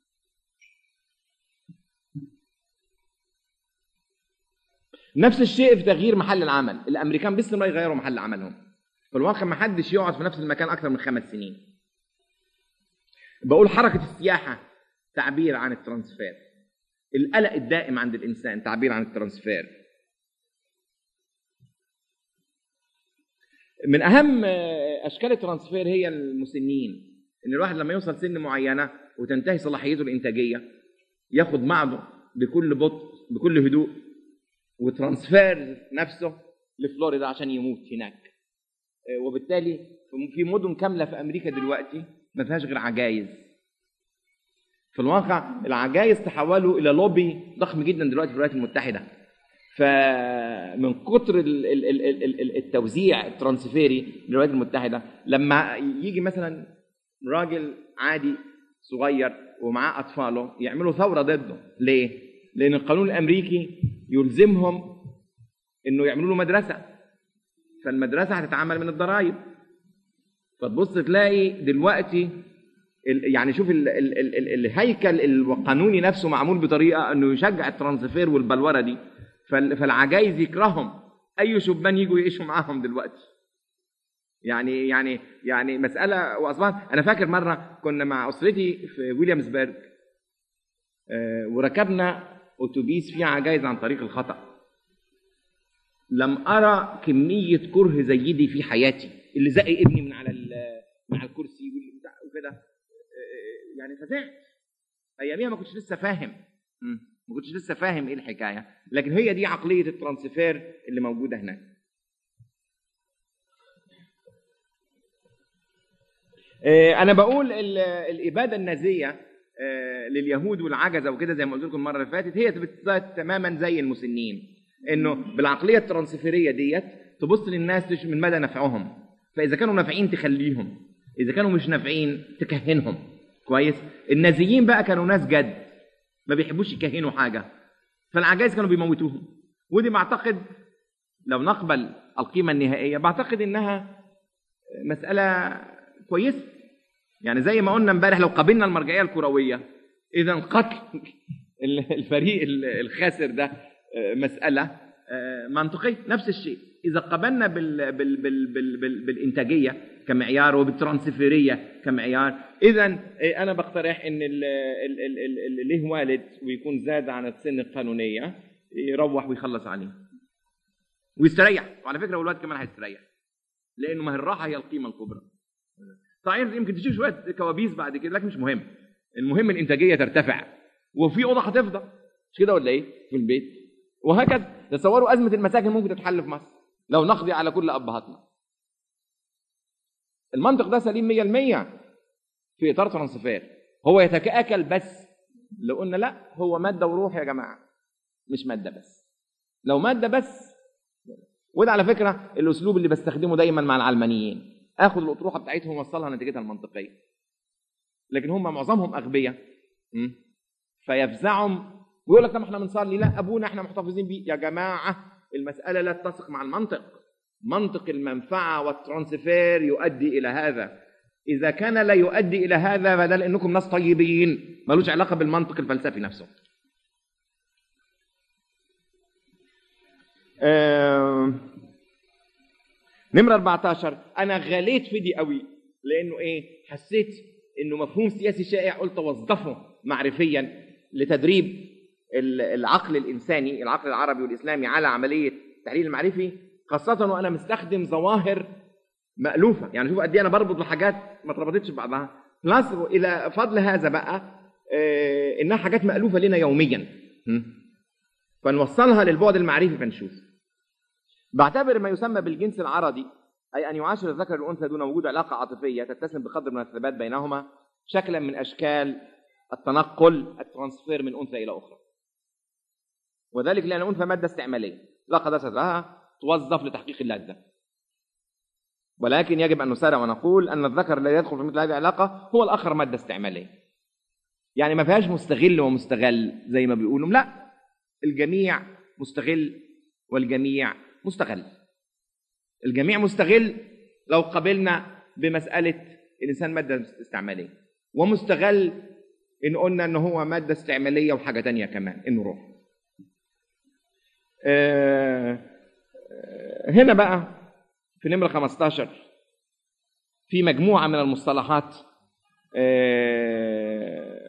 نفس الشيء في تغيير محل العمل الامريكان باستمرار يغيروا محل عملهم في الواقع ما حدش يقعد في نفس المكان اكثر من خمس سنين بقول حركه السياحه تعبير عن الترانسفير القلق الدائم عند الانسان تعبير عن الترانسفير من اهم آه، اشكال الترانسفير هي المسنين ان الواحد لما يوصل سن معينه وتنتهي صلاحيته الانتاجيه ياخد بعضه بكل بطء بكل هدوء وترانسفير نفسه لفلوريدا عشان يموت هناك آه، وبالتالي في مدن كامله في امريكا دلوقتي ما فيهاش غير عجايز في الواقع العجايز تحولوا الى لوبي ضخم جدا دلوقتي في الولايات المتحده فمن كتر ال- ال- ال- ال- ال- ال- التوزيع الترانسفيري للولايات المتحده لما يجي مثلا راجل عادي صغير ومعاه اطفاله يعملوا ثوره ضده ليه؟ لان القانون الامريكي يلزمهم انه يعملوا له مدرسه فالمدرسه هتتعمل من الضرائب فتبص تلاقي دلوقتي ال- يعني شوف ال ال ال ال الهيكل القانوني نفسه معمول بطريقه انه يشجع الترانسفير والبلوره دي فال- فالعجايز يكرههم اي شبان يجوا يعيشوا معاهم دلوقتي يعني يعني يعني مساله واصبحت انا فاكر مره كنا مع اسرتي في ويليامسبرج آه، وركبنا اتوبيس فيه عجايز عن طريق الخطا لم ارى كميه كره زي دي في حياتي اللي زق ابني من على ال- من على الكرسي واللي بتاع وكده آه، يعني فزعت اياميها ما كنتش لسه فاهم مم. ما كنتش لسه فاهم ايه الحكايه لكن هي دي عقليه الترانسفير اللي موجوده هناك آه، انا بقول ال- الاباده النازيه آه، لليهود والعجزه وكده زي ما قلت لكم المره اللي فاتت هي بتبقى تماما زي المسنين انه بالعقليه الترانسفيريه ديت تبص للناس تشوف من مدى نفعهم فاذا كانوا نافعين تخليهم اذا كانوا مش نافعين تكهنهم كويس النازيين بقى كانوا ناس جد ما بيحبوش يكهنوا حاجه فالعجائز كانوا بيموتوهم ودي بعتقد لو نقبل القيمه النهائيه بعتقد انها مساله كويسه يعني زي ما قلنا امبارح لو قابلنا المرجعيه الكرويه اذا قتل ال- الفريق ال- الخاسر ده آه، مساله آه، منطقيه نفس الشيء اذا قابلنا بال بال بال بال بال بالانتاجيه كمعيار وبالترانسفيريه كمعيار اذا آه، انا بقترح ان ال- ال- ال- ال- اللي له والد ويكون زاد عن السن القانونيه يروح ويخلص عليه ويستريح وعلى فكره والواد كمان هيستريح لانه ما هي الراحه هي القيمه الكبرى صحيح يمكن تشوف شويه كوابيس بعد كده لكن مش مهم المهم الانتاجيه ترتفع وفي اوضه هتفضى مش كده ولا ايه في البيت وهكذا تصوروا ازمه المساكن ممكن تتحل في مصر لو نقضي على كل ابهاتنا المنطق ده سليم 100% في اطار ترانسفير هو يتكاكل بس لو قلنا لا هو ماده وروح يا جماعه مش ماده بس لو ماده بس وده على فكره الاسلوب اللي بستخدمه دايما مع العلمانيين اخد الاطروحه بتاعتهم واوصلها نتيجتها المنطقيه لكن هم معظمهم اغبياء م? فيفزعهم ويقول لك طب احنا بنصلي لا ابونا احنا محتفظين بيه يا جماعه المساله لا تتسق مع المنطق منطق المنفعه والترانسفير يؤدي الى هذا اذا كان لا يؤدي الى هذا فده لانكم ناس طيبين ملوش علاقه بالمنطق الفلسفي نفسه آه... نمرة 14 أنا غليت في دي قوي لأنه إيه حسيت إنه مفهوم سياسي شائع قلت أوظفه معرفيا لتدريب العقل الإنساني العقل العربي والإسلامي على عملية التحليل المعرفي خاصة وأنا مستخدم ظواهر مألوفة يعني شوف قد إيه أنا بربط بحاجات ما اتربطتش ببعضها بلس إلى فضل هذا بقى آه إنها حاجات مألوفة لنا يوميا فنوصلها للبعد المعرفي فنشوف بعتبر ما يسمى بالجنس العرضي أي أن يعاشر الذكر الأنثى دون وجود علاقة عاطفية تتسم بقدر من الثبات بينهما شكلا من أشكال التنقل الترانسفير من أنثى إلى أخرى وذلك لأن الأنثى مادة استعمالية لا قداسة لها توظف لتحقيق اللذة ولكن يجب أن نسارع ونقول أن الذكر الذي يدخل في مثل هذه العلاقة هو الآخر مادة استعمالية يعني ما فيهاش مستغل ومستغل زي ما بيقولوا لا الجميع مستغل والجميع مستغل الجميع مستغل لو قبلنا بمسألة الإنسان مادة استعمالية ومستغل إن قلنا إن هو مادة استعمالية وحاجة تانية كمان إنه روح آه هنا بقى في نمرة 15 في مجموعة من المصطلحات آه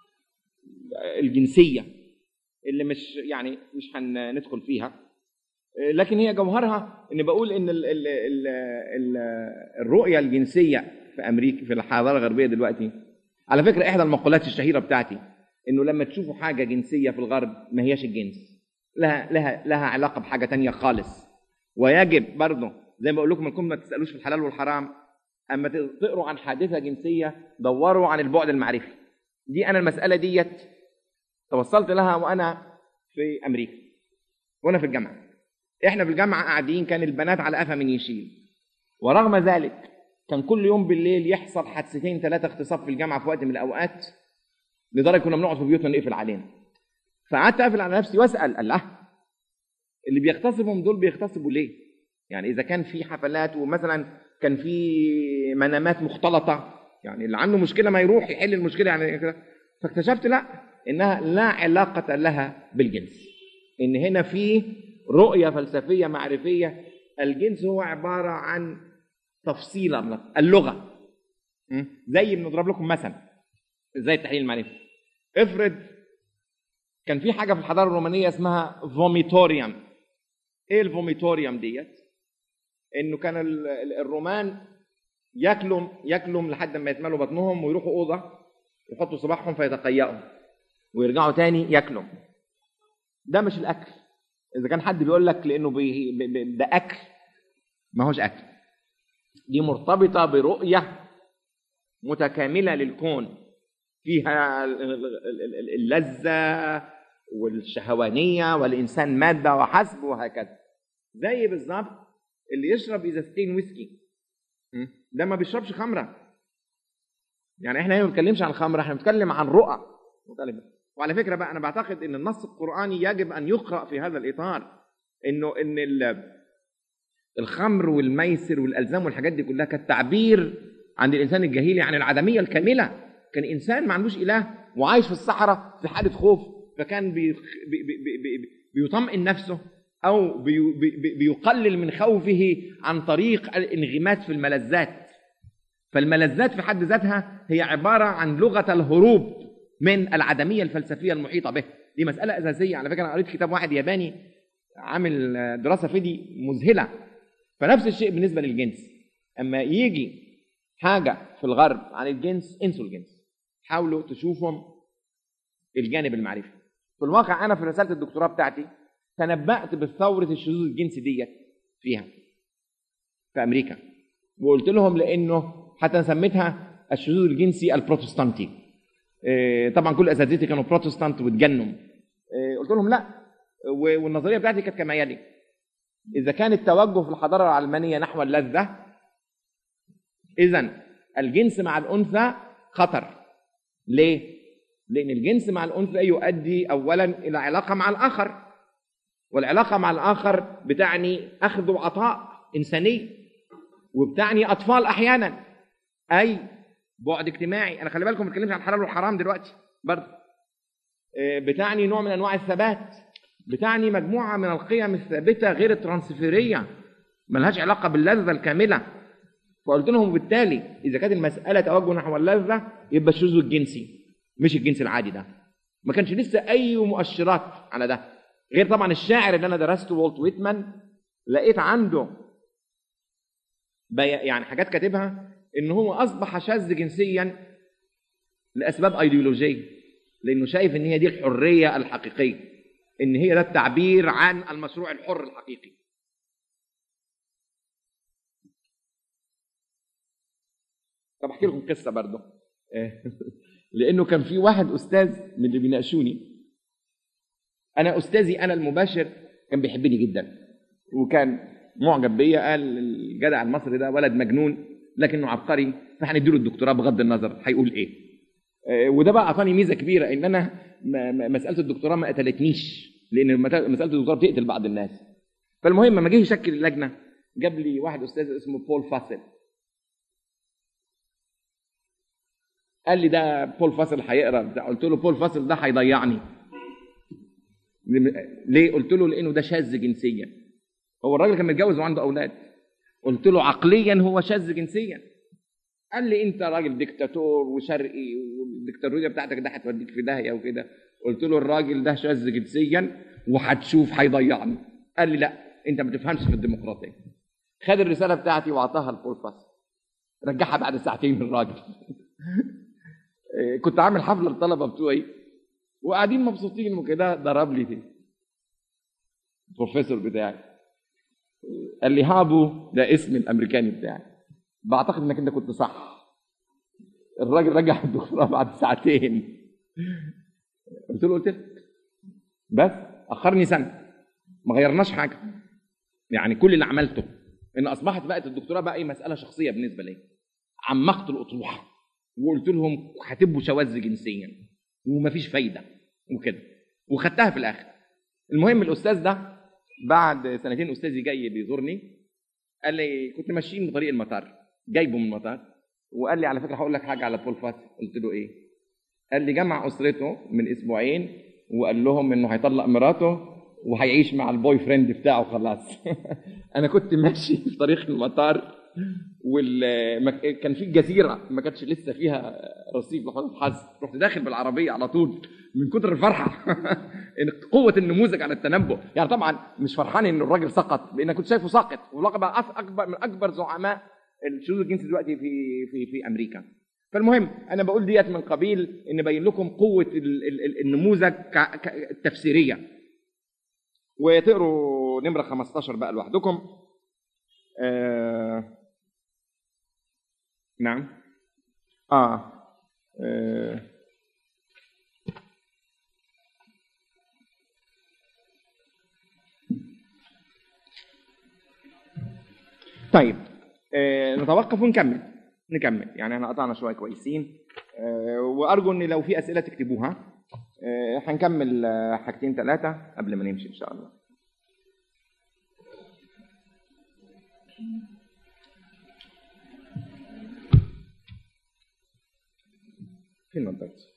الجنسية اللي مش يعني مش هندخل فيها لكن هي جوهرها ان بقول ان ال ال ال ال الرؤيه الجنسيه في امريكا في الحضاره الغربيه دلوقتي على فكره احدى المقولات الشهيره بتاعتي انه لما تشوفوا حاجه جنسيه في الغرب ما هياش الجنس لها لها لها علاقه بحاجه تانية خالص ويجب برضه زي ما بقول لكم انكم ما تسالوش في الحلال والحرام اما تقروا عن حادثه جنسيه دوروا عن البعد المعرفي دي انا المساله ديت توصلت لها وانا في امريكا وانا في الجامعه احنا في الجامعه قاعدين كان البنات على قفا من يشيل ورغم ذلك كان كل يوم بالليل يحصل حادثتين ثلاثه اغتصاب في الجامعه في وقت من الاوقات لدرجه كنا بنقعد في بيوتنا نقفل علينا فقعدت اقفل على نفسي واسال الله اللي بيغتصبهم دول بيغتصبوا ليه؟ يعني اذا كان في حفلات ومثلا كان في منامات مختلطه يعني اللي عنده مشكله ما يروح يحل المشكله يعني كده فاكتشفت لا انها لا علاقه لها بالجنس ان هنا في رؤية فلسفية معرفية الجنس هو عبارة عن تفصيلة من اللغة زي بنضرب لكم مثلا ازاي التحليل المعرفي افرض كان في حاجة في الحضارة الرومانية اسمها فوميتوريوم ايه الفوميتوريوم ديت انه كان الرومان ياكلوا ياكلوا لحد ما يتملوا بطنهم ويروحوا اوضه يحطوا صباحهم فيتقيأوا ويرجعوا تاني ياكلوا ده مش الاكل اذا كان حد بيقول لك لانه بي بي ده اكل ما هوش اكل دي مرتبطه برؤيه متكامله للكون فيها اللذه والشهوانيه والانسان ماده وحسب وهكذا زي بالظبط اللي يشرب ازازتين ويسكي ده ما بيشربش خمره يعني احنا هنا ما بنتكلمش عن الخمره احنا بنتكلم عن رؤى مختلفه وعلى فكره بقى انا بعتقد ان النص القراني يجب ان يقرا في هذا الاطار انه ان الخمر والميسر والالزام والحاجات دي كلها كانت تعبير عند الانسان الجاهلي عن العدميه الكامله كان انسان ما عندوش اله وعايش في الصحراء في حاله خوف فكان بي بي بي بي بيطمئن نفسه او بي بي بيقلل من خوفه عن طريق الانغماس في الملذات فالملذات في حد ذاتها هي عباره عن لغه الهروب من العدميه الفلسفيه المحيطه به دي مساله اساسيه على فكره انا قريت كتاب واحد ياباني عامل دراسه في دي مذهله فنفس الشيء بالنسبه للجنس اما يجي حاجه في الغرب عن الجنس انسوا الجنس حاولوا تشوفوا الجانب المعرفي في الواقع انا في رساله الدكتوراه بتاعتي تنبأت بثوره الشذوذ الجنسي ديت فيها في امريكا وقلت لهم لانه حتى سميتها الشذوذ الجنسي البروتستانتي طبعا كل اساتذتي كانوا بروتستانت واتجنوا قلت لهم لا و- والنظريه بتاعتي كانت كما يلي اذا كان التوجه في الحضاره العلمانيه نحو اللذه اذا الجنس مع الانثى خطر ليه لان الجنس مع الانثى يؤدي اولا الى علاقه مع الاخر والعلاقه مع الاخر بتعني اخذ وعطاء انساني وبتعني اطفال احيانا اي بعد اجتماعي انا خلي بالكم ما بتكلمش عن الحلال والحرام دلوقتي برضه آه، بتعني نوع من انواع الثبات بتعني مجموعه من القيم الثابته غير الترانسفيريه ملهاش علاقه باللذه الكامله فقلت لهم بالتالي اذا كانت المساله توجه نحو اللذه يبقى الشذوذ الجنسي مش الجنس العادي ده ما كانش لسه اي مؤشرات على ده غير طبعا الشاعر اللي انا درسته والت ويتمان لقيت عنده بي يعني حاجات كاتبها ان هو اصبح شاذ جنسيا لاسباب ايديولوجيه لانه شايف ان هي دي الحريه الحقيقيه ان هي ده التعبير عن المشروع الحر الحقيقي طب احكي لكم قصه برضه لانه كان في واحد استاذ من اللي بيناقشوني انا استاذي انا المباشر كان بيحبني جدا وكان معجب بيا قال الجدع المصري ده ولد مجنون لكنه عبقري فهنديله الدكتوراه بغض النظر هيقول ايه آه، وده بقى اعطاني ميزه كبيره ان انا م- م- مساله الدكتوراه ما قتلتنيش لان مت- مساله الدكتوراه بتقتل بعض الناس فالمهم لما جه يشكل اللجنه جاب لي واحد استاذ اسمه بول فاسل قال لي ده بول فاسل هيقرا بتاع قلت له بول فاسل ده هيضيعني ليه قلت له لانه ده شاذ جنسيا هو الراجل كان متجوز وعنده اولاد قلت له عقليا هو شاذ جنسيا قال لي انت راجل ديكتاتور وشرقي والديكتاتوريه بتاعتك ده هتوديك في داهيه وكده قلت له الراجل ده شاذ جنسيا وهتشوف هيضيعني قال لي لا انت ما تفهمش في الديمقراطيه خد الرساله بتاعتي واعطاها لبول فاسل رجعها بعد ساعتين الراجل إيه، كنت عامل حفله للطلبه بتوعي وقاعدين مبسوطين وكده ضرب لي تاني البروفيسور بتاعي قال لي هابو ده اسم الامريكاني بتاعي بعتقد انك انت كنت صح الراجل رجع الدكتوراه بعد ساعتين قلت له قلت لك بس اخرني سنه ما غيرناش حاجه يعني كل اللي عملته ان اصبحت بقت الدكتوراه بقى اي مساله شخصيه بالنسبه لي عمقت الاطروحه وقلت لهم هتبقوا شواذ جنسيا ومفيش فايده وكده وخدتها في الاخر المهم الاستاذ ده بعد سنتين استاذي جاي بيزورني قال لي كنت ماشيين بطريق المطار جايبه من المطار وقال لي على فكره هقول لك حاجه على بول فات قلت له ايه قال لي جمع اسرته من اسبوعين وقال لهم انه هيطلق مراته وهيعيش مع البوي فريند بتاعه خلاص انا كنت ماشي في طريق المطار وال ما- كان في جزيره ما كانتش لسه فيها رصيف لحظه حظ رحت داخل بالعربيه على طول من كتر الفرحه ان قوه النموذج على التنبؤ يعني طبعا مش فرحان ان الراجل سقط لان كنت شايفه ساقط ولقب أف- اكبر من اكبر زعماء الشذوذ الجنسي دلوقتي في في في امريكا فالمهم انا بقول ديت من قبيل ان ابين لكم قوه ال- ال- ال- النموذج ك- ك- التفسيريه وتقروا نمره 15 بقى لوحدكم آه نعم آه. آه. طيب آه نتوقف ونكمل نكمل يعني احنا قطعنا شويه كويسين آه وارجو ان لو في اسئله تكتبوها آه هنكمل آه حاجتين ثلاثه قبل ما نمشي ان شاء الله فين نضارتي؟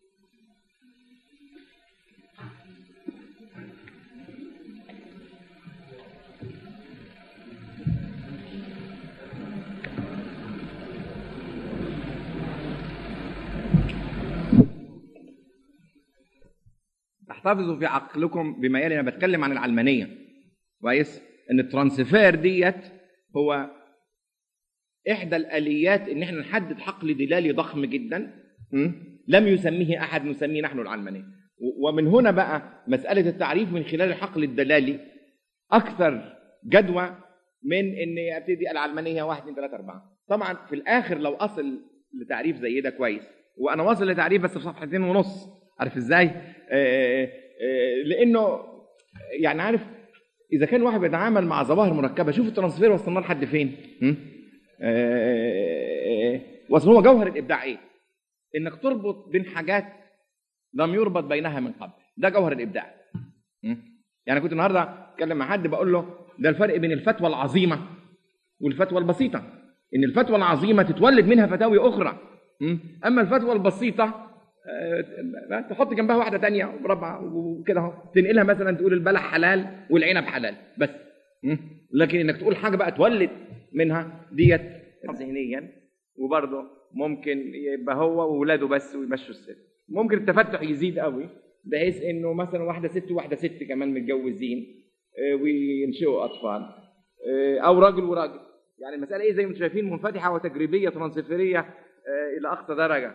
احتفظوا في عقلكم بما يلي انا بتكلم عن العلمانيه كويس ان الترانسفير ديت هو احدى الاليات ان احنا نحدد حقل دلالي ضخم جدا م? لم يسميه احد نسميه نحن العلمانيه و- ومن هنا بقى مساله التعريف من خلال الحقل الدلالي اكثر جدوى من ان ابتدي العلمانيه 1 2 3 4 طبعا في الاخر لو اصل لتعريف زي ده كويس وانا واصل لتعريف بس في صفحتين ونص عارف ازاي؟ آه، آه، لانه يعني عارف اذا كان واحد بيتعامل مع ظواهر مركبه شوف الترانسفير وصلنا لحد فين م? آه، وصل هو جوهر الابداع ايه انك تربط بين حاجات لم يربط بينها من قبل ده جوهر الابداع م? يعني كنت النهارده اتكلم مع حد بقول له ده الفرق بين الفتوى العظيمه والفتوى البسيطه ان الفتوى العظيمه تتولد منها فتاوي اخرى م? اما الفتوى البسيطه آه، تحط جنبها واحده تانية مربع وكده اهو تنقلها مثلا تقول البلح حلال والعنب حلال بس م? لكن انك تقول حاجه بقى تولد منها ديت ذهنيا وبرضه ممكن يبقى هو وولاده بس ويمشوا الست ممكن التفتح يزيد قوي بحيث انه مثلا واحده ست وواحده ست كمان متجوزين آه، وينشئوا اطفال آه، او راجل وراجل يعني المساله ايه زي ما انتم شايفين منفتحه وتجريبيه ترانسفيريه آه، الى اقصى درجه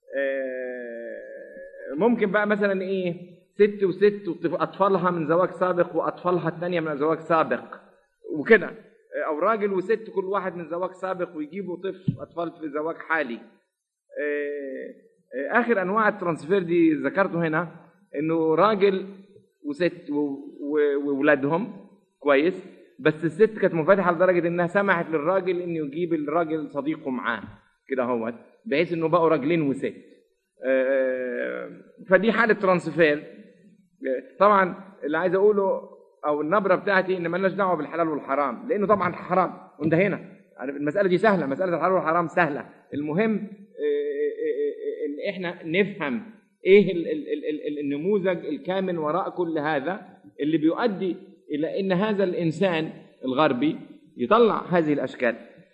آه، ممكن بقى مثلا ايه ست وست واطفالها من زواج سابق واطفالها الثانيه من زواج سابق وكده آه، او راجل وست كل واحد من زواج سابق ويجيبوا طفل اطفال في زواج حالي آه، آه، اخر انواع الترانسفير دي ذكرته هنا انه راجل وست و- و- واولادهم كويس بس الست كانت منفتحه لدرجه انها سمحت للراجل انه يجيب الراجل صديقه معاه كده هو بحيث انه بقوا راجلين وست آه، فدي حاله ترانسفير آه، طبعا اللي عايز اقوله او النبره بتاعتي ان مالناش دعوه بالحلال والحرام لانه طبعا حرام وانتهينا يعني المساله دي سهله مساله الحلال والحرام سهله المهم آه، آه، آه، ان احنا نفهم ايه ال- ال- ال- ال- النموذج الكامن وراء كل هذا اللي بيؤدي الى ان هذا الانسان الغربي يطلع هذه الاشكال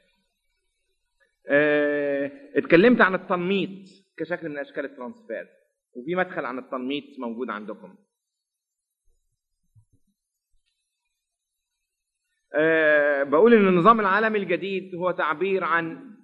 آه، اتكلمت عن التنميط كشكل من اشكال الترانسفير وفي مدخل عن التنميط موجود عندكم أه بقول ان النظام العالمي الجديد هو تعبير عن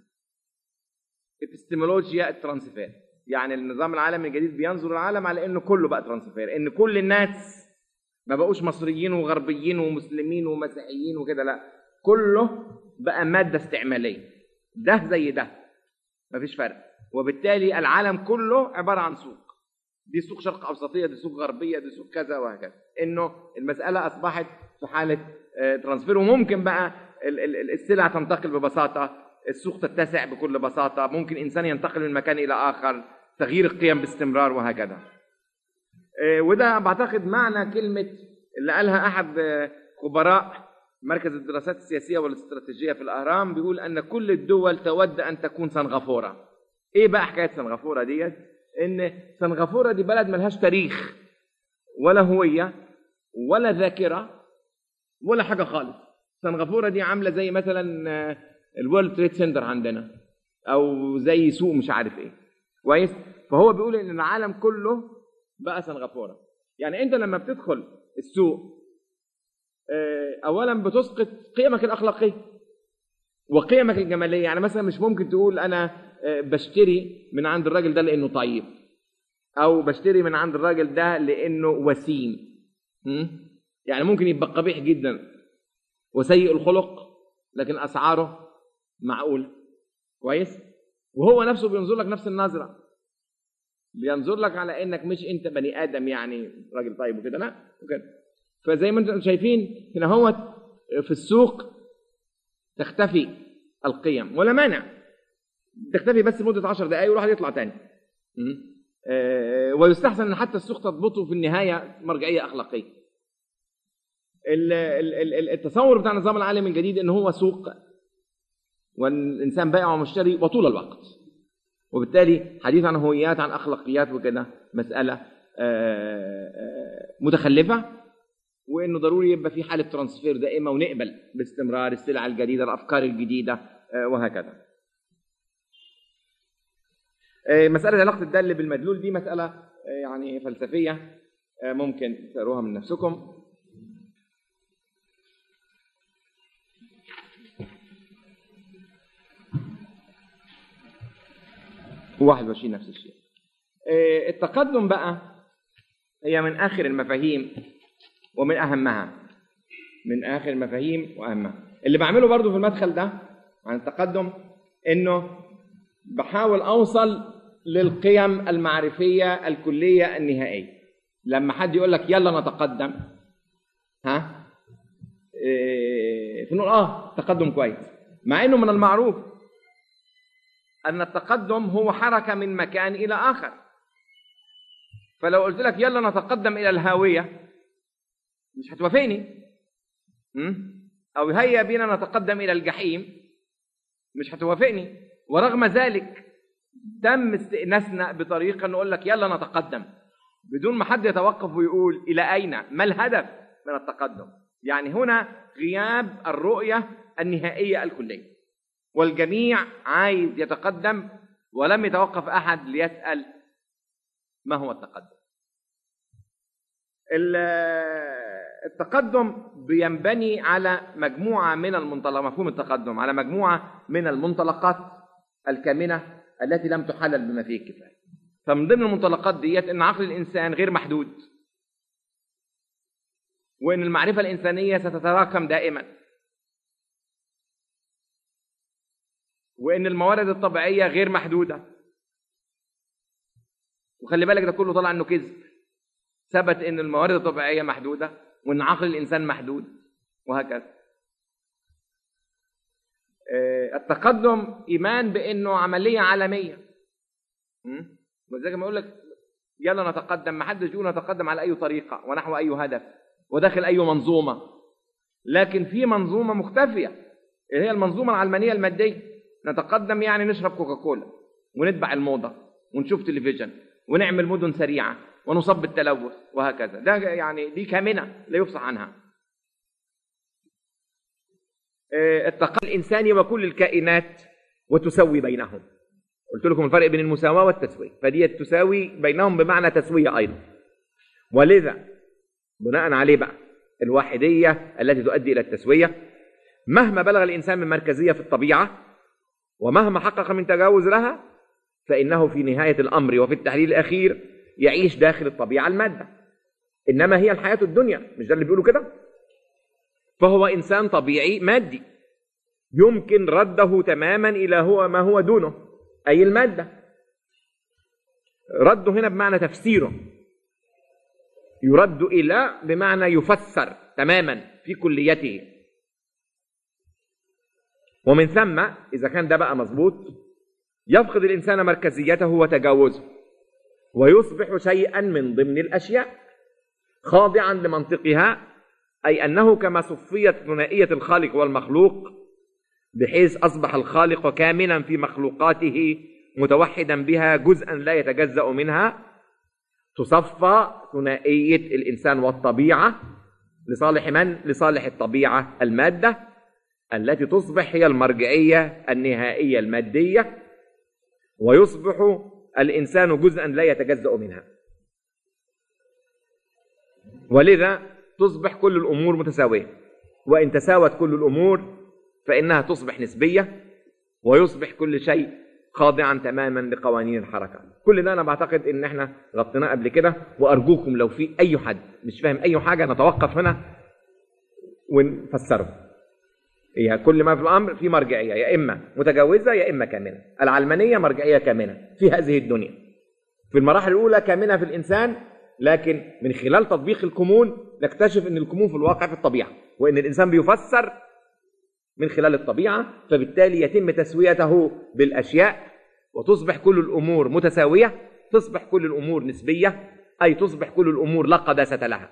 ابستمولوجيا الترانسفير يعني النظام العالمي الجديد بينظر العالم على انه كله بقى ترانسفير ان كل الناس ما بقوش مصريين وغربيين ومسلمين ومسيحيين وكده لا كله بقى ماده استعماليه ده زي ده مفيش فرق وبالتالي العالم كله عباره عن سوق دي سوق شرق اوسطيه دي سوق غربيه دي سوق كذا وهكذا انه المساله اصبحت في حاله آه، ترانسفير وممكن بقى ال- ال- ال- السلع تنتقل ببساطه السوق تتسع بكل بساطه ممكن انسان ينتقل من مكان الى اخر تغيير القيم باستمرار وهكذا آه، وده بعتقد معنى كلمه اللي قالها احد آه، خبراء مركز الدراسات السياسيه والاستراتيجيه في الاهرام بيقول ان كل الدول تود ان تكون سنغافوره ايه بقى حكايه سنغافوره ديت ان سنغافوره دي بلد ملهاش تاريخ ولا هويه ولا ذاكره ولا حاجه خالص سنغافوره دي عامله زي مثلا آه، الورلد تريد سنتر عندنا او زي سوق مش عارف ايه كويس فهو بيقول ان العالم كله بقى سنغافوره يعني انت لما بتدخل السوق آه، اولا بتسقط قيمك الاخلاقيه وقيمك الجماليه يعني مثلا مش ممكن تقول انا آه، بشتري من عند الراجل ده لانه طيب او بشتري من عند الراجل ده لانه وسيم م? يعني ممكن يبقى قبيح جدا وسيء الخلق لكن اسعاره معقوله كويس وهو نفسه بينظر لك نفس النظره بينظر لك على انك مش انت بني ادم يعني راجل طيب وكده لا وكده فزي ما انتم شايفين هنا هو في السوق تختفي القيم ولا مانع تختفي بس لمده 10 دقائق والواحد يطلع تاني م? آه، ويستحسن ان حتى السوق تضبطه في النهايه مرجعيه اخلاقيه ال- ال- ال- التصور بتاع النظام العالمي الجديد ان هو سوق والانسان بائع ومشتري وطول الوقت وبالتالي حديث عن هويات عن اخلاقيات وكده مساله آه، آه، متخلفه وانه ضروري يبقى في حاله ترانسفير دائمه ونقبل باستمرار السلع الجديده الافكار الجديده آه، وهكذا آه، مساله علاقه الدل بالمدلول دي مساله آه، يعني فلسفيه آه، ممكن تقروها من نفسكم و21 نفس الشيء آه، التقدم بقى هي من اخر المفاهيم ومن اهمها من اخر المفاهيم واهمها اللي بعمله برضو في المدخل ده عن التقدم انه بحاول اوصل للقيم المعرفيه الكليه النهائيه لما حد يقول لك يلا نتقدم ها إيه فنقول اه تقدم كويس مع انه من المعروف ان التقدم هو حركه من مكان الى اخر فلو قلت لك يلا نتقدم الى الهاويه مش هتوافقني م? او هيا بنا نتقدم الى الجحيم مش هتوافقني ورغم ذلك تم استئناسنا بطريقه نقول لك يلا نتقدم بدون ما حد يتوقف ويقول الى اين ما الهدف من التقدم يعني هنا غياب الرؤيه النهائيه الكليه والجميع عايز يتقدم ولم يتوقف احد ليسال ما هو التقدم التقدم بينبني على مجموعه من المنطلقات مفهوم التقدم على مجموعه من المنطلقات الكامنه التي لم تحلل بما فيه الكفايه فمن ضمن المنطلقات ديت ان عقل الانسان غير محدود وان المعرفه الانسانيه ستتراكم دائما وان الموارد الطبيعيه غير محدوده وخلي بالك ده كله طلع انه كذب ثبت ان الموارد الطبيعيه محدوده وان عقل الانسان محدود وهكذا التقدم ايمان بانه عمليه عالميه ولذلك ما يقول لك يلا نتقدم ما حدش يقول نتقدم على اي طريقه ونحو اي هدف وداخل اي منظومه لكن في منظومه مختفيه اللي هي المنظومه العلمانيه الماديه نتقدم يعني نشرب كوكاكولا ونتبع الموضه ونشوف تلفزيون ونعمل مدن سريعه ونصب بالتلوث وهكذا ده يعني دي كامنه لا يفصح عنها التقدم الانساني وكل الكائنات وتسوي بينهم قلت لكم الفرق بين المساواة والتسوية فدي تساوي بينهم بمعنى تسوية أيضا ولذا بناء عليه بقى الواحدية التي تؤدي إلى التسوية مهما بلغ الإنسان من مركزية في الطبيعة ومهما حقق من تجاوز لها فإنه في نهاية الأمر وفي التحليل الأخير يعيش داخل الطبيعة المادة إنما هي الحياة الدنيا مش ده اللي بيقولوا كده فهو إنسان طبيعي مادي يمكن رده تماما إلى هو ما هو دونه أي المادة رده هنا بمعنى تفسيره يرد إلى بمعنى يفسر تماما في كليته ومن ثم إذا كان ده بقى مظبوط يفقد الإنسان مركزيته وتجاوزه ويصبح شيئا من ضمن الأشياء خاضعا لمنطقها أي أنه كما صفيت ثنائية الخالق والمخلوق بحيث أصبح الخالق كاملا في مخلوقاته متوحدا بها جزءا لا يتجزأ منها تصفى ثنائية الإنسان والطبيعة لصالح من؟ لصالح الطبيعة المادة التي تصبح هي المرجعية النهائية المادية ويصبح الإنسان جزءا لا يتجزأ منها ولذا تصبح كل الأمور متساوية وإن تساوت كل الأمور فإنها تصبح نسبية ويصبح كل شيء خاضعا تماما لقوانين الحركة كل ده أنا بعتقد إن إحنا غطيناه قبل كده وأرجوكم لو في أي حد مش فاهم أي حاجة نتوقف هنا ونفسره هي كل ما في الأمر في مرجعية يا إما متجاوزة يا إما كامنة العلمانية مرجعية كامنة في هذه الدنيا في المراحل الأولى كامنة في الإنسان لكن من خلال تطبيق الكمون نكتشف ان الكمون في الواقع في الطبيعه وان الانسان بيفسر من خلال الطبيعه فبالتالي يتم تسويته بالاشياء وتصبح كل الامور متساويه تصبح كل الامور نسبيه اي تصبح كل الامور لا قداسه لها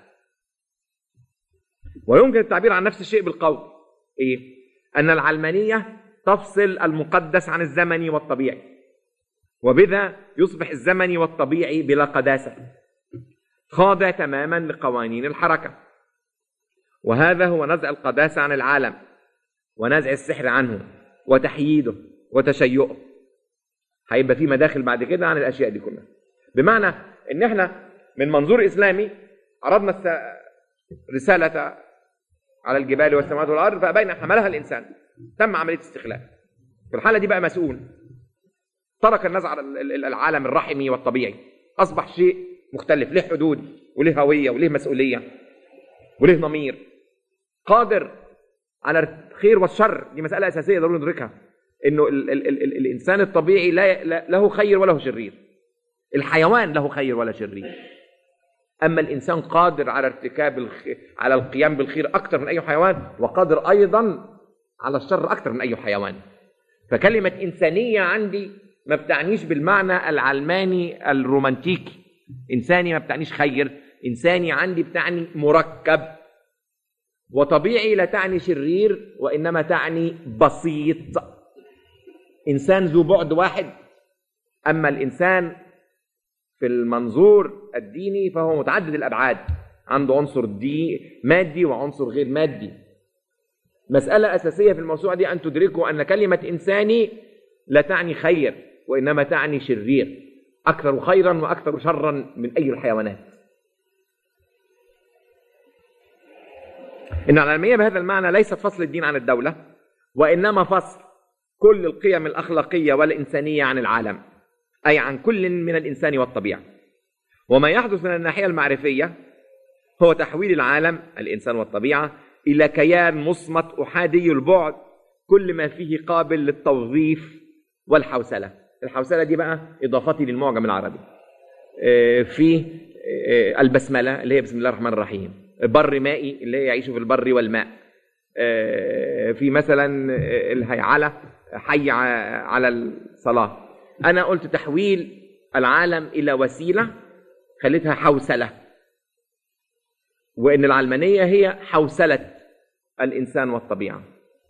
ويمكن التعبير عن نفس الشيء بالقول ايه ان العلمانيه تفصل المقدس عن الزمني والطبيعي وبذا يصبح الزمني والطبيعي بلا قداسه خاضع تماما لقوانين الحركة وهذا هو نزع القداسة عن العالم ونزع السحر عنه وتحييده وتشيؤه هيبقى في مداخل بعد كده عن الأشياء دي كلها بمعنى إن إحنا من منظور إسلامي عرضنا الس... رسالة على الجبال والسماوات والأرض فأبين حملها الإنسان تم عملية استخلاف في الحالة دي بقى مسؤول ترك النزع على العالم الرحمي والطبيعي أصبح شيء مختلف له حدود وله هوية وله مسؤولية وله ضمير قادر على الخير والشر دي مسألة أساسية ضروري ندركها إنه ال ال ال ال الإنسان الطبيعي لا له خير وله شرير الحيوان له خير ولا شرير اما الانسان قادر على ارتكاب الخ... على القيام بالخير اكثر من اي حيوان وقادر ايضا على الشر اكثر من اي حيوان فكلمه انسانيه عندي ما بتعنيش بالمعنى العلماني الرومانتيكي انساني ما بتعنيش خير انساني عندي بتعني مركب وطبيعي لا تعني شرير وانما تعني بسيط انسان ذو بعد واحد اما الانسان في المنظور الديني فهو متعدد الابعاد عنده عنصر دي مادي وعنصر غير مادي مساله اساسيه في الموسوعه دي ان تدركوا ان كلمه انساني لا تعني خير وانما تعني شرير اكثر خيرا واكثر شرا من اي الحيوانات ان العلميه بهذا المعنى ليست فصل الدين عن الدوله وانما فصل كل القيم الاخلاقيه والانسانيه عن العالم اي عن كل من الانسان والطبيعه وما يحدث من الناحيه المعرفيه هو تحويل العالم الانسان والطبيعه الى كيان مصمت احادي البعد كل ما فيه قابل للتوظيف والحوسله الحوسله دي بقى اضافتي للمعجم العربي آه، في آه، البسمله اللي هي بسم الله الرحمن الرحيم بر مائي اللي هي يعيش في البر والماء آه، في مثلا آه، الهيعله حي ع- على الصلاه انا قلت تحويل العالم الى وسيله خليتها حوسله وان العلمانيه هي حوسله الانسان والطبيعه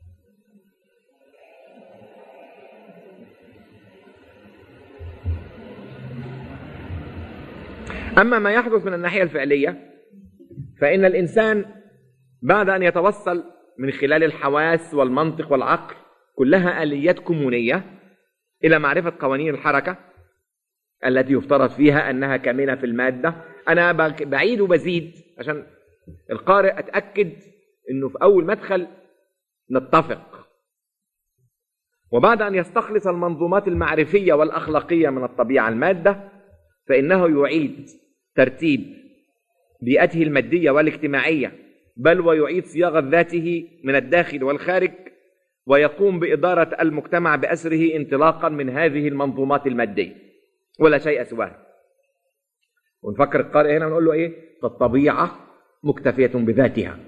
اما ما يحدث من الناحيه الفعليه فان الانسان بعد ان يتوصل من خلال الحواس والمنطق والعقل كلها اليات كمونيه الى معرفه قوانين الحركه التي يفترض فيها انها كامنه في الماده انا بك- بعيد وبزيد عشان القارئ اتاكد انه في اول مدخل نتفق وبعد ان يستخلص المنظومات المعرفيه والاخلاقيه من الطبيعه الماده فانه يعيد ترتيب بيئته الماديه والاجتماعيه بل ويعيد صياغه ذاته من الداخل والخارج ويقوم باداره المجتمع باسره انطلاقا من هذه المنظومات الماديه ولا شيء سواها ونفكر القارئ هنا ونقول له ايه فالطبيعه مكتفيه بذاتها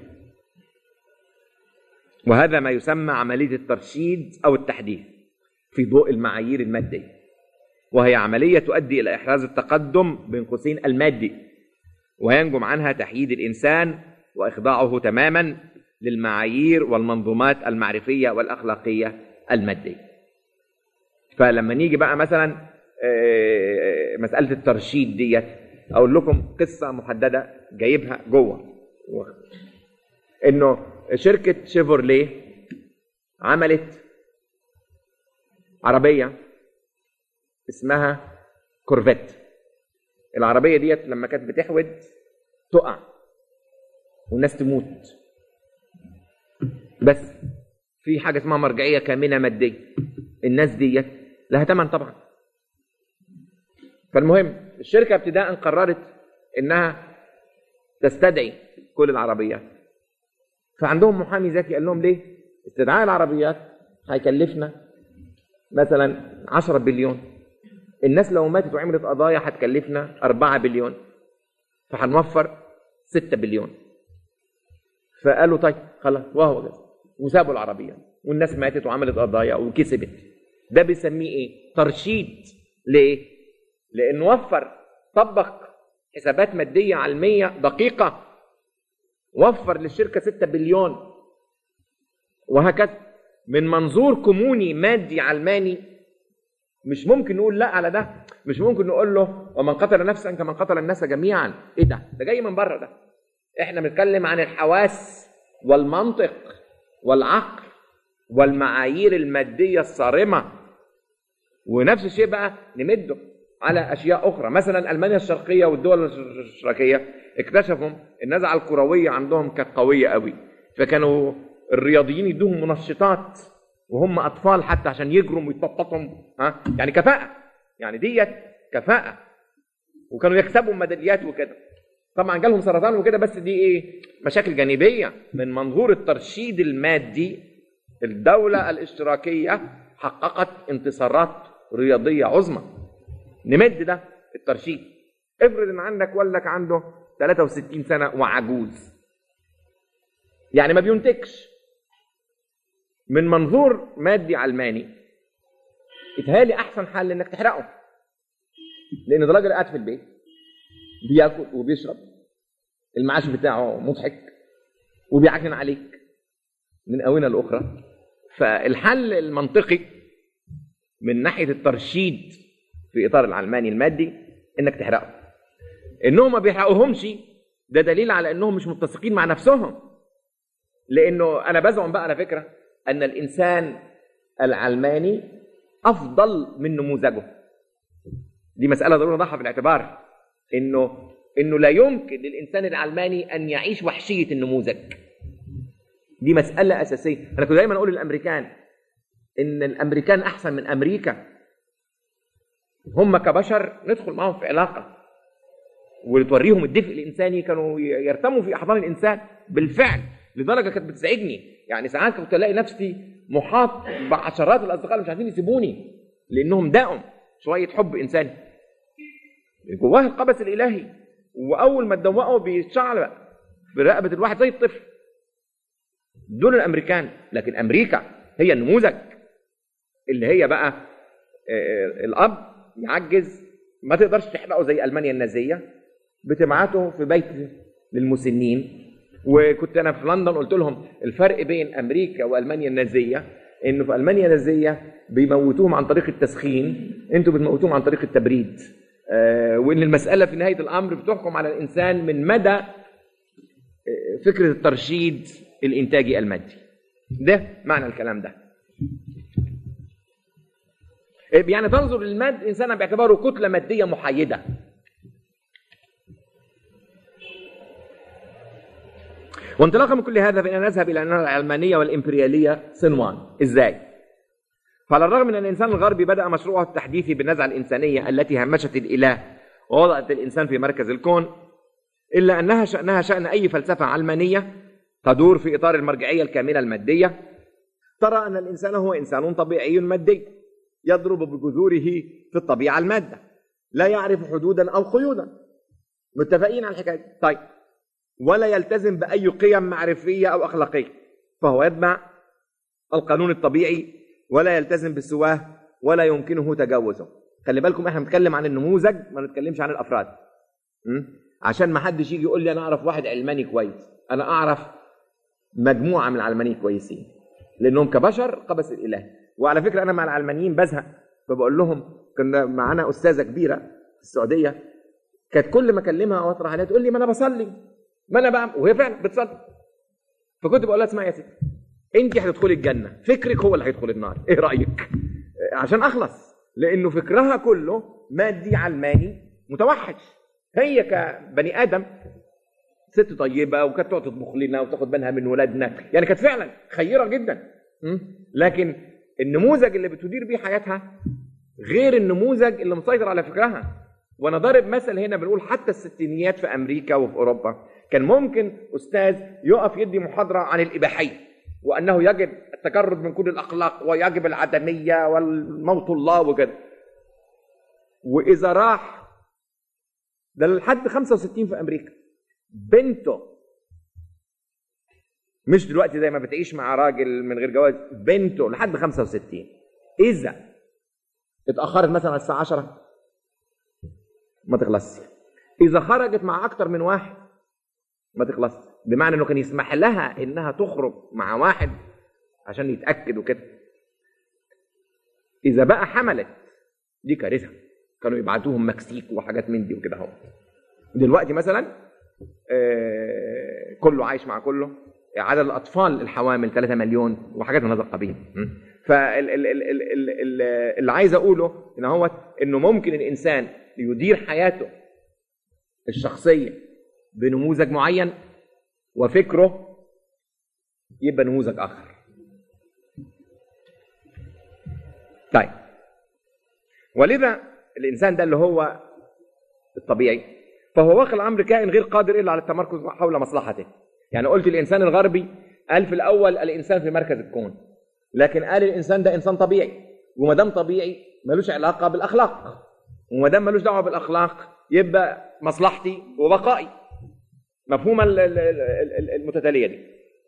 وهذا ما يسمى عمليه الترشيد او التحديث في ضوء المعايير الماديه وهي عمليه تؤدي الى احراز التقدم بين قوسين المادي وينجم عنها تحييد الانسان واخضاعه تماما للمعايير والمنظومات المعرفيه والاخلاقيه الماديه فلما نيجي بقى مثلا آه، مساله الترشيد ديت اقول لكم قصه محدده جايبها جوه انه شركه شيفورليه عملت عربيه اسمها كورفيت العربيه ديت لما كانت بتحود تقع والناس تموت بس في حاجه اسمها مرجعيه كامنه ماديه الناس ديت لها ثمن طبعا فالمهم الشركه ابتداء قررت انها تستدعي كل العربيات فعندهم محامي ذكي قال لهم ليه استدعاء العربيات هيكلفنا مثلا 10 بليون الناس لو ماتت وعملت قضايا هتكلفنا 4 بليون فهنوفر 6 بليون فقالوا طيب خلاص وهو كده وسابوا العربية والناس ماتت وعملت قضايا وكسبت ده بيسميه ايه ترشيد ليه لانه وفر طبق حسابات مادية علمية دقيقة وفر للشركة 6 بليون وهكذا من منظور كوموني مادي علماني مش ممكن نقول لا على ده مش ممكن نقول له ومن قتل نفسا كمن قتل الناس جميعا ايه ده ده جاي من بره ده احنا بنتكلم عن الحواس والمنطق والعقل والمعايير المادية الصارمة ونفس الشيء بقى نمده على أشياء أخرى مثلا ألمانيا الشرقية والدول الاشتراكية اكتشفوا النزعة الكروية عندهم كانت قوية قوي فكانوا الرياضيين يدوهم منشطات وهم أطفال حتى عشان يجروا ويتنططوا ها يعني كفاءة يعني ديت كفاءة وكانوا يكسبوا ميداليات وكده طبعا جالهم سرطان وكده بس دي ايه مشاكل جانبيه من منظور الترشيد المادي الدوله الاشتراكيه حققت انتصارات رياضيه عظمى نمد ده الترشيد افرض ان عندك ولدك عنده 63 سنه وعجوز يعني ما بينتجش من منظور مادي علماني اتهالي احسن حل انك تحرقه لان ده راجل قاعد في البيت بياكل وبيشرب المعاش بتاعه مضحك وبيعكن عليك من اونه لاخرى فالحل المنطقي من ناحيه الترشيد في اطار العلماني المادي انك تحرقه انهم ما بيحرقوهمش ده دليل على انهم مش متسقين مع نفسهم لانه انا بزعم بقى على فكره ان الانسان العلماني افضل من نموذجه دي مساله ضروري نضعها في الاعتبار انه انه لا يمكن للانسان العلماني ان يعيش وحشيه النموذج دي مساله اساسيه انا كنت دايما اقول للامريكان ان الامريكان احسن من امريكا هم كبشر ندخل معاهم في علاقه وتوريهم الدفء الانساني كانوا يرتموا في احضان الانسان بالفعل لدرجه كانت بتزعجني يعني ساعات كنت الاقي نفسي محاط بعشرات الاصدقاء اللي مش عايزين يسيبوني لانهم داقوا شويه حب انساني جواه القبس الالهي واول ما تدوقه بيتشعل في رقبه الواحد زي الطفل دول الامريكان لكن امريكا هي النموذج اللي هي بقى آه، الاب يعجز ما تقدرش تحرقه زي المانيا النازيه بتبعته في بيت للمسنين وكنت انا في لندن قلت لهم الفرق بين امريكا والمانيا النازيه انه في المانيا النازيه بيموتوهم عن طريق التسخين انتوا بتموتوهم عن طريق التبريد آه، وان المساله في نهايه الامر بتحكم على الانسان من مدى آه، فكره الترشيد الانتاجي المادي ده معنى الكلام ده آه، يعني تنظر للماد الانسان باعتباره كتله ماديه محايده وانطلاقا من كل هذا فإننا نذهب إلى أن العلمانية والإمبريالية صنوان إزاي؟ فعلى الرغم من أن الإنسان الغربي بدأ مشروعه التحديثي بالنزعة الإنسانية التي همشت الإله ووضعت الإنسان في مركز الكون إلا أنها شأنها شأن أي فلسفة علمانية تدور في إطار المرجعية الكاملة المادية ترى أن الإنسان هو إنسان طبيعي مادي يضرب بجذوره في الطبيعة المادة لا يعرف حدودا أو قيودا متفقين على الحكاية دي. طيب ولا يلتزم بأي قيم معرفية أو أخلاقية فهو يتبع القانون الطبيعي ولا يلتزم بالسواه ولا يمكنه تجاوزه خلي بالكم احنا بنتكلم عن النموذج ما نتكلمش عن الافراد م? عشان ما حدش يجي يقول لي انا اعرف واحد علماني كويس انا اعرف مجموعه من العلمانيين كويسين لانهم كبشر قبس الاله وعلى فكره انا مع العلمانيين بزهق فبقول لهم كنا معانا استاذه كبيره في السعوديه كانت كل ما اكلمها او اطرح عليها تقول لي ما انا بصلي ما انا بعمل وهي فعلا بتصلي فكنت بقول لها اسمعي يا ستي انت هتدخلي الجنه فكرك هو اللي هيدخل النار ايه رايك عشان اخلص لانه فكرها كله مادي علماني متوحش هي كبني ادم ست طيبه وكانت تقعد تطبخ لنا وتاخد بالها من ولادنا يعني كانت فعلا خيره جدا م? لكن النموذج اللي بتدير بيه حياتها غير النموذج اللي مسيطر على فكرها وانا ضارب مثل هنا بنقول حتى الستينيات في امريكا وفي اوروبا كان ممكن استاذ يقف يدي محاضره عن الاباحيه وانه يجب التجرد من كل الاخلاق ويجب العدميه والموت الله وكده واذا راح ده لحد 65 في امريكا بنته مش دلوقتي زي ما بتعيش مع راجل من غير جواز بنته لحد 65 اذا اتاخرت مثلا على الساعه 10 ما تخلصش اذا خرجت مع اكتر من واحد ما تخلصش بمعنى انه كان يسمح لها انها تخرج مع واحد عشان يتاكد وكده اذا بقى حملت دي كارثه كانوا يبعتوهم مكسيك وحاجات من دي وكده اهو دلوقتي مثلا آه كله عايش مع كله عدد الاطفال الحوامل 3 مليون وحاجات من هذا القبيل فاللي عايز اقوله ان هو انه ممكن الانسان يدير حياته الشخصيه بنموذج معين وفكره يبقى نموذج اخر طيب ولذا الانسان ده اللي هو الطبيعي فهو واقع الامر كائن غير قادر الا على التمركز حول مصلحته يعني قلت الانسان الغربي قال في الاول الانسان في مركز الكون لكن قال الانسان ده انسان طبيعي وما دام طبيعي ملوش علاقه بالاخلاق وما دام ملوش دعوه بالاخلاق يبقى مصلحتي وبقائي مفهوم ال- ال- ال- ال- المتتاليه دي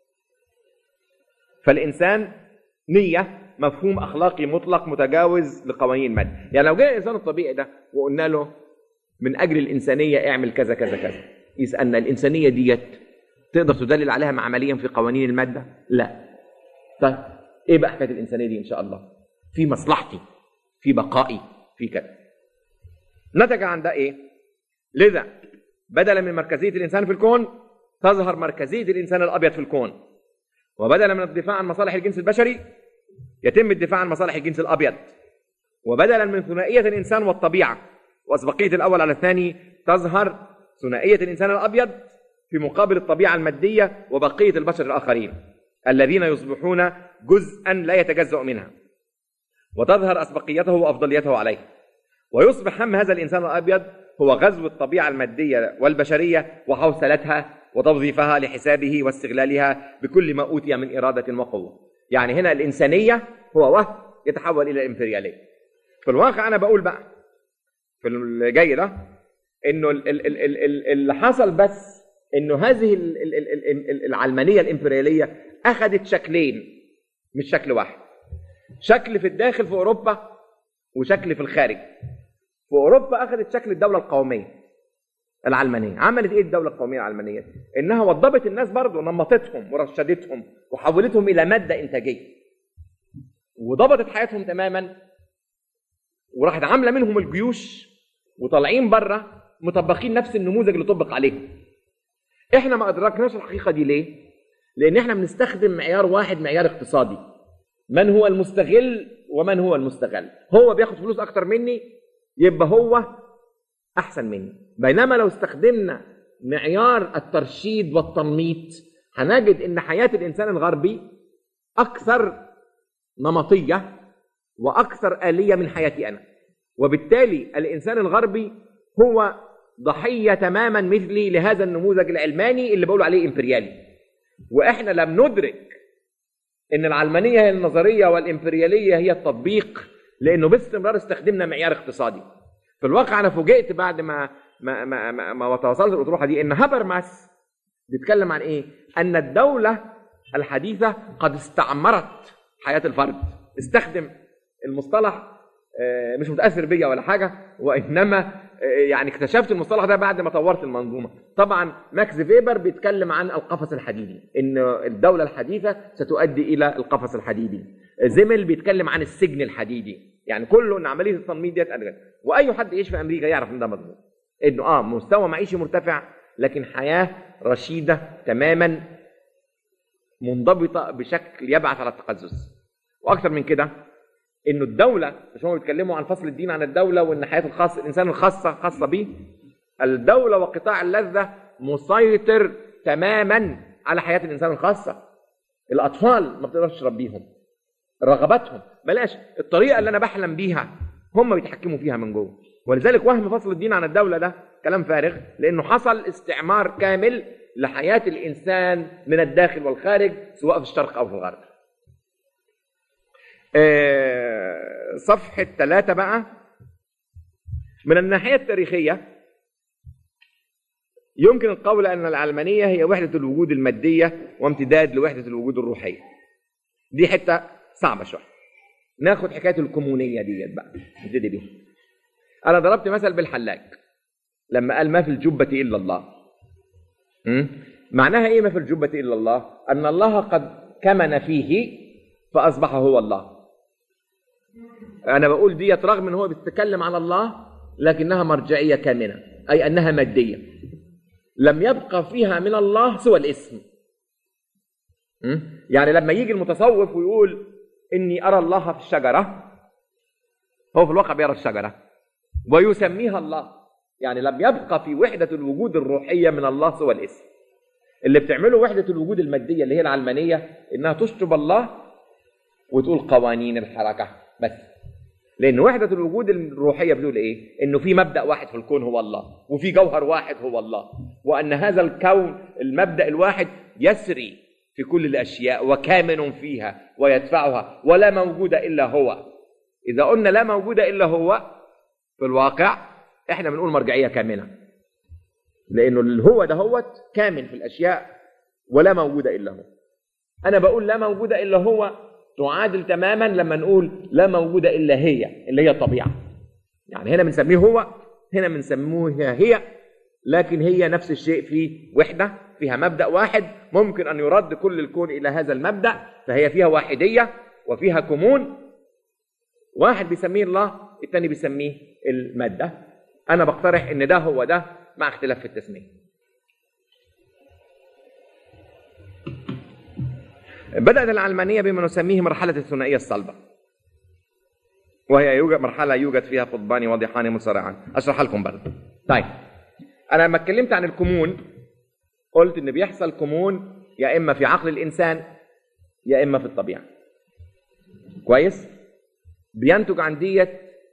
فالانسان نيه مفهوم اخلاقي مطلق متجاوز لقوانين المادة يعني لو جاء الانسان الطبيعي ده وقلنا له من اجل الانسانيه اعمل كذا كذا كذا يسالنا الانسانيه ديت تقدر تدلل عليها عمليا في قوانين الماده لا طيب ايه بقى حكايه الانسانيه دي ان شاء الله في مصلحتي في بقائي في كذا نتج عن ده ايه لذا بدلا من مركزيه الانسان في الكون تظهر مركزيه الانسان الابيض في الكون وبدلا من الدفاع عن مصالح الجنس البشري يتم الدفاع عن مصالح الجنس الابيض وبدلا من ثنائيه الانسان والطبيعه واسبقيه الاول على الثاني تظهر ثنائيه الانسان الابيض في مقابل الطبيعه الماديه وبقيه البشر الاخرين الذين يصبحون جزءا لا يتجزا منها وتظهر اسبقيته وافضليته عليه ويصبح هم هذا الانسان الابيض هو غزو الطبيعه الماديه والبشريه وحوسلتها وتوظيفها لحسابه واستغلالها بكل ما اوتي من اراده وقوه. يعني هنا الانسانيه هو وهم يتحول الى الامبرياليه. في الواقع انا بقول بقى في اللي جاي ده انه ال- ال- ال- ال- ال- اللي حصل بس انه هذه ال- ال- ال- ال- ال- العلمانيه الامبرياليه اخذت شكلين مش شكل واحد. شكل في الداخل في اوروبا وشكل في الخارج. في اوروبا اخذت شكل الدوله القوميه العلمانيه عملت ايه الدوله القوميه العلمانيه انها وضبت الناس برضه نمطتهم ورشدتهم وحولتهم الى ماده انتاجيه وضبطت حياتهم تماما وراحت عامله منهم الجيوش وطالعين بره مطبقين نفس النموذج اللي طبق عليهم احنا ما ادركناش الحقيقه دي ليه لان احنا بنستخدم معيار واحد معيار اقتصادي من هو المستغل ومن هو المستغل هو بياخد فلوس اكتر مني يبقى هو احسن مني بينما لو استخدمنا معيار الترشيد والتنميط هنجد ان حياه الانسان الغربي اكثر نمطيه واكثر اليه من حياتي انا وبالتالي الانسان الغربي هو ضحيه تماما مثلي لهذا النموذج العلماني اللي بقول عليه امبريالي واحنا لم ندرك ان العلمانيه هي النظريه والامبرياليه هي التطبيق لانه باستمرار استخدمنا معيار اقتصادي في الواقع انا فوجئت بعد ما ما ما ما, ما توصلت الاطروحه دي ان هابرماس بيتكلم عن ايه؟ ان الدوله الحديثه قد استعمرت حياه الفرد استخدم المصطلح آه، مش متاثر بيا ولا حاجه وانما آه، يعني اكتشفت المصطلح ده بعد ما طورت المنظومه طبعا ماكس فيبر بيتكلم عن القفص الحديدي ان الدوله الحديثه ستؤدي الى القفص الحديدي زيمل بيتكلم عن السجن الحديدي يعني كله ان عمليه التنميط ديت أدغل. واي حد يعيش في امريكا يعرف ان ده مضبوط انه اه مستوى معيشي مرتفع لكن حياه رشيده تماما منضبطه بشكل يبعث على التقزز واكثر من كده انه الدوله مش هم بيتكلموا عن فصل الدين عن الدوله وان حياه الخاص الانسان الخاصه خاصه به الدوله وقطاع اللذه مسيطر تماما على حياه الانسان الخاصه الاطفال ما بتقدرش تربيهم رغباتهم بلاش الطريقه اللي انا بحلم بيها هم بيتحكموا فيها من جوه ولذلك وهم فصل الدين عن الدوله ده كلام فارغ لانه حصل استعمار كامل لحياه الانسان من الداخل والخارج سواء في الشرق او في الغرب آه، صفحة ثلاثة بقى من الناحية التاريخية يمكن القول أن العلمانية هي وحدة الوجود المادية وامتداد لوحدة الوجود الروحية دي حتة صعبة شوية ناخد حكاية الكومونية ديت بقى نبتدي بيها أنا ضربت مثل بالحلاج لما قال ما في الجبة إلا الله م? معناها إيه ما في الجبة إلا الله أن الله قد كمن فيه فأصبح هو الله أنا بقول ديت رغم إن هو بيتكلم عن الله لكنها مرجعية كامنة أي أنها مادية لم يبقى فيها من الله سوى الاسم م? يعني لما يجي المتصوف ويقول إني أرى الله في الشجرة هو في الواقع بيرى الشجرة ويسميها الله يعني لم يبقى في وحدة الوجود الروحية من الله سوى الاسم اللي بتعمله وحدة الوجود المادية اللي هي العلمانية إنها تشطب الله وتقول قوانين الحركة بس لأن وحدة الوجود الروحية بتقول إيه؟ إنه في مبدأ واحد في الكون هو الله وفي جوهر واحد هو الله وأن هذا الكون المبدأ الواحد يسري في كل الأشياء وكامن فيها ويدفعها ولا موجود إلا هو إذا قلنا لا موجود إلا هو في الواقع إحنا بنقول مرجعية كامنة لانه الهو ده هوت كامل في الاشياء ولا موجود الا هو انا بقول لا موجود الا هو تعادل تماما لما نقول لا موجود الا هي اللي هي الطبيعه يعني هنا بنسميه هو هنا بنسموها هي لكن هي نفس الشيء في وحده فيها مبدا واحد ممكن ان يرد كل الكون الى هذا المبدا فهي فيها واحديه وفيها كمون واحد بيسميه الله الثاني بيسميه الماده انا بقترح ان ده هو ده مع اختلاف في التسميه بدأت العلمانية بما نسميه مرحلة الثنائية الصلبة وهي يوجد مرحلة يوجد فيها قطبان واضحان مصارعان أشرح لكم برضه طيب أنا لما اتكلمت عن الكمون قلت إن بيحصل كمون يا إما في عقل الإنسان يا إما في الطبيعة كويس بينتج عن ديت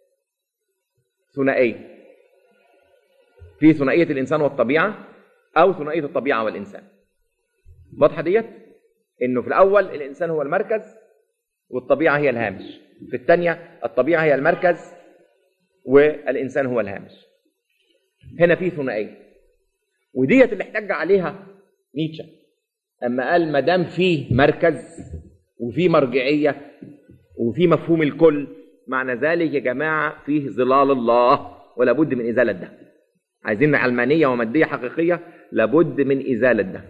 ثنائية في ثنائية الإنسان والطبيعة أو ثنائية الطبيعة والإنسان واضحة ديت؟ انه في الاول الانسان هو المركز والطبيعه هي الهامش في الثانيه الطبيعه هي المركز والانسان هو الهامش هنا في ثنائيه وديت اللي احتج عليها نيتشه اما قال ما دام في مركز وفي مرجعيه وفي مفهوم الكل معنى ذلك يا جماعه فيه ظلال الله ولا بد من ازاله ده عايزين علمانيه وماديه حقيقيه لابد من ازاله ده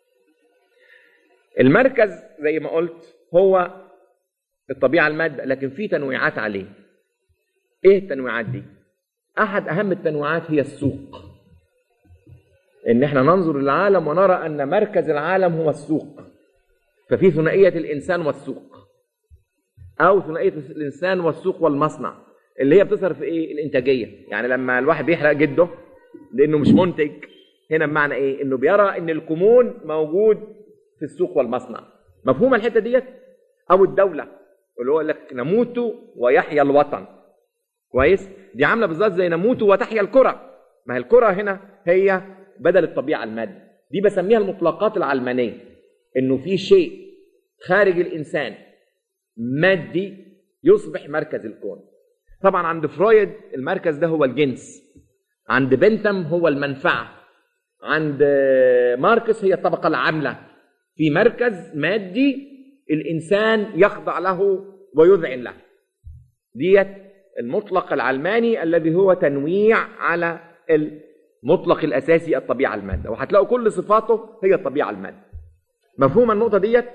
المركز زي ما قلت هو الطبيعة المادة لكن في تنويعات عليه ايه التنويعات دي احد اهم التنويعات هي السوق ان احنا ننظر للعالم ونرى ان مركز العالم هو السوق ففي ثنائية الانسان والسوق او ثنائية الانسان والسوق والمصنع اللي هي بتظهر في ايه الانتاجية يعني لما الواحد بيحرق جده لانه مش منتج هنا بمعنى ايه انه بيرى ان الكمون موجود في السوق والمصنع مفهوم الحته ديت او الدوله اللي هو لك نموت ويحيا الوطن كويس دي عامله بالظبط زي نموت وتحيا الكره ما هي الكره هنا هي بدل الطبيعه المادة دي بسميها المطلقات العلمانيه انه في شيء خارج الانسان مادي يصبح مركز الكون طبعا عند فرويد المركز ده هو الجنس عند بنتم هو المنفعه عند ماركس هي الطبقه العامله في مركز مادي الانسان يخضع له ويذعن له ديت المطلق العلماني الذي هو تنويع على المطلق الاساسي الطبيعه الماده وهتلاقوا كل صفاته هي الطبيعه الماده مفهوم النقطه ديت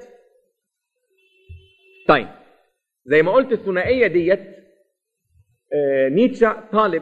طيب زي ما قلت الثنائيه ديت آه نيتشه طالب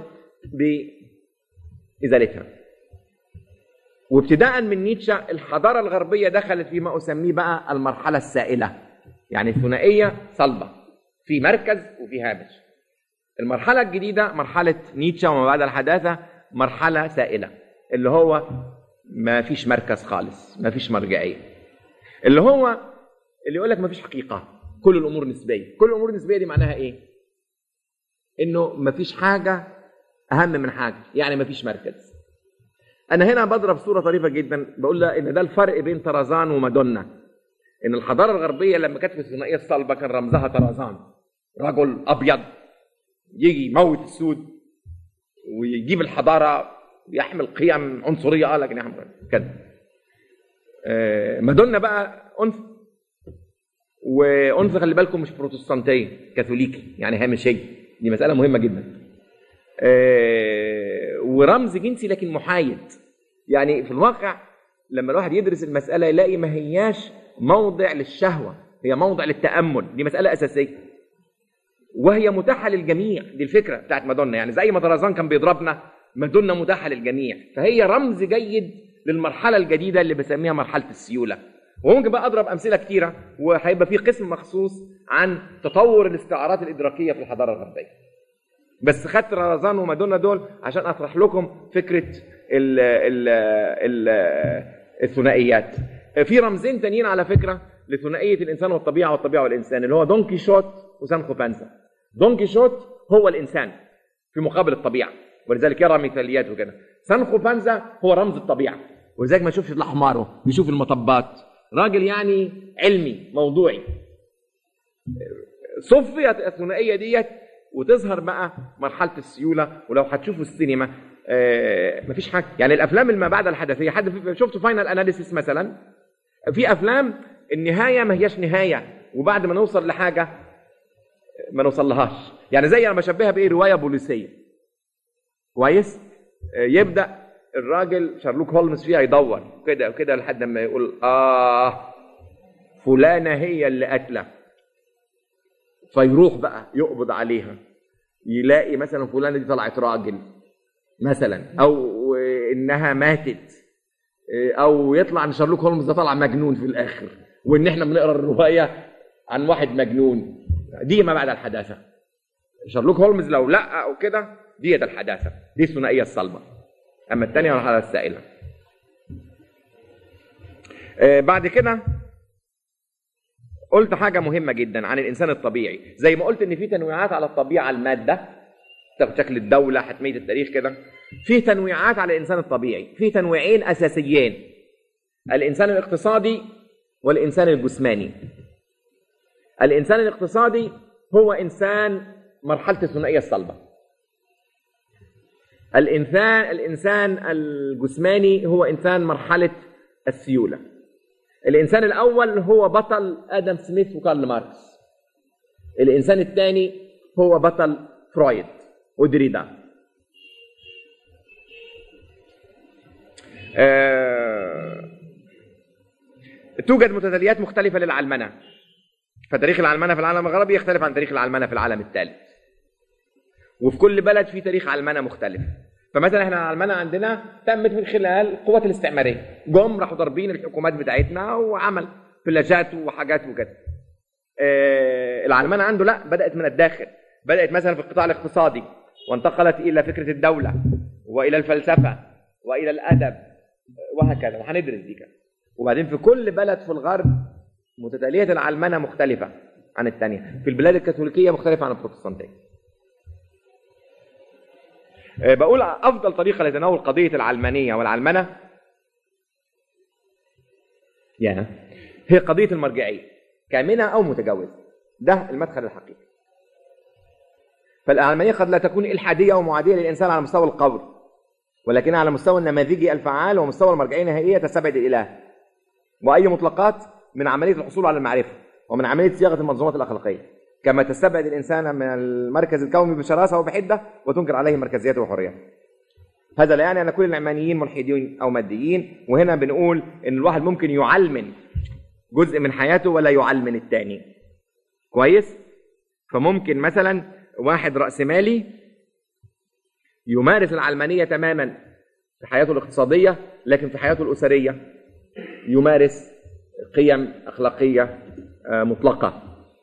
بازالتها وابتداء من نيتشه الحضاره الغربيه دخلت فيما اسميه بقى المرحله السائله يعني الثنائيه صلبه في مركز وفي هامش المرحله الجديده مرحله نيتشه وما بعد الحداثه مرحله سائله اللي هو ما فيش مركز خالص ما فيش مرجعيه اللي هو اللي يقول لك ما فيش حقيقه كل الامور نسبيه كل الامور النسبيه دي معناها ايه انه ما فيش حاجه اهم من حاجه يعني ما فيش مركز انا هنا بضرب صوره طريفه جدا بقول لها ان ده الفرق بين طرزان ومادونا ان الحضاره الغربيه لما كانت في الثنائيه الصلبه كان رمزها طرزان رجل ابيض يجي يموت السود ويجيب الحضاره يحمل قيم عنصريه اه لكن يحمل كده آه مادونا بقى انثى وانثى خلي بالكم مش بروتستانتيه كاثوليكي يعني هامشيه دي مساله مهمه جدا آه ورمز جنسي لكن محايد يعني في الواقع لما الواحد يدرس المسألة يلاقي ما هياش موضع للشهوة هي موضع للتأمل دي مسألة أساسية وهي متاحة للجميع دي الفكرة بتاعت مادونا يعني زي ما طرزان كان بيضربنا مادونا متاحة للجميع فهي رمز جيد للمرحلة الجديدة اللي بسميها مرحلة السيولة وممكن بقى أضرب أمثلة كتيرة وهيبقى في قسم مخصوص عن تطور الاستعارات الإدراكية في الحضارة الغربية بس خدت رمضان ومادونا دول عشان اطرح لكم فكره ال ال ال الثنائيات في رمزين تانيين على فكره لثنائيه الانسان والطبيعه والطبيعه والانسان اللي هو دون كيشوت وسانخو بانزا دون كيشوت هو الانسان في مقابل الطبيعه ولذلك يرى مثاليات وكده سانخو بانزا هو رمز الطبيعه ولذلك ما يشوفش الاحمر بيشوف المطبات راجل يعني علمي موضوعي صفيت الثنائيه ديت وتظهر بقى مرحله السيوله ولو هتشوفوا السينما آه مفيش حاجه يعني الافلام اللي ما بعد الحدثيه حد شفتوا فاينل اناليسيس مثلا في افلام النهايه ما هياش نهايه وبعد ما نوصل لحاجه ما نوصل لهاش يعني زي انا بشبهها بايه روايه بوليسيه كويس آه، يبدا الراجل شارلوك هولمز فيها يدور كده وكده لحد ما يقول اه فلانه هي اللي قاتله فيروح بقى يقبض عليها يلاقي مثلا فلانه دي طلعت راجل مثلا او انها ماتت او يطلع ان شارلوك هولمز ده طلع مجنون في الاخر وان احنا بنقرا الروايه عن واحد مجنون دي ما بعد الحداثه شارلوك هولمز لو لا او كده ديت الحداثه دي الثنائيه الصلبه اما الثانيه مرحله السائله آه، بعد كده قلت حاجه مهمه جدا عن الانسان الطبيعي زي ما قلت ان في تنويعات على الطبيعه الماده شكل الدوله حتميه التاريخ كده في تنويعات على الانسان الطبيعي في تنويعين اساسيين الانسان الاقتصادي والانسان الجسماني الانسان الاقتصادي هو انسان مرحله الثنائيه الصلبه الانسان الانسان الجسماني هو انسان مرحله السيوله الانسان الاول هو بطل ادم سميث وكارل ماركس الانسان الثاني هو بطل فرويد ودريدا آه... توجد متتاليات مختلفة للعلمنة فتاريخ العلمنة في العالم الغربي يختلف عن تاريخ العلمنة في العالم الثالث وفي كل بلد في تاريخ علمنة مختلف فمثلا احنا العلمنة عندنا تمت من خلال القوات الاستعمارية جم راحوا ضاربين الحكومات بتاعتنا وعمل فلاجات وحاجات وكده آه العلمنة عنده لا بدأت من الداخل بدأت مثلا في القطاع الاقتصادي وانتقلت إلى فكرة الدولة وإلى الفلسفة وإلى الأدب وهكذا وهندرس دي كده وبعدين في كل بلد في الغرب متتالية العلمنة مختلفة عن الثانية في البلاد الكاثوليكية مختلفة عن البروتستانتية آه، بقول أفضل طريقة لتناول قضية العلمانية والعلمنة يعني هي قضية المرجعية كامنة أو متجوزة ده المدخل الحقيقي فالعلمانية قد لا تكون إلحادية ومعادية للإنسان على مستوى القول ولكنها على مستوى النماذجي الفعال ومستوى المرجعية النهائية تستبعد الإله وأي مطلقات من عملية الحصول على المعرفة ومن عملية صياغة المنظومات الأخلاقية كما تستبعد الإنسان من المركز الكوني بشراسة وبحدة وتنكر عليه مركزيته وحريته هذا لا يعني أن كل العلمانيين ملحدين أو ماديين وهنا بنقول إن الواحد ممكن يعلمن جزء من حياته ولا يعلمن الثاني كويس فممكن مثلا واحد رأسمالي يمارس العلمانية تماما في حياته الاقتصادية لكن في حياته الأسرية يمارس قيم أخلاقية آه، مطلقة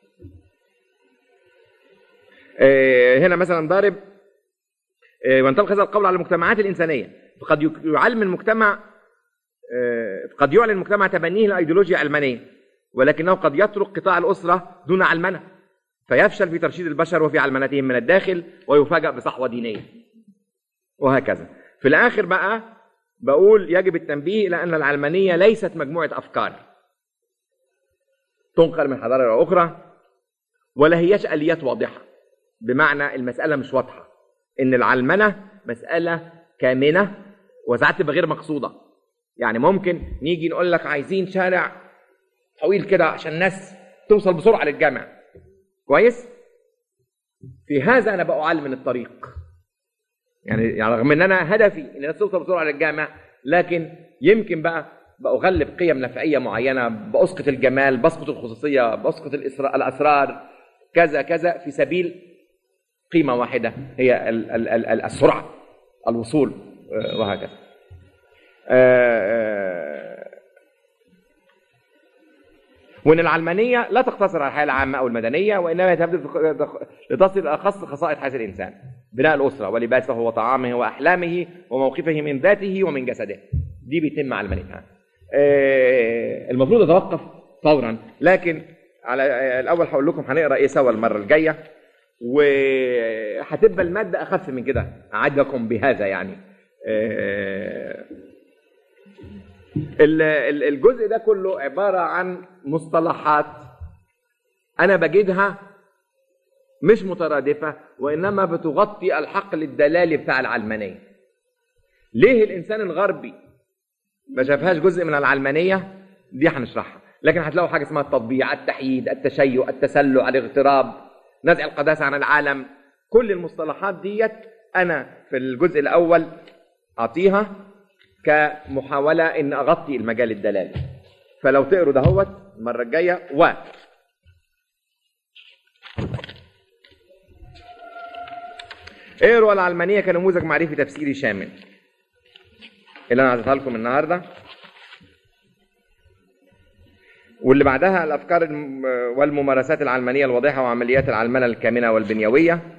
آه، هنا مثلا ضارب آه، وينطبق هذا القول على المجتمعات الإنسانية فقد يك- يعلم المجتمع آه، قد يعلن المجتمع تبنيه لأيديولوجيا علمانية ولكنه قد يترك قطاع الأسرة دون علمنة فيفشل في ترشيد البشر وفي علمنتهم من الداخل ويفاجأ بصحوة دينية وهكذا في الآخر بقى بقول يجب التنبيه إلى أن العلمانية ليست مجموعة أفكار تنقل من حضارة إلى أخرى ولا هيش آليات واضحة بمعنى المسألة مش واضحة إن العلمنة مسألة كامنة وساعات تبقى غير مقصودة يعني ممكن نيجي نقول لك عايزين شارع طويل كده عشان الناس توصل بسرعة للجامع كويس في هذا أنا بأعلم من الطريق يعني يعني رغم ان انا هدفي ان الناس توصل بسرعه للجامع لكن يمكن بقى بأغلب قيم نفعيه معينه باسقط الجمال بسقط الخصوصيه بسقط الإسرار الاسرار كذا كذا في سبيل قيمه واحده هي ال- ال- ال- ال- السرعه الوصول آه، وهكذا آه، آه، وان العلمانيه لا تقتصر على الحياه العامه او المدنيه وانما تهدف لتصل الى اخص خصائص حياه الانسان بناء الاسره ولباسه وطعامه واحلامه وموقفه من ذاته ومن جسده دي بيتم علمانيتها آه، المفروض اتوقف فورا لكن على آه، الاول هقول لكم هنقرا ايه سوا المره الجايه وهتبقى الماده اخف من كده اعدكم بهذا يعني آه، ال- ال- الجزء ده كله عبارة عن مصطلحات أنا بجدها مش مترادفة وإنما بتغطي الحقل الدلالي بتاع العلمانية ليه الانسان الغربي ما شافهاش جزء من العلمانيه دي هنشرحها لكن هتلاقوا حاجه اسمها التطبيع التحييد التشيع التسلع الاغتراب نزع القداسه عن العالم كل المصطلحات ديت انا في الجزء الاول اعطيها كمحاوله ان اغطي المجال الدلالي فلو تقروا دهوت المره الجايه و اقروا العلمانيه كنموذج معرفي تفسيري شامل اللي انا عطيتها لكم النهارده واللي بعدها الافكار الم- والممارسات العلمانيه الواضحه وعمليات العلمنه الكامنه والبنيويه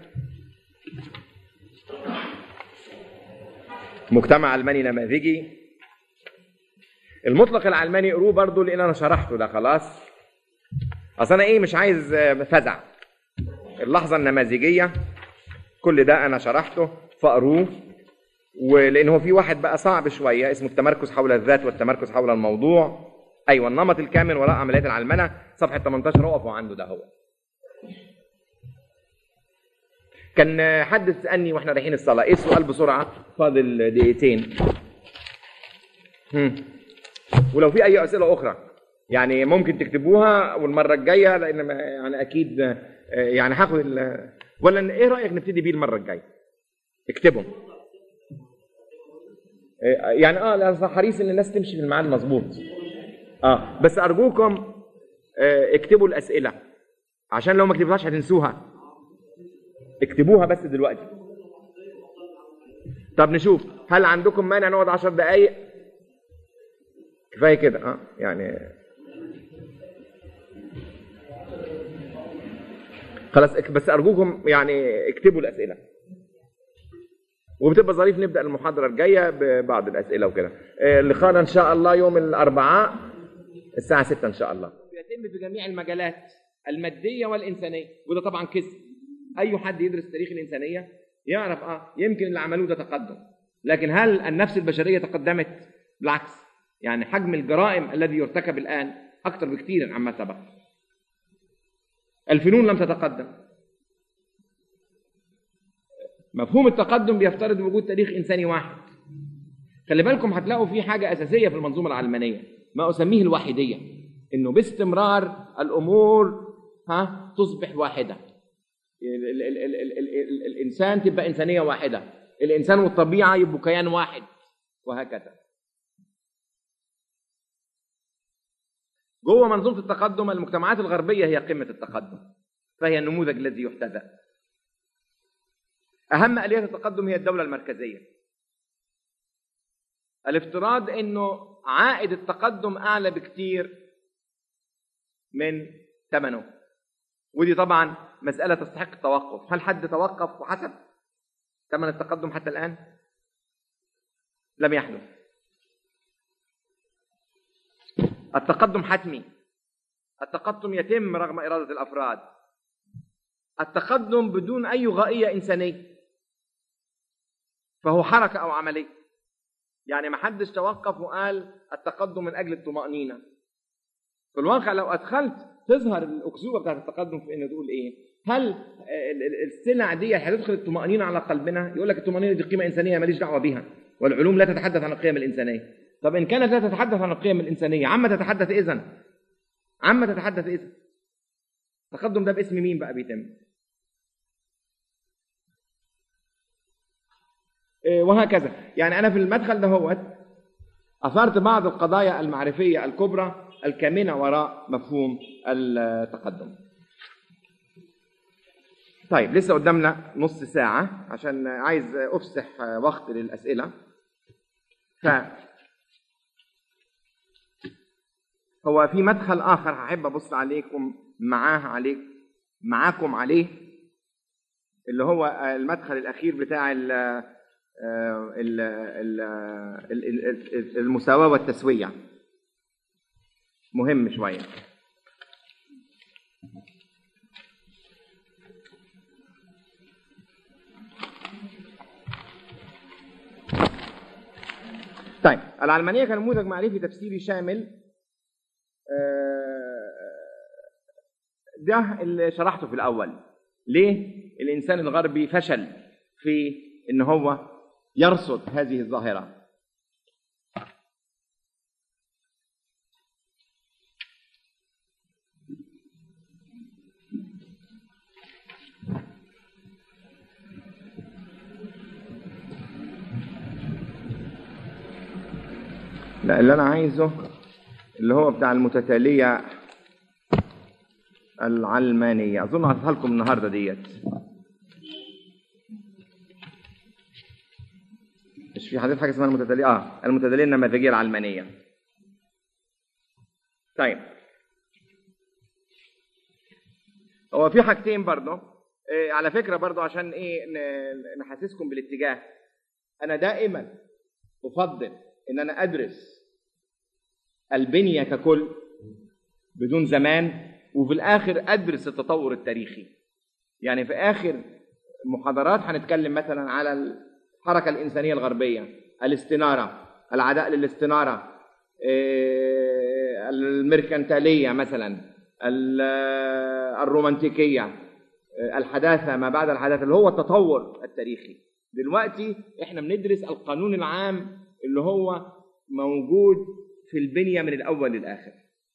مجتمع علماني نماذجي المطلق العلماني قروه برضو لان انا شرحته ده خلاص اصل انا ايه مش عايز آه، فزع اللحظه النماذجيه كل ده انا شرحته فاقروه ولان هو في واحد بقى صعب شويه اسمه التمركز حول الذات والتمركز حول الموضوع ايوه النمط الكامل وراء عمليات العلمنه صفحه 18 اقفوا عنده ده هو كان حد سالني واحنا رايحين الصلاه ايه السؤال بسرعه فاضل دقيقتين هم. ولو في اي اسئله اخرى يعني ممكن تكتبوها والمره الجايه لان ما- يعني اكيد آه، يعني هاخد ال- ولا ايه رايك نبتدي بيه المره الجايه اكتبهم آه، يعني اه لأن حريص ان الناس تمشي في الميعاد مظبوط اه بس ارجوكم آه، اكتبوا الاسئله عشان لو ما كتبتهاش هتنسوها اكتبوها بس دلوقتي طب نشوف هل عندكم مانع نقعد 10 دقايق كفايه كده اه يعني خلاص اك- بس ارجوكم يعني اكتبوا الاسئله وبتبقى ظريف نبدا المحاضره الجايه ببعض الاسئله وكده آه، لقاءنا ان شاء الله يوم الاربعاء الساعه 6 ان شاء الله بيتم في جميع المجالات الماديه والانسانيه وده طبعا كذب اي حد يدرس تاريخ الانسانيه يعرف اه يمكن اللي عملوه ده تقدم لكن هل النفس البشريه تقدمت بالعكس يعني حجم الجرائم الذي يرتكب الان اكثر بكثير عما سبق الفنون لم تتقدم مفهوم التقدم بيفترض وجود تاريخ انساني واحد خلي بالكم هتلاقوا في حاجه اساسيه في المنظومه العلمانيه ما اسميه الواحديه انه باستمرار الامور ها تصبح واحده ال- ال- ال- ال- ال- ال- ال- الانسان تبقى انسانيه واحده الانسان والطبيعه يبقوا كيان واحد وهكذا جوه منظومه التقدم المجتمعات الغربيه هي قمه التقدم فهي النموذج الذي يحتذى اهم اليات التقدم هي الدوله المركزيه الافتراض انه عائد التقدم اعلى بكثير من ثمنه ودي طبعا مساله تستحق التوقف هل حد توقف وحسب ثمن التقدم حتى الان لم يحدث التقدم حتمي التقدم يتم رغم اراده الافراد التقدم بدون اي غائيه انسانيه فهو حركه او عمليه يعني ما حدش توقف وقال التقدم من اجل الطمانينه في الواقع لو ادخلت تظهر الاكذوبه بتاعت التقدم في انه تقول ايه هل ال- ال- السلع دي هتدخل الطمانينه على قلبنا يقول لك الطمانينه دي قيمه انسانيه ماليش دعوه بيها والعلوم لا تتحدث عن القيم الانسانيه طب ان كانت لا تتحدث عن القيم الانسانيه عما تتحدث اذا عما تتحدث اذا التقدم ده باسم مين بقى بيتم إيه، وهكذا يعني انا في المدخل ده هو اثرت بعض القضايا المعرفيه الكبرى الكامنه وراء مفهوم التقدم طيب لسه قدامنا نص ساعه عشان عايز افسح وقت للاسئله ف هو في مدخل اخر هحب ابص عليكم معاه عليك معاكم عليه اللي هو المدخل الاخير بتاع ال ال ال ال- ال- المساواه والتسويه مهم شويه طيب العلمانيه كنموذج معرفي تفسيري شامل آه، ده اللي شرحته في الاول ليه الانسان الغربي فشل في ان هو يرصد هذه الظاهرة لا اللي أنا عايزه اللي هو بتاع المتتالية العلمانية أظن هعطيها لكم النهاردة ديت مش في حضرتك حاجة اسمها المتتالية اه المتتالية النماذجية العلمانية طيب هو في حاجتين برضه إيه على فكرة برضه عشان ايه ن- نحسسكم بالاتجاه انا دائما افضل ان انا ادرس البنية ككل بدون زمان وفي الاخر ادرس التطور التاريخي يعني في اخر محاضرات هنتكلم مثلا على الحركه الانسانيه الغربيه الاستناره العداء للاستناره إيه، الميركانتاليه مثلا ال- الرومانتيكيه إيه، الحداثه ما بعد الحداثه اللي هو التطور التاريخي دلوقتي احنا بندرس القانون العام اللي هو موجود في البنيه من الاول للاخر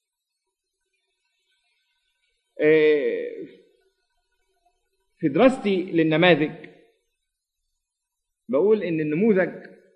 إيه، في دراستي للنماذج بقول ان النموذج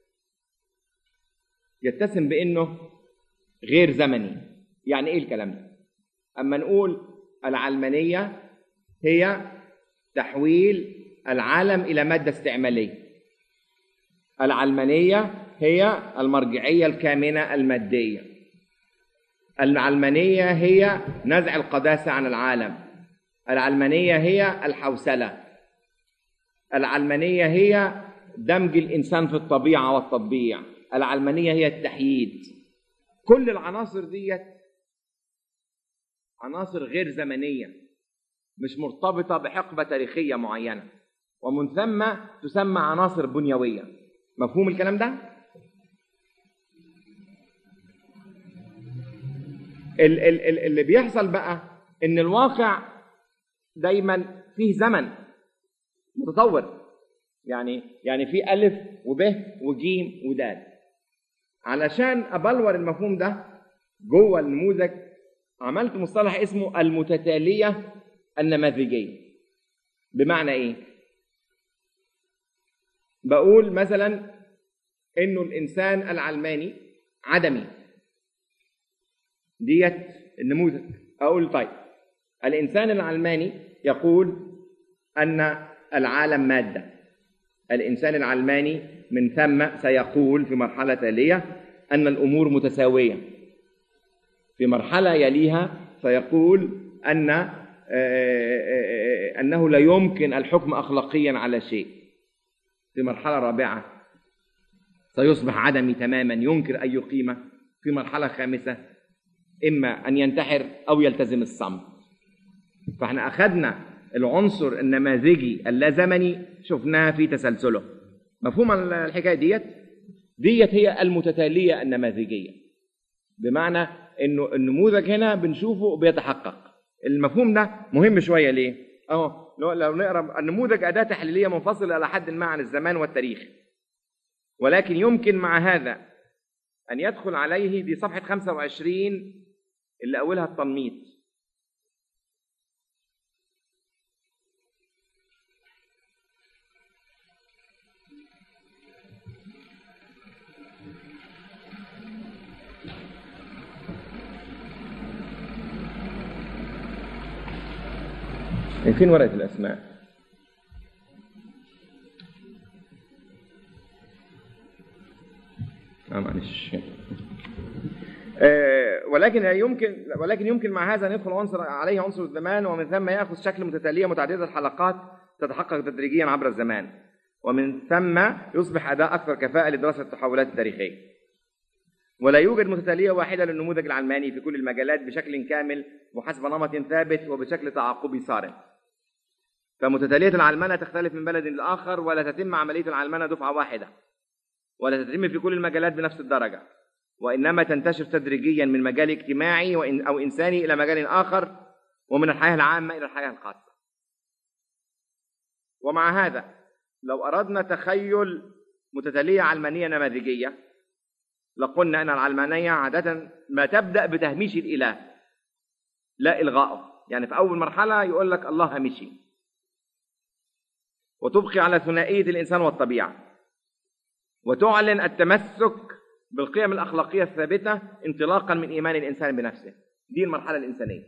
يتسم بانه غير زمني يعني ايه الكلام ده اما نقول العلمانيه هي تحويل العالم الى ماده استعماليه العلمانيه هي المرجعيه الكامنه الماديه العلمانيه هي نزع القداسه عن العالم العلمانيه هي الحوسله العلمانيه هي دمج الانسان في الطبيعه والتطبيع العلمانيه هي التحييد كل العناصر ديت عناصر غير زمنيه مش مرتبطه بحقبه تاريخيه معينه ومن ثم تسمى عناصر بنيويه مفهوم الكلام ده ال- ال- ال- اللي بيحصل بقى ان الواقع دايما فيه زمن متطور يعني يعني في الف وب وجيم ودال علشان ابلور المفهوم ده جوه النموذج عملت مصطلح اسمه المتتاليه النماذجيه بمعنى ايه بقول مثلا انه الانسان العلماني عدمي ديت النموذج اقول طيب الانسان العلماني يقول ان العالم ماده الانسان العلماني من ثم سيقول في مرحله تاليه ان الامور متساويه في مرحله يليها سيقول ان آه، آه، آه، انه لا يمكن الحكم اخلاقيا على شيء في مرحله رابعه سيصبح عدمي تماما ينكر اي قيمه في مرحله خامسه اما ان ينتحر او يلتزم الصمت فاحنا اخذنا العنصر النماذجي اللازمني شفناه في تسلسله مفهوم الحكايه ديت ديت هي المتتاليه النماذجيه بمعنى انه النموذج هنا بنشوفه بيتحقق المفهوم ده مهم شويه ليه اهو لو لو نقرا النموذج اداه تحليليه منفصله الى حد ما عن الزمان والتاريخ ولكن يمكن مع هذا ان يدخل عليه دي صفحه 25 اللي اولها التنميط فين ورقة الأسماء؟ آه معلش آه، ولكن يمكن ولكن يمكن مع هذا ان يدخل عنصر عليه عنصر الزمان ومن ثم ياخذ شكل متتاليه متعدده الحلقات تتحقق تدريجيا عبر الزمان ومن ثم يصبح اداء اكثر كفاءه لدراسه التحولات التاريخيه ولا يوجد متتاليه واحده للنموذج العلماني في كل المجالات بشكل كامل وحسب نمط ثابت وبشكل تعاقبي صارم فمتتاليه العلمنه تختلف من بلد لاخر ولا تتم عمليه العلمنه دفعه واحده ولا تتم في كل المجالات بنفس الدرجه وانما تنتشر تدريجيا من مجال اجتماعي وإن او انساني الى مجال اخر ومن الحياه العامه الى الحياه الخاصه. ومع هذا لو اردنا تخيل متتالية علمانية نماذجية لقلنا أن العلمانية عادة ما تبدأ بتهميش الإله لا إلغائه يعني في أول مرحلة يقول لك الله هامشي وتبقي على ثنائية الإنسان والطبيعة وتعلن التمسك بالقيم الأخلاقية الثابتة انطلاقا من إيمان الإنسان بنفسه دي المرحلة الإنسانية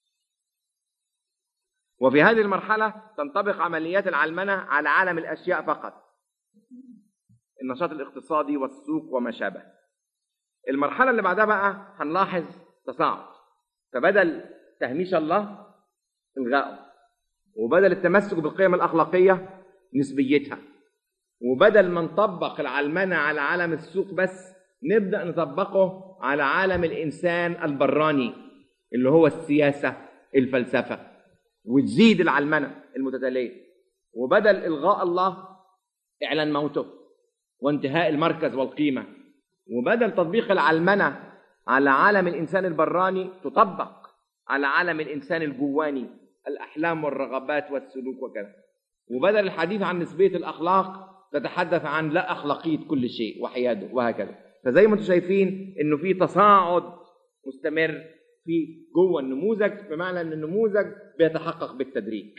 وفي هذه المرحلة تنطبق عمليات العلمنة على عالم الأشياء فقط النشاط الاقتصادي والسوق وما شابه المرحلة اللي بعدها بقى هنلاحظ تصاعد فبدل تهميش الله إلغائه وبدل التمسك بالقيم الأخلاقية نسبيتها وبدل ما نطبق العلمنة على عالم السوق بس نبدأ نطبقه على عالم الإنسان البراني اللي هو السياسة الفلسفة وتزيد العلمنة المتتالية وبدل إلغاء الله إعلان موته وانتهاء المركز والقيمة وبدل تطبيق العلمنة على عالم الإنسان البراني تطبق على عالم الإنسان الجواني الأحلام والرغبات والسلوك وكذا وبدل الحديث عن نسبية الأخلاق تتحدث عن لا أخلاقية كل شيء وحياده وهكذا فزي ما انتم شايفين انه في تصاعد مستمر في جوه النموذج بمعنى ان النموذج بيتحقق بالتدريج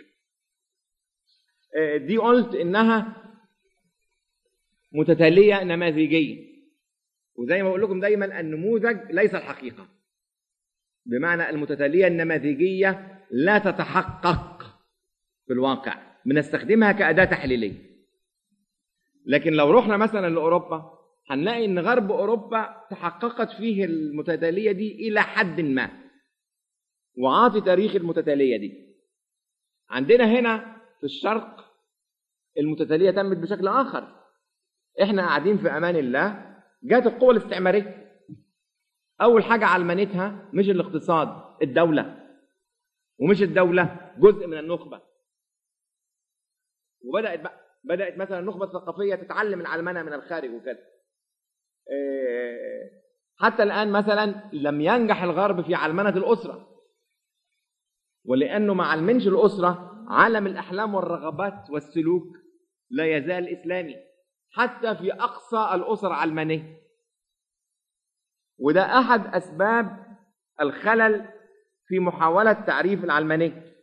دي قلت انها متتاليه نماذجيه وزي ما بقول لكم دايما النموذج ليس الحقيقه بمعنى المتتاليه النماذجيه لا تتحقق في الواقع بنستخدمها كاداه تحليليه لكن لو رحنا مثلا لاوروبا هنلاقي ان غرب اوروبا تحققت فيه المتتاليه دي الى حد ما وعاطي تاريخ المتتاليه دي عندنا هنا في الشرق المتتاليه تمت بشكل اخر احنا قاعدين في امان الله جات القوى الاستعماريه اول حاجه علمنتها مش الاقتصاد الدوله ومش الدوله جزء من النخبه وبدات بقى بدات مثلا النخبه الثقافيه تتعلم العلمنه من الخارج وكذا حتى الآن مثلا لم ينجح الغرب في علمنة الأسرة ولأنه ما علمنش الأسرة عالم الأحلام والرغبات والسلوك لا يزال إسلامي حتى في أقصى الأسر علمانية وده أحد أسباب الخلل في محاولة تعريف العلمانية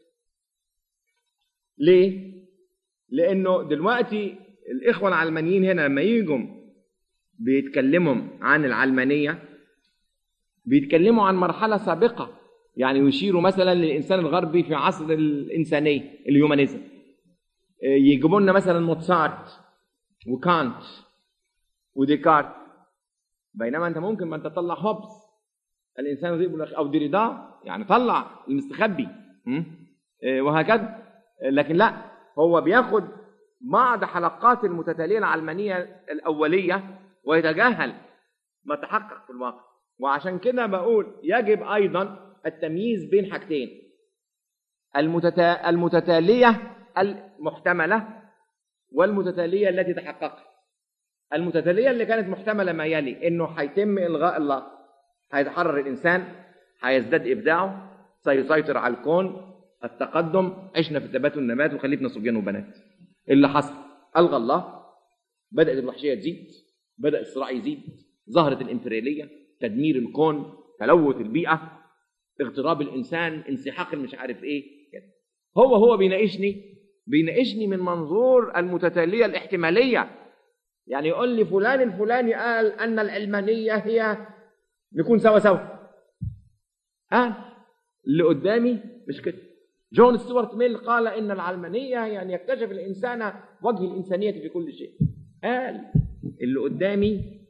ليه؟ لأنه دلوقتي الإخوة العلمانيين هنا لما يجوا بيتكلموا عن العلمانية بيتكلموا عن مرحلة سابقة يعني يشيروا مثلا للإنسان الغربي في عصر الإنسانية الهيومانيزم يجيبوا لنا مثلا موتسارت وكانت وديكارت بينما أنت ممكن ما أنت تطلع هوبس الإنسان ذئب أو ديريدا يعني طلع المستخبي وهكذا لكن لا هو بياخد بعض حلقات المتتالية العلمانية الأولية ويتجاهل ما تحقق في الواقع وعشان كده بقول يجب أيضا التمييز بين حاجتين المتتا... المتتالية المحتملة والمتتالية التي تحققت المتتالية اللي كانت محتملة ما يلي إنه هيتم إلغاء الله هيتحرر الإنسان هيزداد إبداعه سيسيطر على الكون التقدم عشنا في التبات والنبات وخليفنا صبيان وبنات اللي حصل ألغى الله بدأت الوحشية تزيد بدأ الصراع يزيد ظهرت الإمبريالية تدمير الكون تلوث البيئة اغتراب الإنسان انسحاق مش عارف إيه كده هو هو بيناقشني بيناقشني من منظور المتتالية الاحتمالية يعني يقول لي فلان الفلاني قال أن العلمانية هي نكون سوا سوا قال اللي قدامي مش كده جون ستيوارت ميل قال ان العلمانيه يعني يكتشف الانسان وجه الانسانيه في كل شيء قال اللي قدامي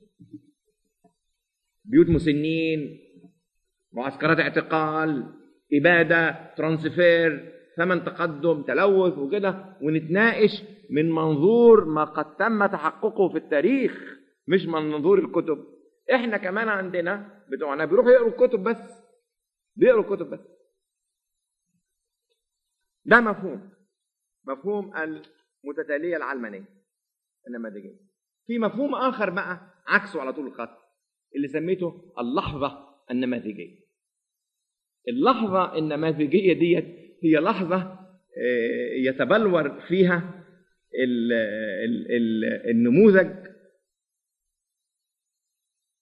بيوت مسنين معسكرات اعتقال اباده ترانسفير ثمن تقدم تلوث وكده ونتناقش من منظور ما قد تم تحققه في التاريخ مش من منظور الكتب احنا كمان عندنا بتوعنا بيروحوا يقروا الكتب بس بيقروا الكتب بس ده مفهوم مفهوم المتتالية العلمانية النماذجية في مفهوم آخر بقى عكسه على طول الخط اللي سميته اللحظة النماذجية اللحظة النماذجية ديت هي لحظة يتبلور فيها ال ال ال النموذج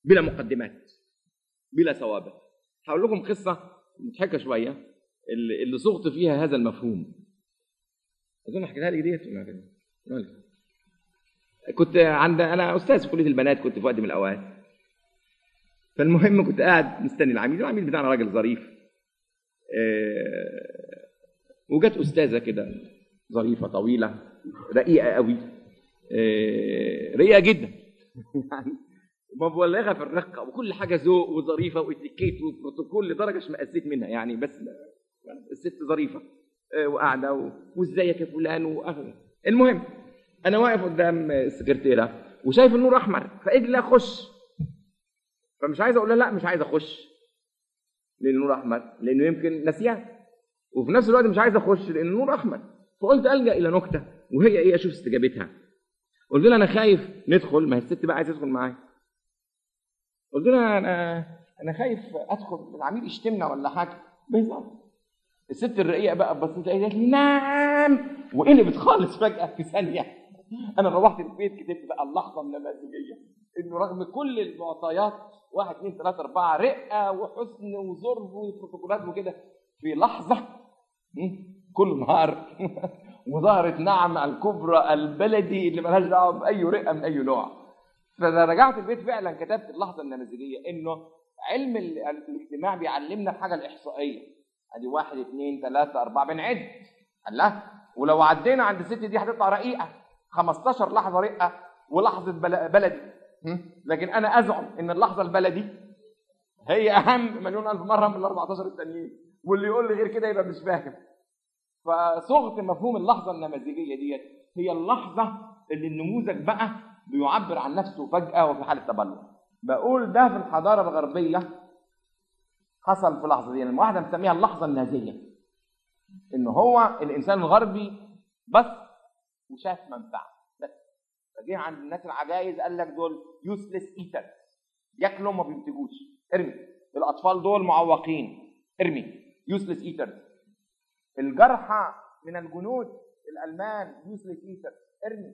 بلا مقدمات بلا سوابق هقول لكم قصه مضحكه شويه اللي اللي صغت فيها هذا المفهوم اظن حكيتها لك ديت ولا كده؟ ولا؟ كنت عند انا استاذ في كليه البنات كنت في وقت من الاوقات فالمهم كنت قاعد مستني العميد العميد بتاعنا راجل ظريف آه، وجت استاذه كده ظريفه طويله رقيقه قوي آه، رقيقه جدا يعني مبلغه في الرقه وكل حاجه ذوق وظريفه واتيكيت وبروتوكول لدرجه اشمئزيت منها يعني بس الست ظريفه آه، وقاعده و- وازيك يا فلان وأهلا. المهم انا واقف قدام السكرتيره وشايف النور احمر فقلت لها خش فمش عايز اقول لها لا مش عايز اخش لان النور احمر لانه يمكن نسيان وفي نفس الوقت مش عايز اخش لان النور احمر فقلت الجا الى نكته وهي ايه اشوف استجابتها قلت لها انا خايف ندخل ما هي الست بقى عايزه تدخل معايا قلت لها انا انا خايف ادخل العميل يشتمنا ولا حاجه بهزار الست الرقيقه بقى بصيت قالت لي نعم وقلبت خالص فجاه في ثانيه انا روحت البيت كتبت بقى اللحظه النماذجيه انه رغم كل المعطيات واحد اثنين ثلاثه اربعه رقه وحسن وظرف وبروتوكولات وكده في لحظه م، كل نهار وظهرت نعمة الكبرى البلدي اللي ملهاش دعوه باي رقه من اي نوع فانا رجعت البيت فعلا كتبت اللحظه النماذجيه انه علم ال- الاجتماع بيعلمنا الحاجه الاحصائيه ادي واحد اثنين ثلاثه اربعه بنعد الله ولو عدينا عند الست دي هتطلع رقيقه 15 لحظه رقه ولحظه بل- بلدي م? لكن انا ازعم ان اللحظه البلدي هي اهم مليون الف مره من ال 14 التانيين واللي يقول لي غير كده يبقى مش فاهم فصغت مفهوم اللحظه النماذجيه ديت هي اللحظه اللي النموذج بقى بيعبر عن نفسه فجاه وفي حاله تبلد بقول ده في الحضاره الغربيه حصل في لحظه دي لما واحده مسميها اللحظه النازيه ان هو الانسان الغربي بس وشاف منفعه بس فجه عند الناس العجايز قال لك دول يوسلس ايتر ياكلوا ما بينتجوش ارمي الاطفال دول معوقين ارمي يوسلس ايتر الجرحى من الجنود الالمان يوسلس ايتر ارمي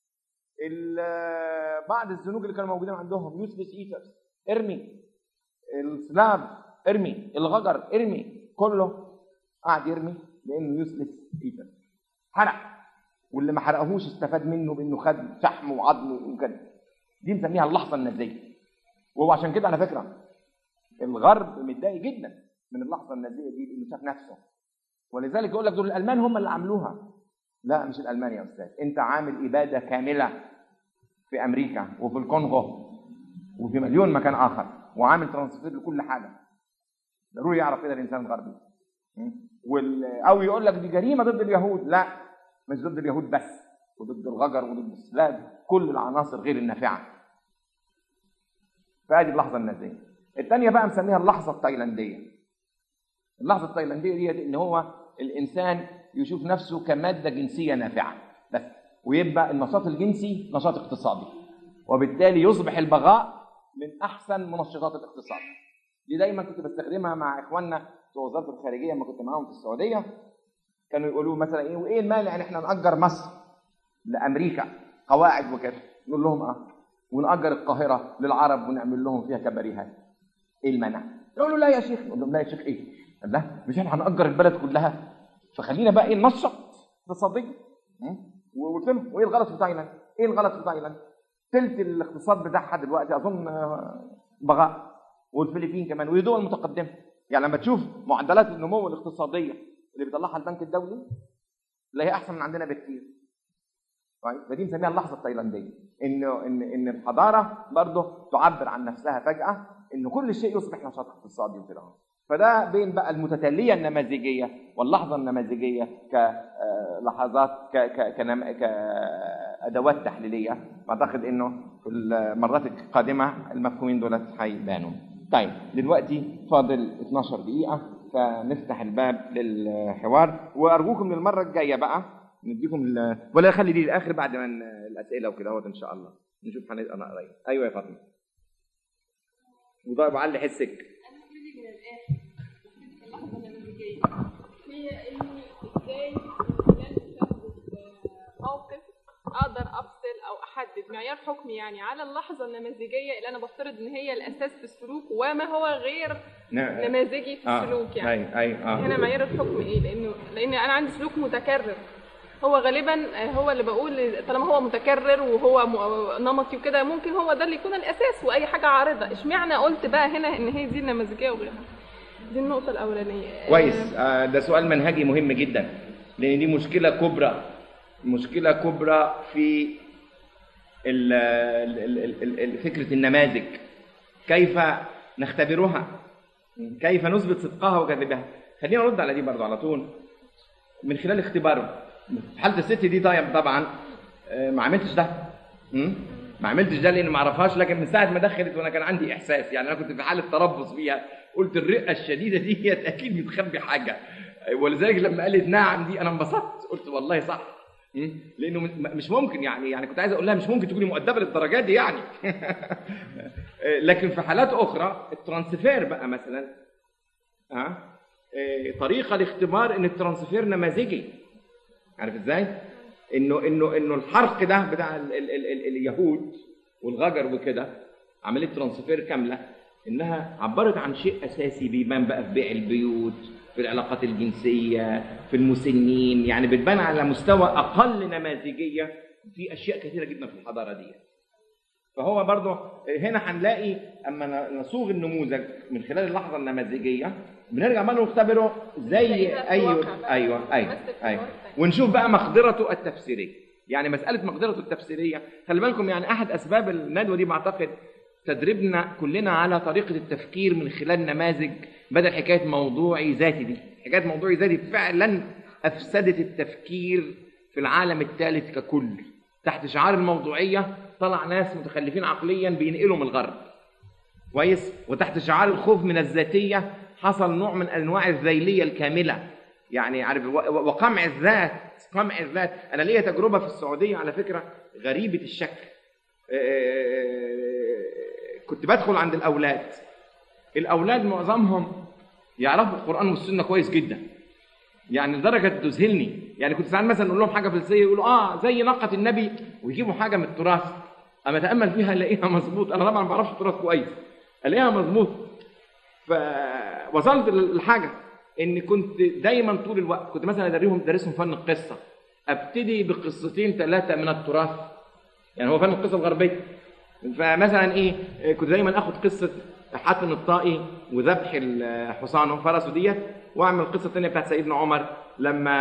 ال- بعض الزنوج اللي كانوا موجودين عندهم يوسلس ايتر ارمي السلاب ارمي الغجر ارمي كله قاعد يرمي لانه يوسلس ايتر حرق واللي ما حرقهوش استفاد منه بانه خد شحم وعظم وكده دي نسميها اللحظه النازيه وهو عشان كده على فكره الغرب متضايق جدا من اللحظه النازيه دي لانه شاف نفسه ولذلك يقول لك دول الالمان هم اللي عملوها لا مش الالمان يا استاذ انت عامل اباده كامله في امريكا وفي الكونغو وفي مليون مكان اخر وعامل ترانسفير لكل حاجه ضروري يعرف كده الانسان الغربي م? وال... او يقول لك دي جريمه ضد اليهود لا مش ضد اليهود بس وضد الغجر وضد السلاب كل العناصر غير النافعه فادي اللحظه النازيه الثانيه بقى مسميها اللحظه التايلانديه اللحظه التايلانديه ديت ان هو الانسان يشوف نفسه كماده جنسيه نافعه بس ويبقى النشاط الجنسي نشاط اقتصادي وبالتالي يصبح البغاء من احسن منشطات الاقتصاد دي دايما كنت بستخدمها مع اخواننا في وزاره الخارجيه لما كنت معاهم في السعوديه كانوا يقولوا مثلا ايه وايه المانع ان احنا ناجر مصر لامريكا قواعد وكده نقول لهم اه ونأجر القاهره للعرب ونعمل لهم فيها كباريهات ايه المانع؟ يقولوا لا يا شيخ نقول لهم لا يا شيخ ايه؟ قال لا مش احنا هنأجر البلد كلها فخلينا بقى ايه ننشط اقتصاديا م? وقلت لهم وايه الغلط في تايلاند؟ ايه الغلط في تايلاند؟ تلت الاقتصاد بتاعها دلوقتي اظن آه، بغاء والفلبين كمان ودي دول متقدمه يعني لما تشوف معدلات النمو الاقتصاديه اللي بيطلعها البنك الدولي تلاقيها احسن من عندنا بكتير طيب فدي بنسميها اللحظه التايلانديه انه ان ان الحضاره برضه تعبر عن نفسها فجاه ان كل شيء يصبح نشاط اقتصادي وكده فده بين بقى المتتاليه النماذجيه واللحظه النماذجيه كلحظات ك ك كنم- كادوات تحليليه اعتقد انه في المرات القادمه المفهومين دول هيبانوا طيب دلوقتي فاضل 12 دقيقه فنفتح الباب للحوار وارجوكم للمره الجايه بقى نديكم ال... ولا خلي دي للاخر بعد ما ن- الاسئله وكده اهوت ان شاء الله نشوف هنبقى انا قريب ايوه يا فاطمه وطيب علي حسك هي اني ازاي خلال مشاهدة موقف اقدر افصل او احدد معيار كمعيار حكمي يعني على اللحظه النماذجيه اللي انا بفترض ان هي الاساس في السلوك وما هو غير نعم. نماذجي في آه. السلوك يعني اي اي اه هنا معيار الحكم ايه لانه لان انا عندي سلوك متكرر هو غالبا آه، هو اللي بقول طالما هو متكرر وهو م- نمطي وكده ممكن هو ده اللي يكون الاساس واي حاجه عارضه اشمعنى قلت بقى هنا ان هي دي النماذجيه وغيرها دي النقطه الاولانيه كويس آه ده سؤال منهجي مهم جدا لان دي مشكله كبرى مشكله كبرى في ال ال ال ال ال فكره النماذج كيف نختبرها كيف نثبت صدقها وكذبها خلينا نرد على دي برضه على طول من خلال اختباره في حاله الست دي طيب طبعا آه، ما عملتش ده م? ما عملتش ده لان ما اعرفهاش لكن من ساعه ما دخلت وانا كان عندي احساس يعني انا كنت في حاله تربص فيها قلت الرقه الشديده ديت اكيد بتخبي حاجه ولذلك لما قالت نعم دي انا انبسطت قلت والله صح م? لانه م- مش ممكن يعني يعني كنت عايز اقول لها مش ممكن تكوني مؤدبه للدرجات دي يعني لكن في حالات اخرى الترانسفير بقى مثلا ها إيه، طريقه لاختبار ان الترانسفير نماذجي عارف ازاي انه انه انه الحرق ده بتاع ال ال ال ال اليهود والغجر وكده عمليه ترانسفير كامله انها عبرت عن شيء اساسي بيبان بقى في بيع البيوت في العلاقات الجنسيه في المسنين يعني بتبان على مستوى اقل نماذجيه في اشياء كثيره جدا في الحضاره دي فهو برضه هنا هنلاقي اما نصوغ النموذج من خلال اللحظه النماذجيه بنرجع بقى نختبره زي ايوه ايوه ايوه ايوه ونشوف بقى مقدرته التفسيريه يعني مساله مقدرته التفسيريه خلي بالكم يعني احد اسباب الندوه دي بعتقد تدريبنا كلنا على طريقه التفكير من خلال نماذج بدل حكايه موضوعي ذاتي دي حكايه موضوعي ذاتي فعلا افسدت التفكير في العالم الثالث ككل تحت شعار الموضوعيه طلع ناس متخلفين عقليا بينقلوا من الغرب كويس وتحت شعار الخوف من الذاتيه حصل نوع من انواع الذيليه الكامله يعني عارف و- و- وقمع الذات قمع الذات انا ليا تجربه في السعوديه على فكره غريبه الشكل آه، كنت بدخل عند الاولاد الاولاد معظمهم يعرفوا القران والسنه كويس جدا يعني لدرجه تذهلني يعني كنت ساعات مثلا اقول لهم حاجه فلسفيه يقولوا اه زي ناقه النبي ويجيبوا حاجه من التراث اما اتامل فيها الاقيها مظبوط انا طبعا ما بعرفش التراث كويس الاقيها مظبوط فوصلت للحاجه ان كنت دايما طول الوقت كنت مثلا ادريهم درسهم فن القصه ابتدي بقصتين ثلاثه من التراث يعني هو فن القصه الغربيه فمثلا ايه كنت دايما اخد قصه حاتم الطائي وذبح ال- حصانه فرسه ديت واعمل القصه الثانيه بتاعت سيدنا عمر لما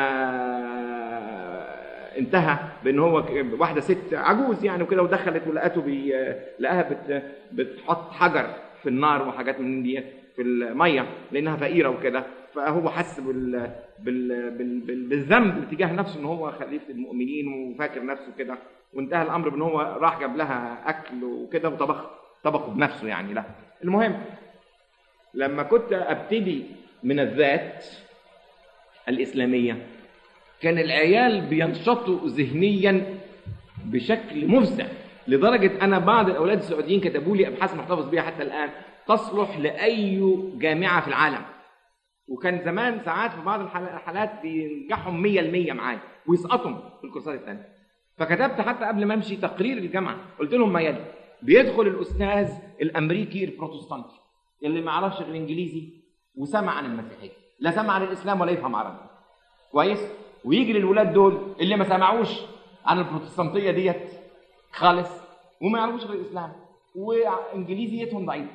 انتهى بان هو ك- واحده ست عجوز يعني وكده ودخلت ولقته بي لقاها بت بتحط حجر في النار وحاجات من دي في الميه لانها فقيره وكده فهو حس بال بال بال بال بالذنب تجاه نفسه ان هو خليفه المؤمنين وفاكر نفسه كده وانتهى الامر بان هو راح جاب لها اكل وكده وطبخ طبخه بنفسه يعني لا المهم لما كنت ابتدي من الذات الاسلاميه كان العيال بينشطوا ذهنيا بشكل مفزع لدرجه انا بعض الاولاد السعوديين كتبوا لي ابحاث محتفظ بيها حتى الان تصلح لاي جامعه في العالم وكان زمان ساعات في بعض الحال- الحالات بينجحوا 100% معايا ويسقطوا في الكورسات الثانيه فكتبت حتى قبل ما امشي تقرير الجامعه قلت لهم ما يلي بيدخل الاستاذ الامريكي البروتستانتي اللي ما يعرفش غير انجليزي وسمع عن المسيحيه لا سمع عن الاسلام ولا يفهم عربي كويس ويجي للولاد دول اللي ما سمعوش عن البروتستانتيه ديت خالص وما يعرفوش غير الاسلام وانجليزيتهم ضعيفه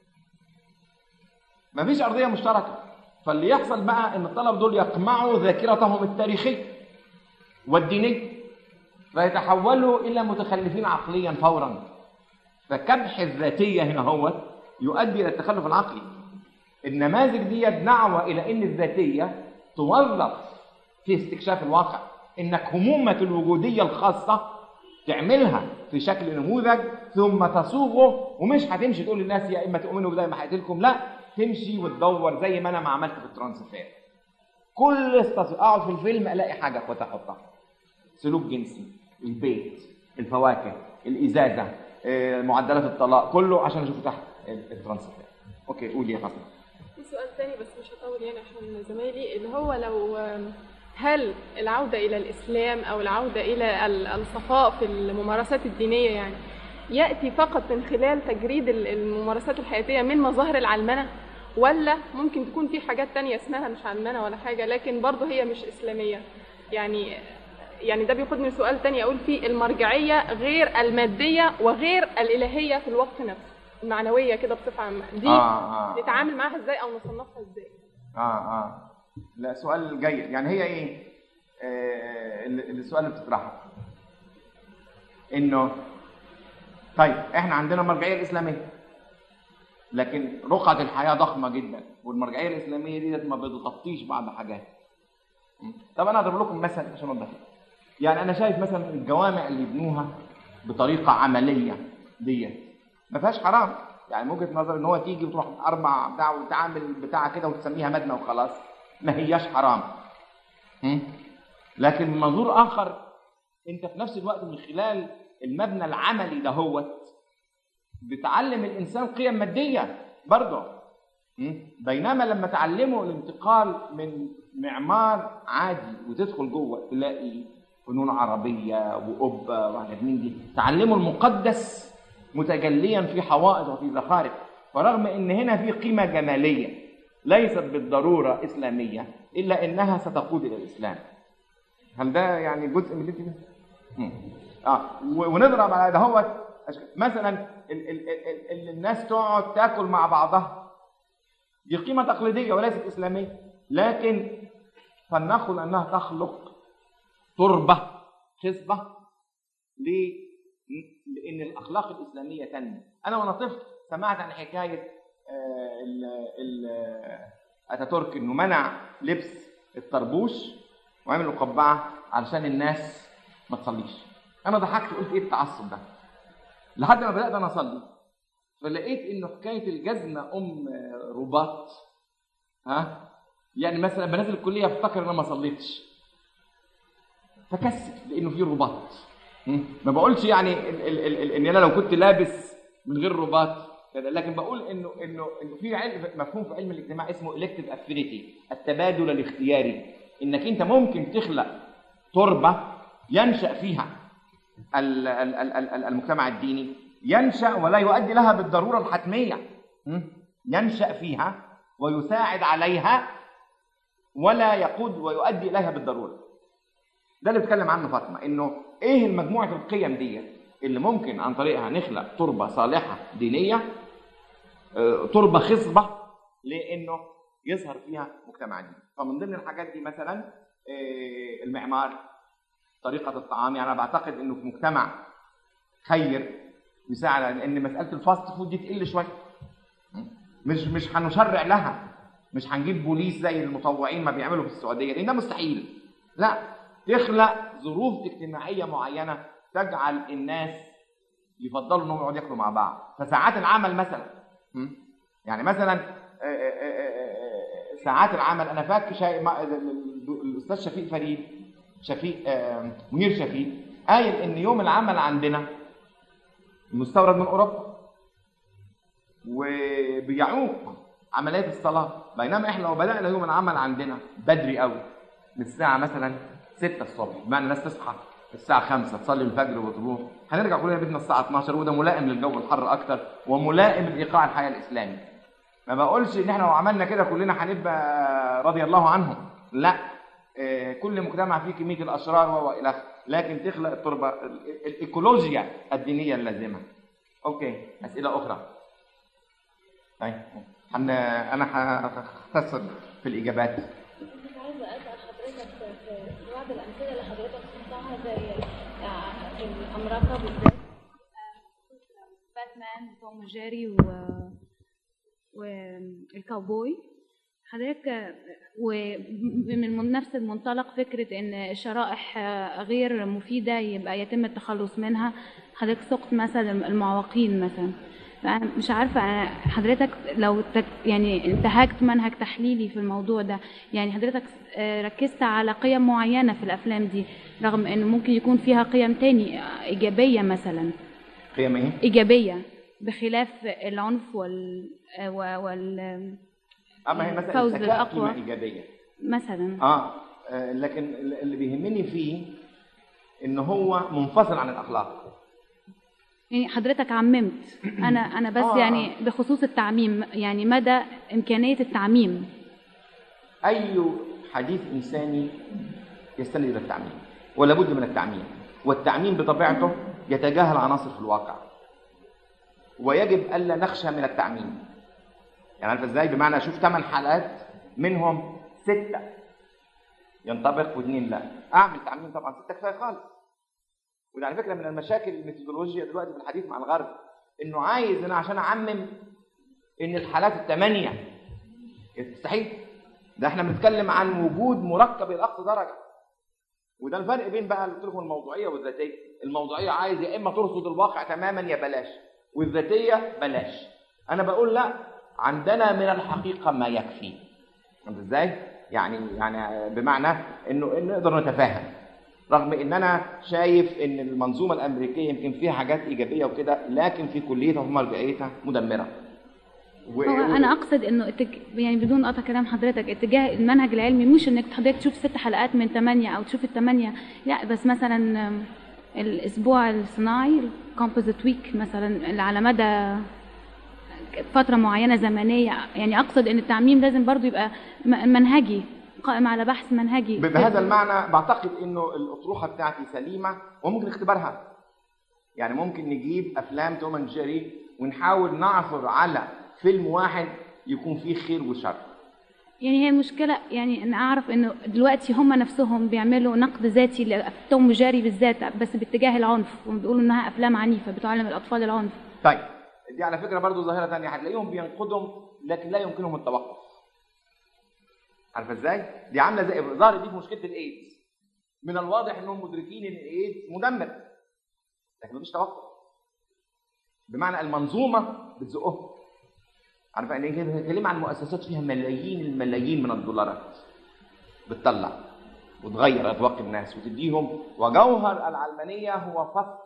مفيش ارضيه مشتركه فاللي يحصل بقى ان الطلب دول يقمعوا ذاكرتهم التاريخيه والدينيه فيتحولوا الى متخلفين عقليا فورا فكبح الذاتيه هنا هو يؤدي الى التخلف العقلي النماذج دي دعوه الى ان الذاتيه توظف في استكشاف الواقع انك همومه الوجوديه الخاصه تعملها في شكل نموذج ثم تصوغه ومش هتمشي تقول للناس يا اما تؤمنوا بده يا اما هقتلكم لا تمشي وتدور زي ما انا ما عملت في الترانسفير كل استص- اقعد في الفيلم الاقي حاجه كنت احطها سلوك جنسي البيت الفواكه الازازه آه، معدلات الطلاق كله عشان اشوفه تحت الترانسفير اوكي قولي يا فاطمه في سؤال تاني بس مش هطول يعني عشان زمايلي اللي هو لو هل العودة إلى الإسلام أو العودة إلى ال- الصفاء في الممارسات الدينية يعني يأتي فقط من خلال تجريد ال- الممارسات الحياتية من مظاهر العلمنة ولا ممكن تكون في حاجات تانية اسمها مش علمنة ولا حاجة لكن برضه هي مش إسلامية يعني يعني ده بياخدني لسؤال تاني أقول فيه المرجعية غير المادية وغير الإلهية في الوقت نفسه المعنوية كده بصفة عامة دي آه، آه. نتعامل معاها ازاي أو نصنفها ازاي اه اه لا سؤال جيد يعني هي ايه آه ال- السؤال اللي بتطرحه انه طيب احنا عندنا المرجعيه الاسلاميه لكن رقعه الحياه ضخمه جدا والمرجعيه الاسلاميه ديت ما بتغطيش بعض حاجات م. طب انا اضرب لكم مثل عشان اوضح يعني انا شايف مثلا الجوامع اللي يبنوها بطريقه عمليه ديت ما فيهاش حرام يعني من وجهه نظر ان هو تيجي وتروح اربع بتاع وتعمل بتاع كده وتسميها مبنى وخلاص ما هياش حرام م? لكن من منظور اخر انت في نفس الوقت من خلال المبنى العملي دهوت بتعلم الانسان قيم ماديه برضه م? بينما لما تعلمه الانتقال من معمار عادي وتدخل جوه تلاقي فنون عربيه وقبه وحاجات من دي تعلمه المقدس متجليا في حوائط وفي زخارف فرغم ان هنا في قيمه جماليه ليست بالضروره اسلاميه الا انها ستقود الى الاسلام هل ده يعني جزء من اللي انت مم. اه و- ونضرب على ده هو مثلا ال- ال- ال- ال- الناس تقعد تاكل مع بعضها دي قيمه تقليديه وليست اسلاميه لكن فلنقل انها تخلق تربه خصبه ليه؟ لان الاخلاق الاسلاميه تنمو انا وانا طفل سمعت عن حكايه آه، ال- ال- اتاتورك انه منع لبس الطربوش وعمل قبعه علشان الناس ما تصليش انا ضحكت وقلت ايه التعصب ده لحد ما بدات انا اصلي فلقيت انه حكايه الجزمه ام آه، رباط ها يعني مثلا بنزل الكليه افتكر ان انا ما صليتش فكسل لانه في رباط م? ما بقولش يعني ال- ال- ال- ال- ان انا لو كنت لابس من غير رباط كده لكن بقول انه انه انه في علم مفهوم في علم الاجتماع اسمه elective affinity التبادل الاختياري انك انت ممكن تخلق تربه ينشا فيها ال- ال- ال- ال- المجتمع الديني ينشا ولا يؤدي لها بالضروره الحتميه م? ينشا فيها ويساعد عليها ولا يقود ويؤدي اليها بالضروره ده اللي بتكلم عنه فاطمه انه ايه المجموعه القيم دي اللي ممكن عن طريقها نخلق تربه صالحه دينيه آه، تربه خصبه لانه يظهر فيها مجتمع ديني فمن ضمن الحاجات دي مثلا آه، المعمار طريقه الطعام يعني انا بعتقد انه في مجتمع خير يساعد على ان مساله الفاست فود دي تقل شويه مش مش هنشرع لها مش هنجيب بوليس زي المطوعين ما بيعملوا في السعوديه لان ده مستحيل لا تخلق ظروف اجتماعيه معينه تجعل الناس يفضلوا انهم يقعدوا ياكلوا مع بعض فساعات العمل مثلا م? يعني مثلا آه، آه، آه، آه، ساعات العمل انا فاكر شيء ما- ال- ال- الاستاذ شفيق فريد شفيق آه، منير شفيق قايل ان يوم العمل عندنا مستورد من اوروبا وبيعوق عمليه الصلاه بينما احنا لو بدانا يوم العمل عندنا بدري قوي من الساعه مثلا 6 الصبح بمعنى الناس تصحى الساعه 5 تصلي الفجر وتروح هنرجع كلنا بيتنا الساعه 12 وده ملائم للجو الحر اكتر وملائم لايقاع الحياه الاسلامي ما بقولش ان احنا لو عملنا كده كلنا هنبقى رضي الله عنهم لا آه، كل مجتمع فيه كميه الاشرار والى اخره لكن تخلق التربه ال- ال- الايكولوجيا الدينيه اللازمه اوكي اسئله اخرى طيب حن... انا هختصر في الاجابات كنت عايزة أسأل حضرتك في في بعض الأمثلة اللي حضرتك شفتها زي آه، في أمريكا بالذات باتمان وتوم وجيري و والكاوبوي حضرتك ومن من نفس المنطلق فكرة إن الشرائح غير مفيدة يبقى يتم التخلص منها حضرتك سقت مثلا المعوقين مثلا فأنا مش عارفة أنا حضرتك لو تك يعني انتهجت منهج تحليلي في الموضوع ده يعني حضرتك آه، ركزت على قيم معينة في الأفلام دي رغم إنه ممكن يكون فيها قيم تاني آه، إيجابية مثلا قيم ايه؟ إيجابية بخلاف العنف وال و- وال اما هي مثلا الفوز الذكاء للأقوى. قيمه ايجابيه مثلا اه آه، لكن اللي بيهمني فيه ان هو منفصل عن الاخلاق يعني حضرتك عممت انا انا بس آه. يعني بخصوص التعميم يعني مدى امكانيه التعميم اي حديث انساني يستند الى التعميم ولا بد من التعميم والتعميم بطبيعته يتجاهل عناصر في الواقع ويجب الا نخشى من التعميم يعني عارف ازاي بمعنى اشوف ثمان حالات منهم سته ينطبق واثنين لا اعمل تعميم طبعا سته كفايه خالص وده على فكره من المشاكل الميثودولوجيا دلوقتي في الحديث مع الغرب انه عايز انا عشان اعمم ان الحالات الثمانيه يستحيل ده احنا بنتكلم عن وجود مركب الى اقصى درجه وده الفرق بين بقى اللي قلت لكم الموضوعيه والذاتيه الموضوعيه عايز يا اما ترصد الواقع تماما يا بلاش والذاتيه بلاش انا بقول لا عندنا من الحقيقه ما يكفي فهمت ازاي يعني يعني بمعنى انه إن نقدر نتفاهم رغم ان انا شايف ان المنظومه الامريكيه يمكن فيها حاجات ايجابيه وكده لكن في كليتها ومرجعيتها مدمره و- هو انا اقصد انه اتج... يعني بدون قطع كلام حضرتك اتجاه المنهج العلمي مش انك حضرتك تشوف ست حلقات من ثمانيه او تشوف الثمانيه لا بس مثلا آم، الاسبوع الصناعي الكومبوزيت ويك مثلا اللي على مدى فتره معينه زمنيه يعني اقصد ان التعميم لازم برضو يبقى م- منهجي قائم على بحث منهجي ب- بهذا المعنى بعتقد انه الاطروحه بتاعتي سليمه وممكن اختبارها يعني ممكن نجيب افلام توم اند جيري ونحاول نعثر على فيلم واحد يكون فيه خير وشر يعني هي المشكلة يعني أنا أعرف إنه دلوقتي هم نفسهم بيعملوا نقد ذاتي لتوم وجاري بالذات بس باتجاه العنف وبيقولوا إنها أفلام عنيفة بتعلم الأطفال العنف طيب دي على فكره برضو ظاهره ثانيه هتلاقيهم بينقدهم لكن لا يمكنهم التوقف عارفه ازاي دي عامله زي ظهرت دي في مشكله الايدز من الواضح انهم مدركين ان الايدز مدمر لكن مفيش توقف بمعنى المنظومه بتزقهم عارفه يعني إيه؟ بنتكلم عن مؤسسات فيها ملايين الملايين من الدولارات بتطلع وتغير اذواق الناس وتديهم وجوهر العلمانيه هو فصل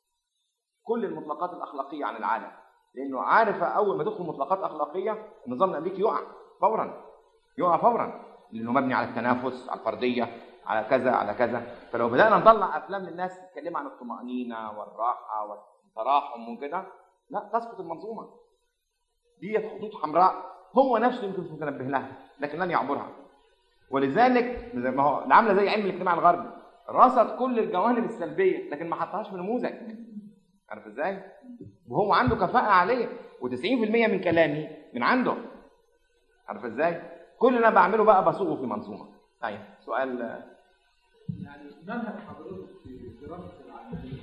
كل المطلقات الاخلاقيه عن العالم لانه عارفه اول ما تدخل مطلقات اخلاقيه النظام الامريكي يقع فورا يقع فورا لانه مبني على التنافس على الفرديه على كذا على كذا فلو بدانا نطلع افلام للناس تتكلم عن الطمانينه والراحه والتراحم وكده لا تسقط المنظومه دي خطوط حمراء هو نفسه يمكن مش متنبه لها لكن لن يعبرها ولذلك زي ما هو ده عامله زي علم الاجتماع الغربي رصد كل الجوانب السلبيه لكن ما حطهاش في نموذج عارف ازاي؟ وهو عنده كفاءه عاليه و90% من كلامي من عنده عارف ازاي؟ كل اللي انا بعمله بقى بصوغه في منظومه طيب سؤال يعني منهج حضرتك في دراسه العمليه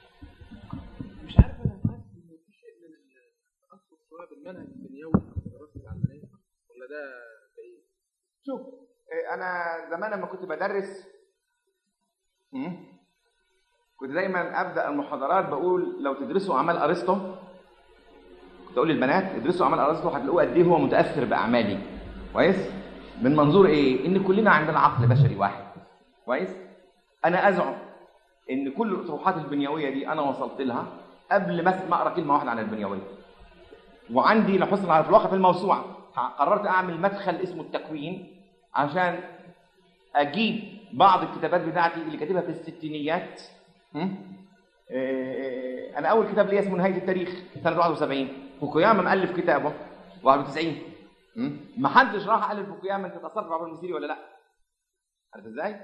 مش عارف انا حاسس ان في شيء من التاثر شويه بالمنهج البنيوي في دراسه العمليه ولا ده بعيد؟ شوف إيه، انا زمان لما كنت بدرس مم، كنت دايما ابدا المحاضرات بقول لو تدرسوا اعمال ارسطو كنت اقول للبنات ادرسوا اعمال ارسطو هتلاقوه قد ايه هو متاثر باعمالي كويس من منظور ايه ان كلنا عندنا عقل بشري واحد كويس انا ازعم ان كل الاطروحات البنيويه دي انا وصلت لها قبل بس ما اقرا كلمه واحده عن البنيويه وعندي لحسن العرف الواقع في الموسوعه قررت اعمل مدخل اسمه التكوين عشان اجيب بعض الكتابات بتاعتي اللي كاتبها في الستينيات هم؟ إيه، انا اول كتاب ليا اسمه نهايه التاريخ سنه 71 فوكوياما مؤلف كتابه 91 هم؟ ما حدش راح قال لفوكوياما انت تاثرت بعبر المثيري ولا لا عارف ازاي؟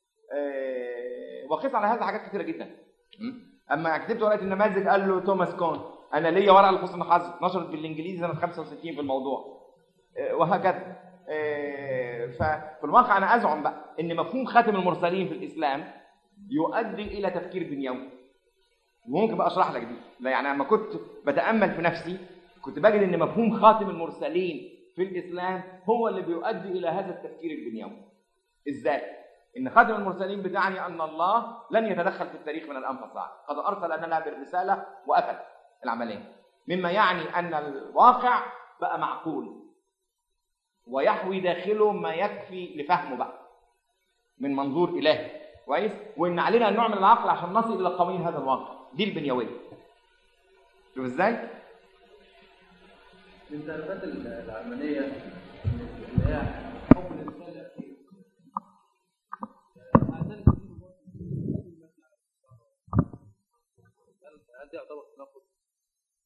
إيه، وقيس على هذا حاجات كثيره جدا هم؟ اما كتبت ورقه النماذج قال له توماس كون انا ليا ورقه لحسن حظ نشرت بالانجليزي سنه 65 في الموضوع إيه، وهكذا إيه، ففي الواقع انا ازعم بقى ان مفهوم خاتم المرسلين في الاسلام يؤدي الى تفكير بنيوي وممكن بقى اشرح لك دي لا يعني لما كنت بتامل في نفسي كنت بجد ان مفهوم خاتم المرسلين في الاسلام هو اللي بيؤدي الى هذا التفكير البنيوي ازاي ان خاتم المرسلين بتعني ان الله لن يتدخل في التاريخ من الان فصاعد قد ارسل لنا بالرساله وقفل العمليه مما يعني ان الواقع بقى معقول ويحوي داخله ما يكفي لفهمه بقى من منظور الهي كويس وان علينا ان نعمل العقل عشان نصل الى قوانين هذا الواقع دي البنيويه شوف ازاي من تعريفات العلمانيه اللي هي حب الانسان الاخير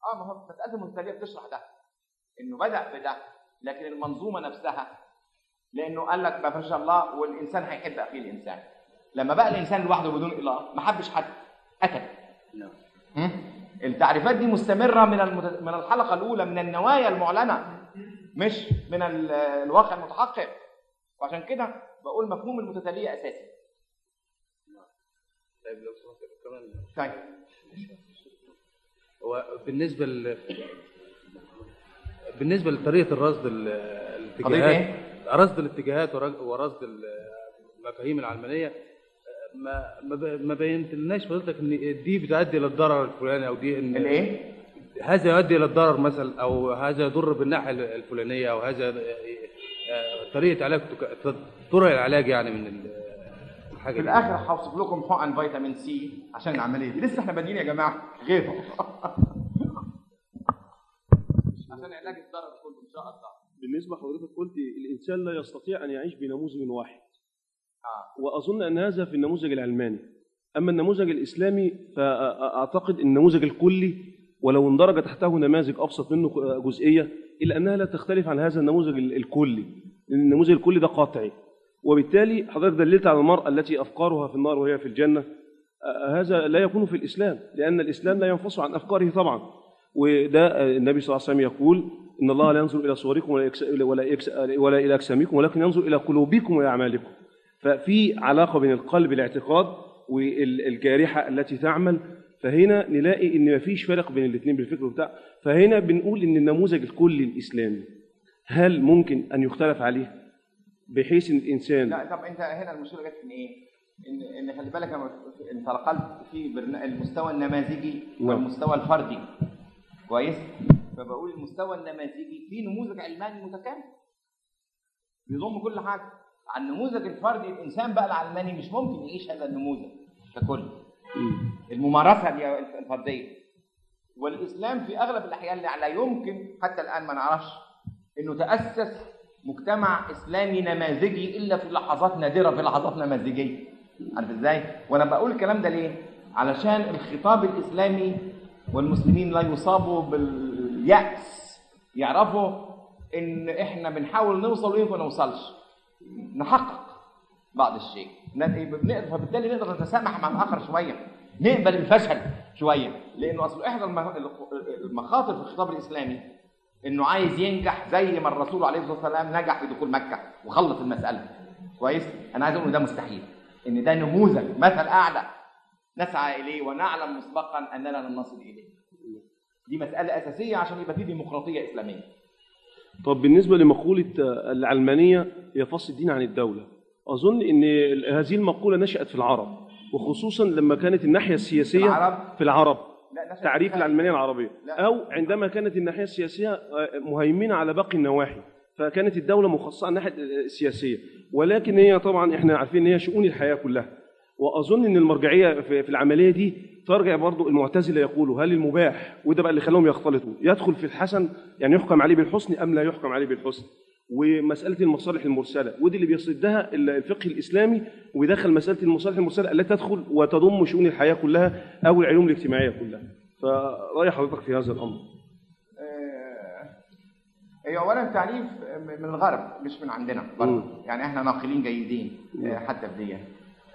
اه ما هو مساله المتتاليه بتشرح ده انه بدا بده لكن المنظومه نفسها لانه قال لك ما شاء الله والانسان هيحب اخيه الانسان لما بقى الانسان لوحده بدون اله ما حبش حد قتل هم؟ التعريفات دي مستمره من المت... من الحلقه الاولى من النوايا المعلنه مش من ال- الواقع المتحقق وعشان كده بقول مفهوم المتتاليه اساسي طيب لو سمحت كمان طيب هو بالنسبه ل... بالنسبه لطريقه الرصد ال- الاتجاهات رصد الاتجاهات ورج- ورصد ال- المفاهيم العلمانيه ما ما ب- ما بينتلناش فضلتك ان دي بتؤدي للضرر الفلاني او دي ان الايه؟ هذا يؤدي الى الضرر مثلا او هذا يضر بالناحيه الفلانيه او هذا آه، طريقه علاج تك- طرق العلاج يعني من ال- الحاجه في دي. الاخر هوصف لكم حقن فيتامين سي عشان العمليه دي لسه احنا بادئين يا جماعه غيظه عشان علاج الضرر كله ان شاء الله بالنسبه لحضرتك قلت الانسان لا يستطيع ان يعيش بنموذج واحد آه. واظن ان هذا في النموذج العلماني اما النموذج الاسلامي فاعتقد ان النموذج الكلي ولو اندرج تحته نماذج ابسط منه جزئيه الا انها لا تختلف عن هذا النموذج ال- الكلي لان النموذج الكلي ده قاطعي وبالتالي حضرتك دللت على المراه التي افكارها في النار وهي في الجنه آه، هذا لا يكون في الاسلام لان الاسلام لا ينفصل عن افكاره طبعا وده آه، النبي صلى الله عليه وسلم يقول ان الله لا ينظر الى صوركم ولا يكس- ولا يكس- ولا الى اجسامكم ولكن ينظر الى قلوبكم واعمالكم ففي علاقه بين القلب الاعتقاد والجارحه التي تعمل فهنا نلاقي ان مفيش فرق بين الاثنين بالفكر بتاع فهنا بنقول ان النموذج الكلي الاسلامي هل ممكن ان يختلف عليه بحيث ان الانسان لا طب انت هنا المشكله جت من ايه؟ ان ان خلي بالك لما انت نقلت في برنا- المستوى النماذجي نعم. والمستوى الفردي كويس؟ فبقول المستوى النماذجي في نموذج علماني متكامل بيضم كل حاجه على النموذج الفردي الانسان بقى العلماني مش ممكن يعيش هذا النموذج ككل الممارسه دي الفرديه والاسلام في اغلب الاحيان لا لا يمكن حتى الان ما نعرفش انه تاسس مجتمع اسلامي نماذجي الا في لحظات نادره في لحظات نماذجيه عارف ازاي وانا بقول الكلام ده ليه علشان الخطاب الاسلامي والمسلمين لا يصابوا بالياس يعرفوا ان احنا بنحاول نوصل ويمكن ما نوصلش نحقق بعض الشيء ن- بنقدر- فبالتالي نقدر نتسامح مع الاخر شويه نقبل الفشل شويه لانه اصل احدى الم- المخاطر في الخطاب الاسلامي انه عايز ينجح زي ما الرسول عليه الصلاه والسلام نجح في دخول مكه وخلص المساله كويس انا عايز اقول إن ده مستحيل ان ده نموذج مثل اعلى نسعى اليه ونعلم مسبقا اننا لن نصل اليه دي مساله اساسيه عشان يبقى في ديمقراطيه اسلاميه طب بالنسبة لمقولة آه، العلمانية هي فصل الدين عن الدولة أظن أن هذه المقولة نشأت في العرب وخصوصا لما كانت الناحية السياسية العرب؟ في العرب لا، نشأت تعريف في- العلمانية العربية لا. أو عندما كانت الناحية السياسية آه، مهيمنة على باقي النواحي فكانت الدولة مخصصة على الناحية السياسية ولكن هي طبعا احنا عارفين ان هي شؤون الحياة كلها واظن ان المرجعيه في في العمليه دي ترجع برضو المعتزله يقولوا هل المباح وده بقى اللي خلاهم يختلطوا يدخل في الحسن يعني يحكم عليه بالحسن ام لا يحكم عليه بالحسن ومساله المصالح المرسله ودي اللي بيصدها الفقه الاسلامي ويدخل مساله المصالح المرسله التي تدخل وتضم شؤون الحياه كلها او العلوم الاجتماعيه كلها فراي حضرتك في هذا الامر هي اولا تعريف من الغرب مش من عندنا برضه يعني احنا ناقلين جيدين آه، حتى في دي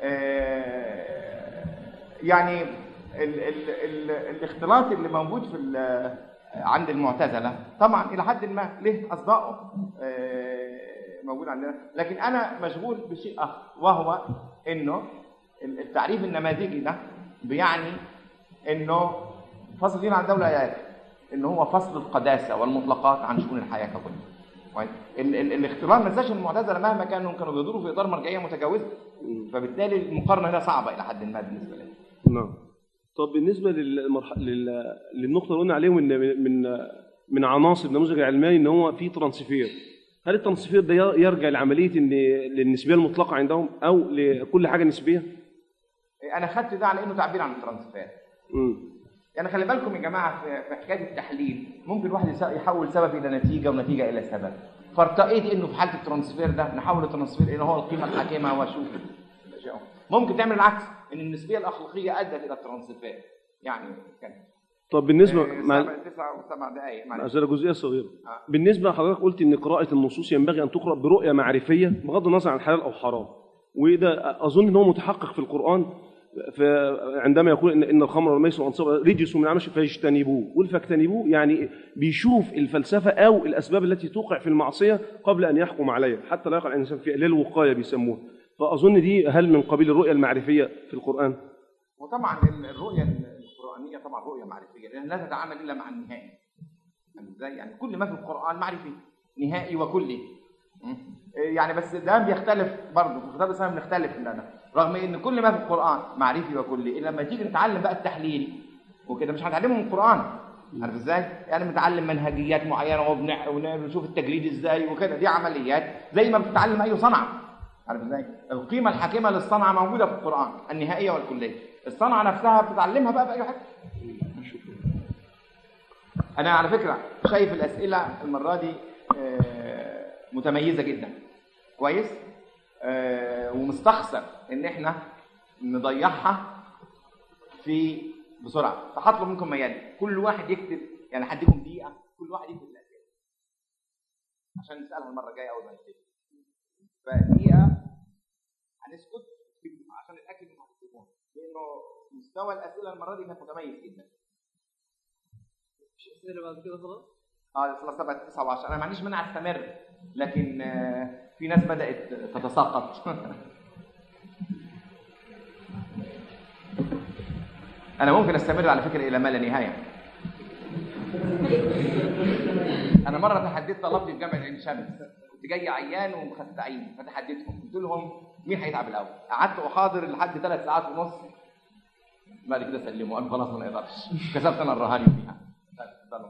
آه، يعني ال ال ال الاختلاط اللي موجود في ال- عند المعتزله طبعا الى حد ما له اصداؤه آه، موجود عندنا لكن انا مشغول بشيء اخر وهو انه التعريف النماذجي ده بيعني انه فصل الدين عن الدوله يا اخي ان هو فصل القداسه والمطلقات عن شؤون الحياه ككل كويس؟ ال- ال- الاختلاط ما تنساش إن المعتزله مهما كانوا كانوا بيدوروا في اطار مرجعيه متجاوزه فبالتالي المقارنه هنا صعبه الى حد ما بالنسبه لنا نعم طب بالنسبه للمرح... لل... للنقطه اللي قلنا عليهم من من من عناصر النموذج العلماني ان هو في ترانسفير هل الترانسفير ده يرجع لعمليه ان للنسبيه المطلقه عندهم او لكل حاجه نسبيه؟ انا خدت ده على انه تعبير عن الترانسفير امم يعني خلي بالكم يا جماعه في في حكايه التحليل ممكن الواحد يس- يحول سبب الى نتيجه ونتيجه الى سبب فارتقيت انه في حاله الترانسفير ده نحول الترانسفير الى هو القيمه الحاكمه واشوف ممكن تعمل العكس ان النسبيه الاخلاقيه ادت الى الترانسفير يعني كان طب بالنسبه آه، مع سبع تسع وسبع دقائق معلش معذره جزئيه صغيره آه. بالنسبه لحضرتك قلت ان قراءه النصوص ينبغي ان تقرا برؤيه معرفيه بغض النظر عن حلال او حرام وده اظن ان هو متحقق في القران فعندما يقول ان ان الخمر والميسر والانصاب رجس من عمل فيجتنبوه قل فاجتنبوه يعني بيشوف الفلسفه او الاسباب التي توقع في المعصيه قبل ان يحكم عليها حتى لا يقع الانسان فيها للوقايه بيسموها فاظن دي هل من قبيل الرؤيه المعرفيه في القران وطبعا ال- الرؤيه القرانيه طبعا رؤيه معرفيه لان لا تتعامل الا مع النهائي يعني ازاي يعني كل ما في القران معرفي نهائي وكلي م? يعني بس ده بيختلف برضه في كتاب الاسلام بنختلف في ده رغم ان كل ما في القران معرفي وكلي إلا لما تيجي نتعلم بقى التحليل وكده مش هنتعلمه من القران عارف ازاي؟ يعني بنتعلم منهجيات معينه وبنع- ونشوف التجريد ازاي وكده دي عمليات زي ما بتتعلم اي صنعه عارف ازاي؟ القيمه الحاكمه للصنعه موجوده في القران النهائيه والكليه الصنعه نفسها بتتعلمها بقى باي حاجه انا على فكره شايف الاسئله المره دي آه، متميزه جدا كويس آه، ومستخسر ان احنا نضيعها في بسرعه فهطلب منكم ميادي كل واحد يكتب يعني هديكم دقيقه كل واحد يكتب الاسئله عشان نسالها المره الجايه اول ما نبتدي فدقيقه هنسكت عشان نتاكد انهم هتكتبوها لانه مستوى الاسئله المره دي كان متميز جدا مش اسئله بعد كده خلاص اه خلاص سبعة تسعة وعشرة أنا ما عنديش مانع أستمر لكن آه، في ناس بدأت تتساقط أنا ممكن أستمر على فكرة إلى ما لا نهاية أنا مرة تحديت طلبتي في جامعة عين شمس كنت جاي عيان ومخستعين فتحديتهم قلت لهم مين هيتعب الأول؟ قعدت أحاضر لحد ثلاث ساعات ونص بعد كده سلموا قالوا خلاص ما نقدرش كسبت أنا الرهان فيها طيب، اتفضلوا.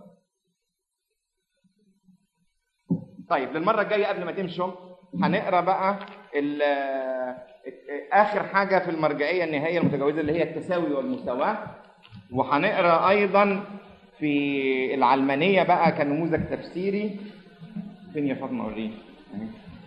طيب للمرة الجاية قبل ما تمشوا هنقرا بقى ال- آخر حاجة في المرجعية النهائية المتجاوزة اللي هي التساوي والمساواة وهنقرا أيضا في العلمانية بقى كنموذج تفسيري فين يا فاطمة وريني أهي.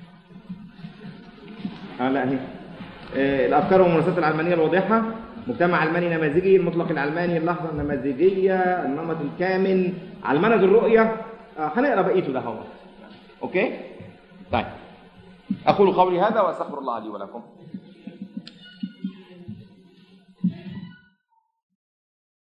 اه لا اهي آه، الافكار والممارسات العلمانيه الواضحه مجتمع علماني نماذجي المطلق العلماني اللحظه النماذجيه النمط الكامل علمنه الرؤيه آه، هنقرا بقيته ده هو اوكي طيب اقول قولي هذا واستغفر الله لي ولكم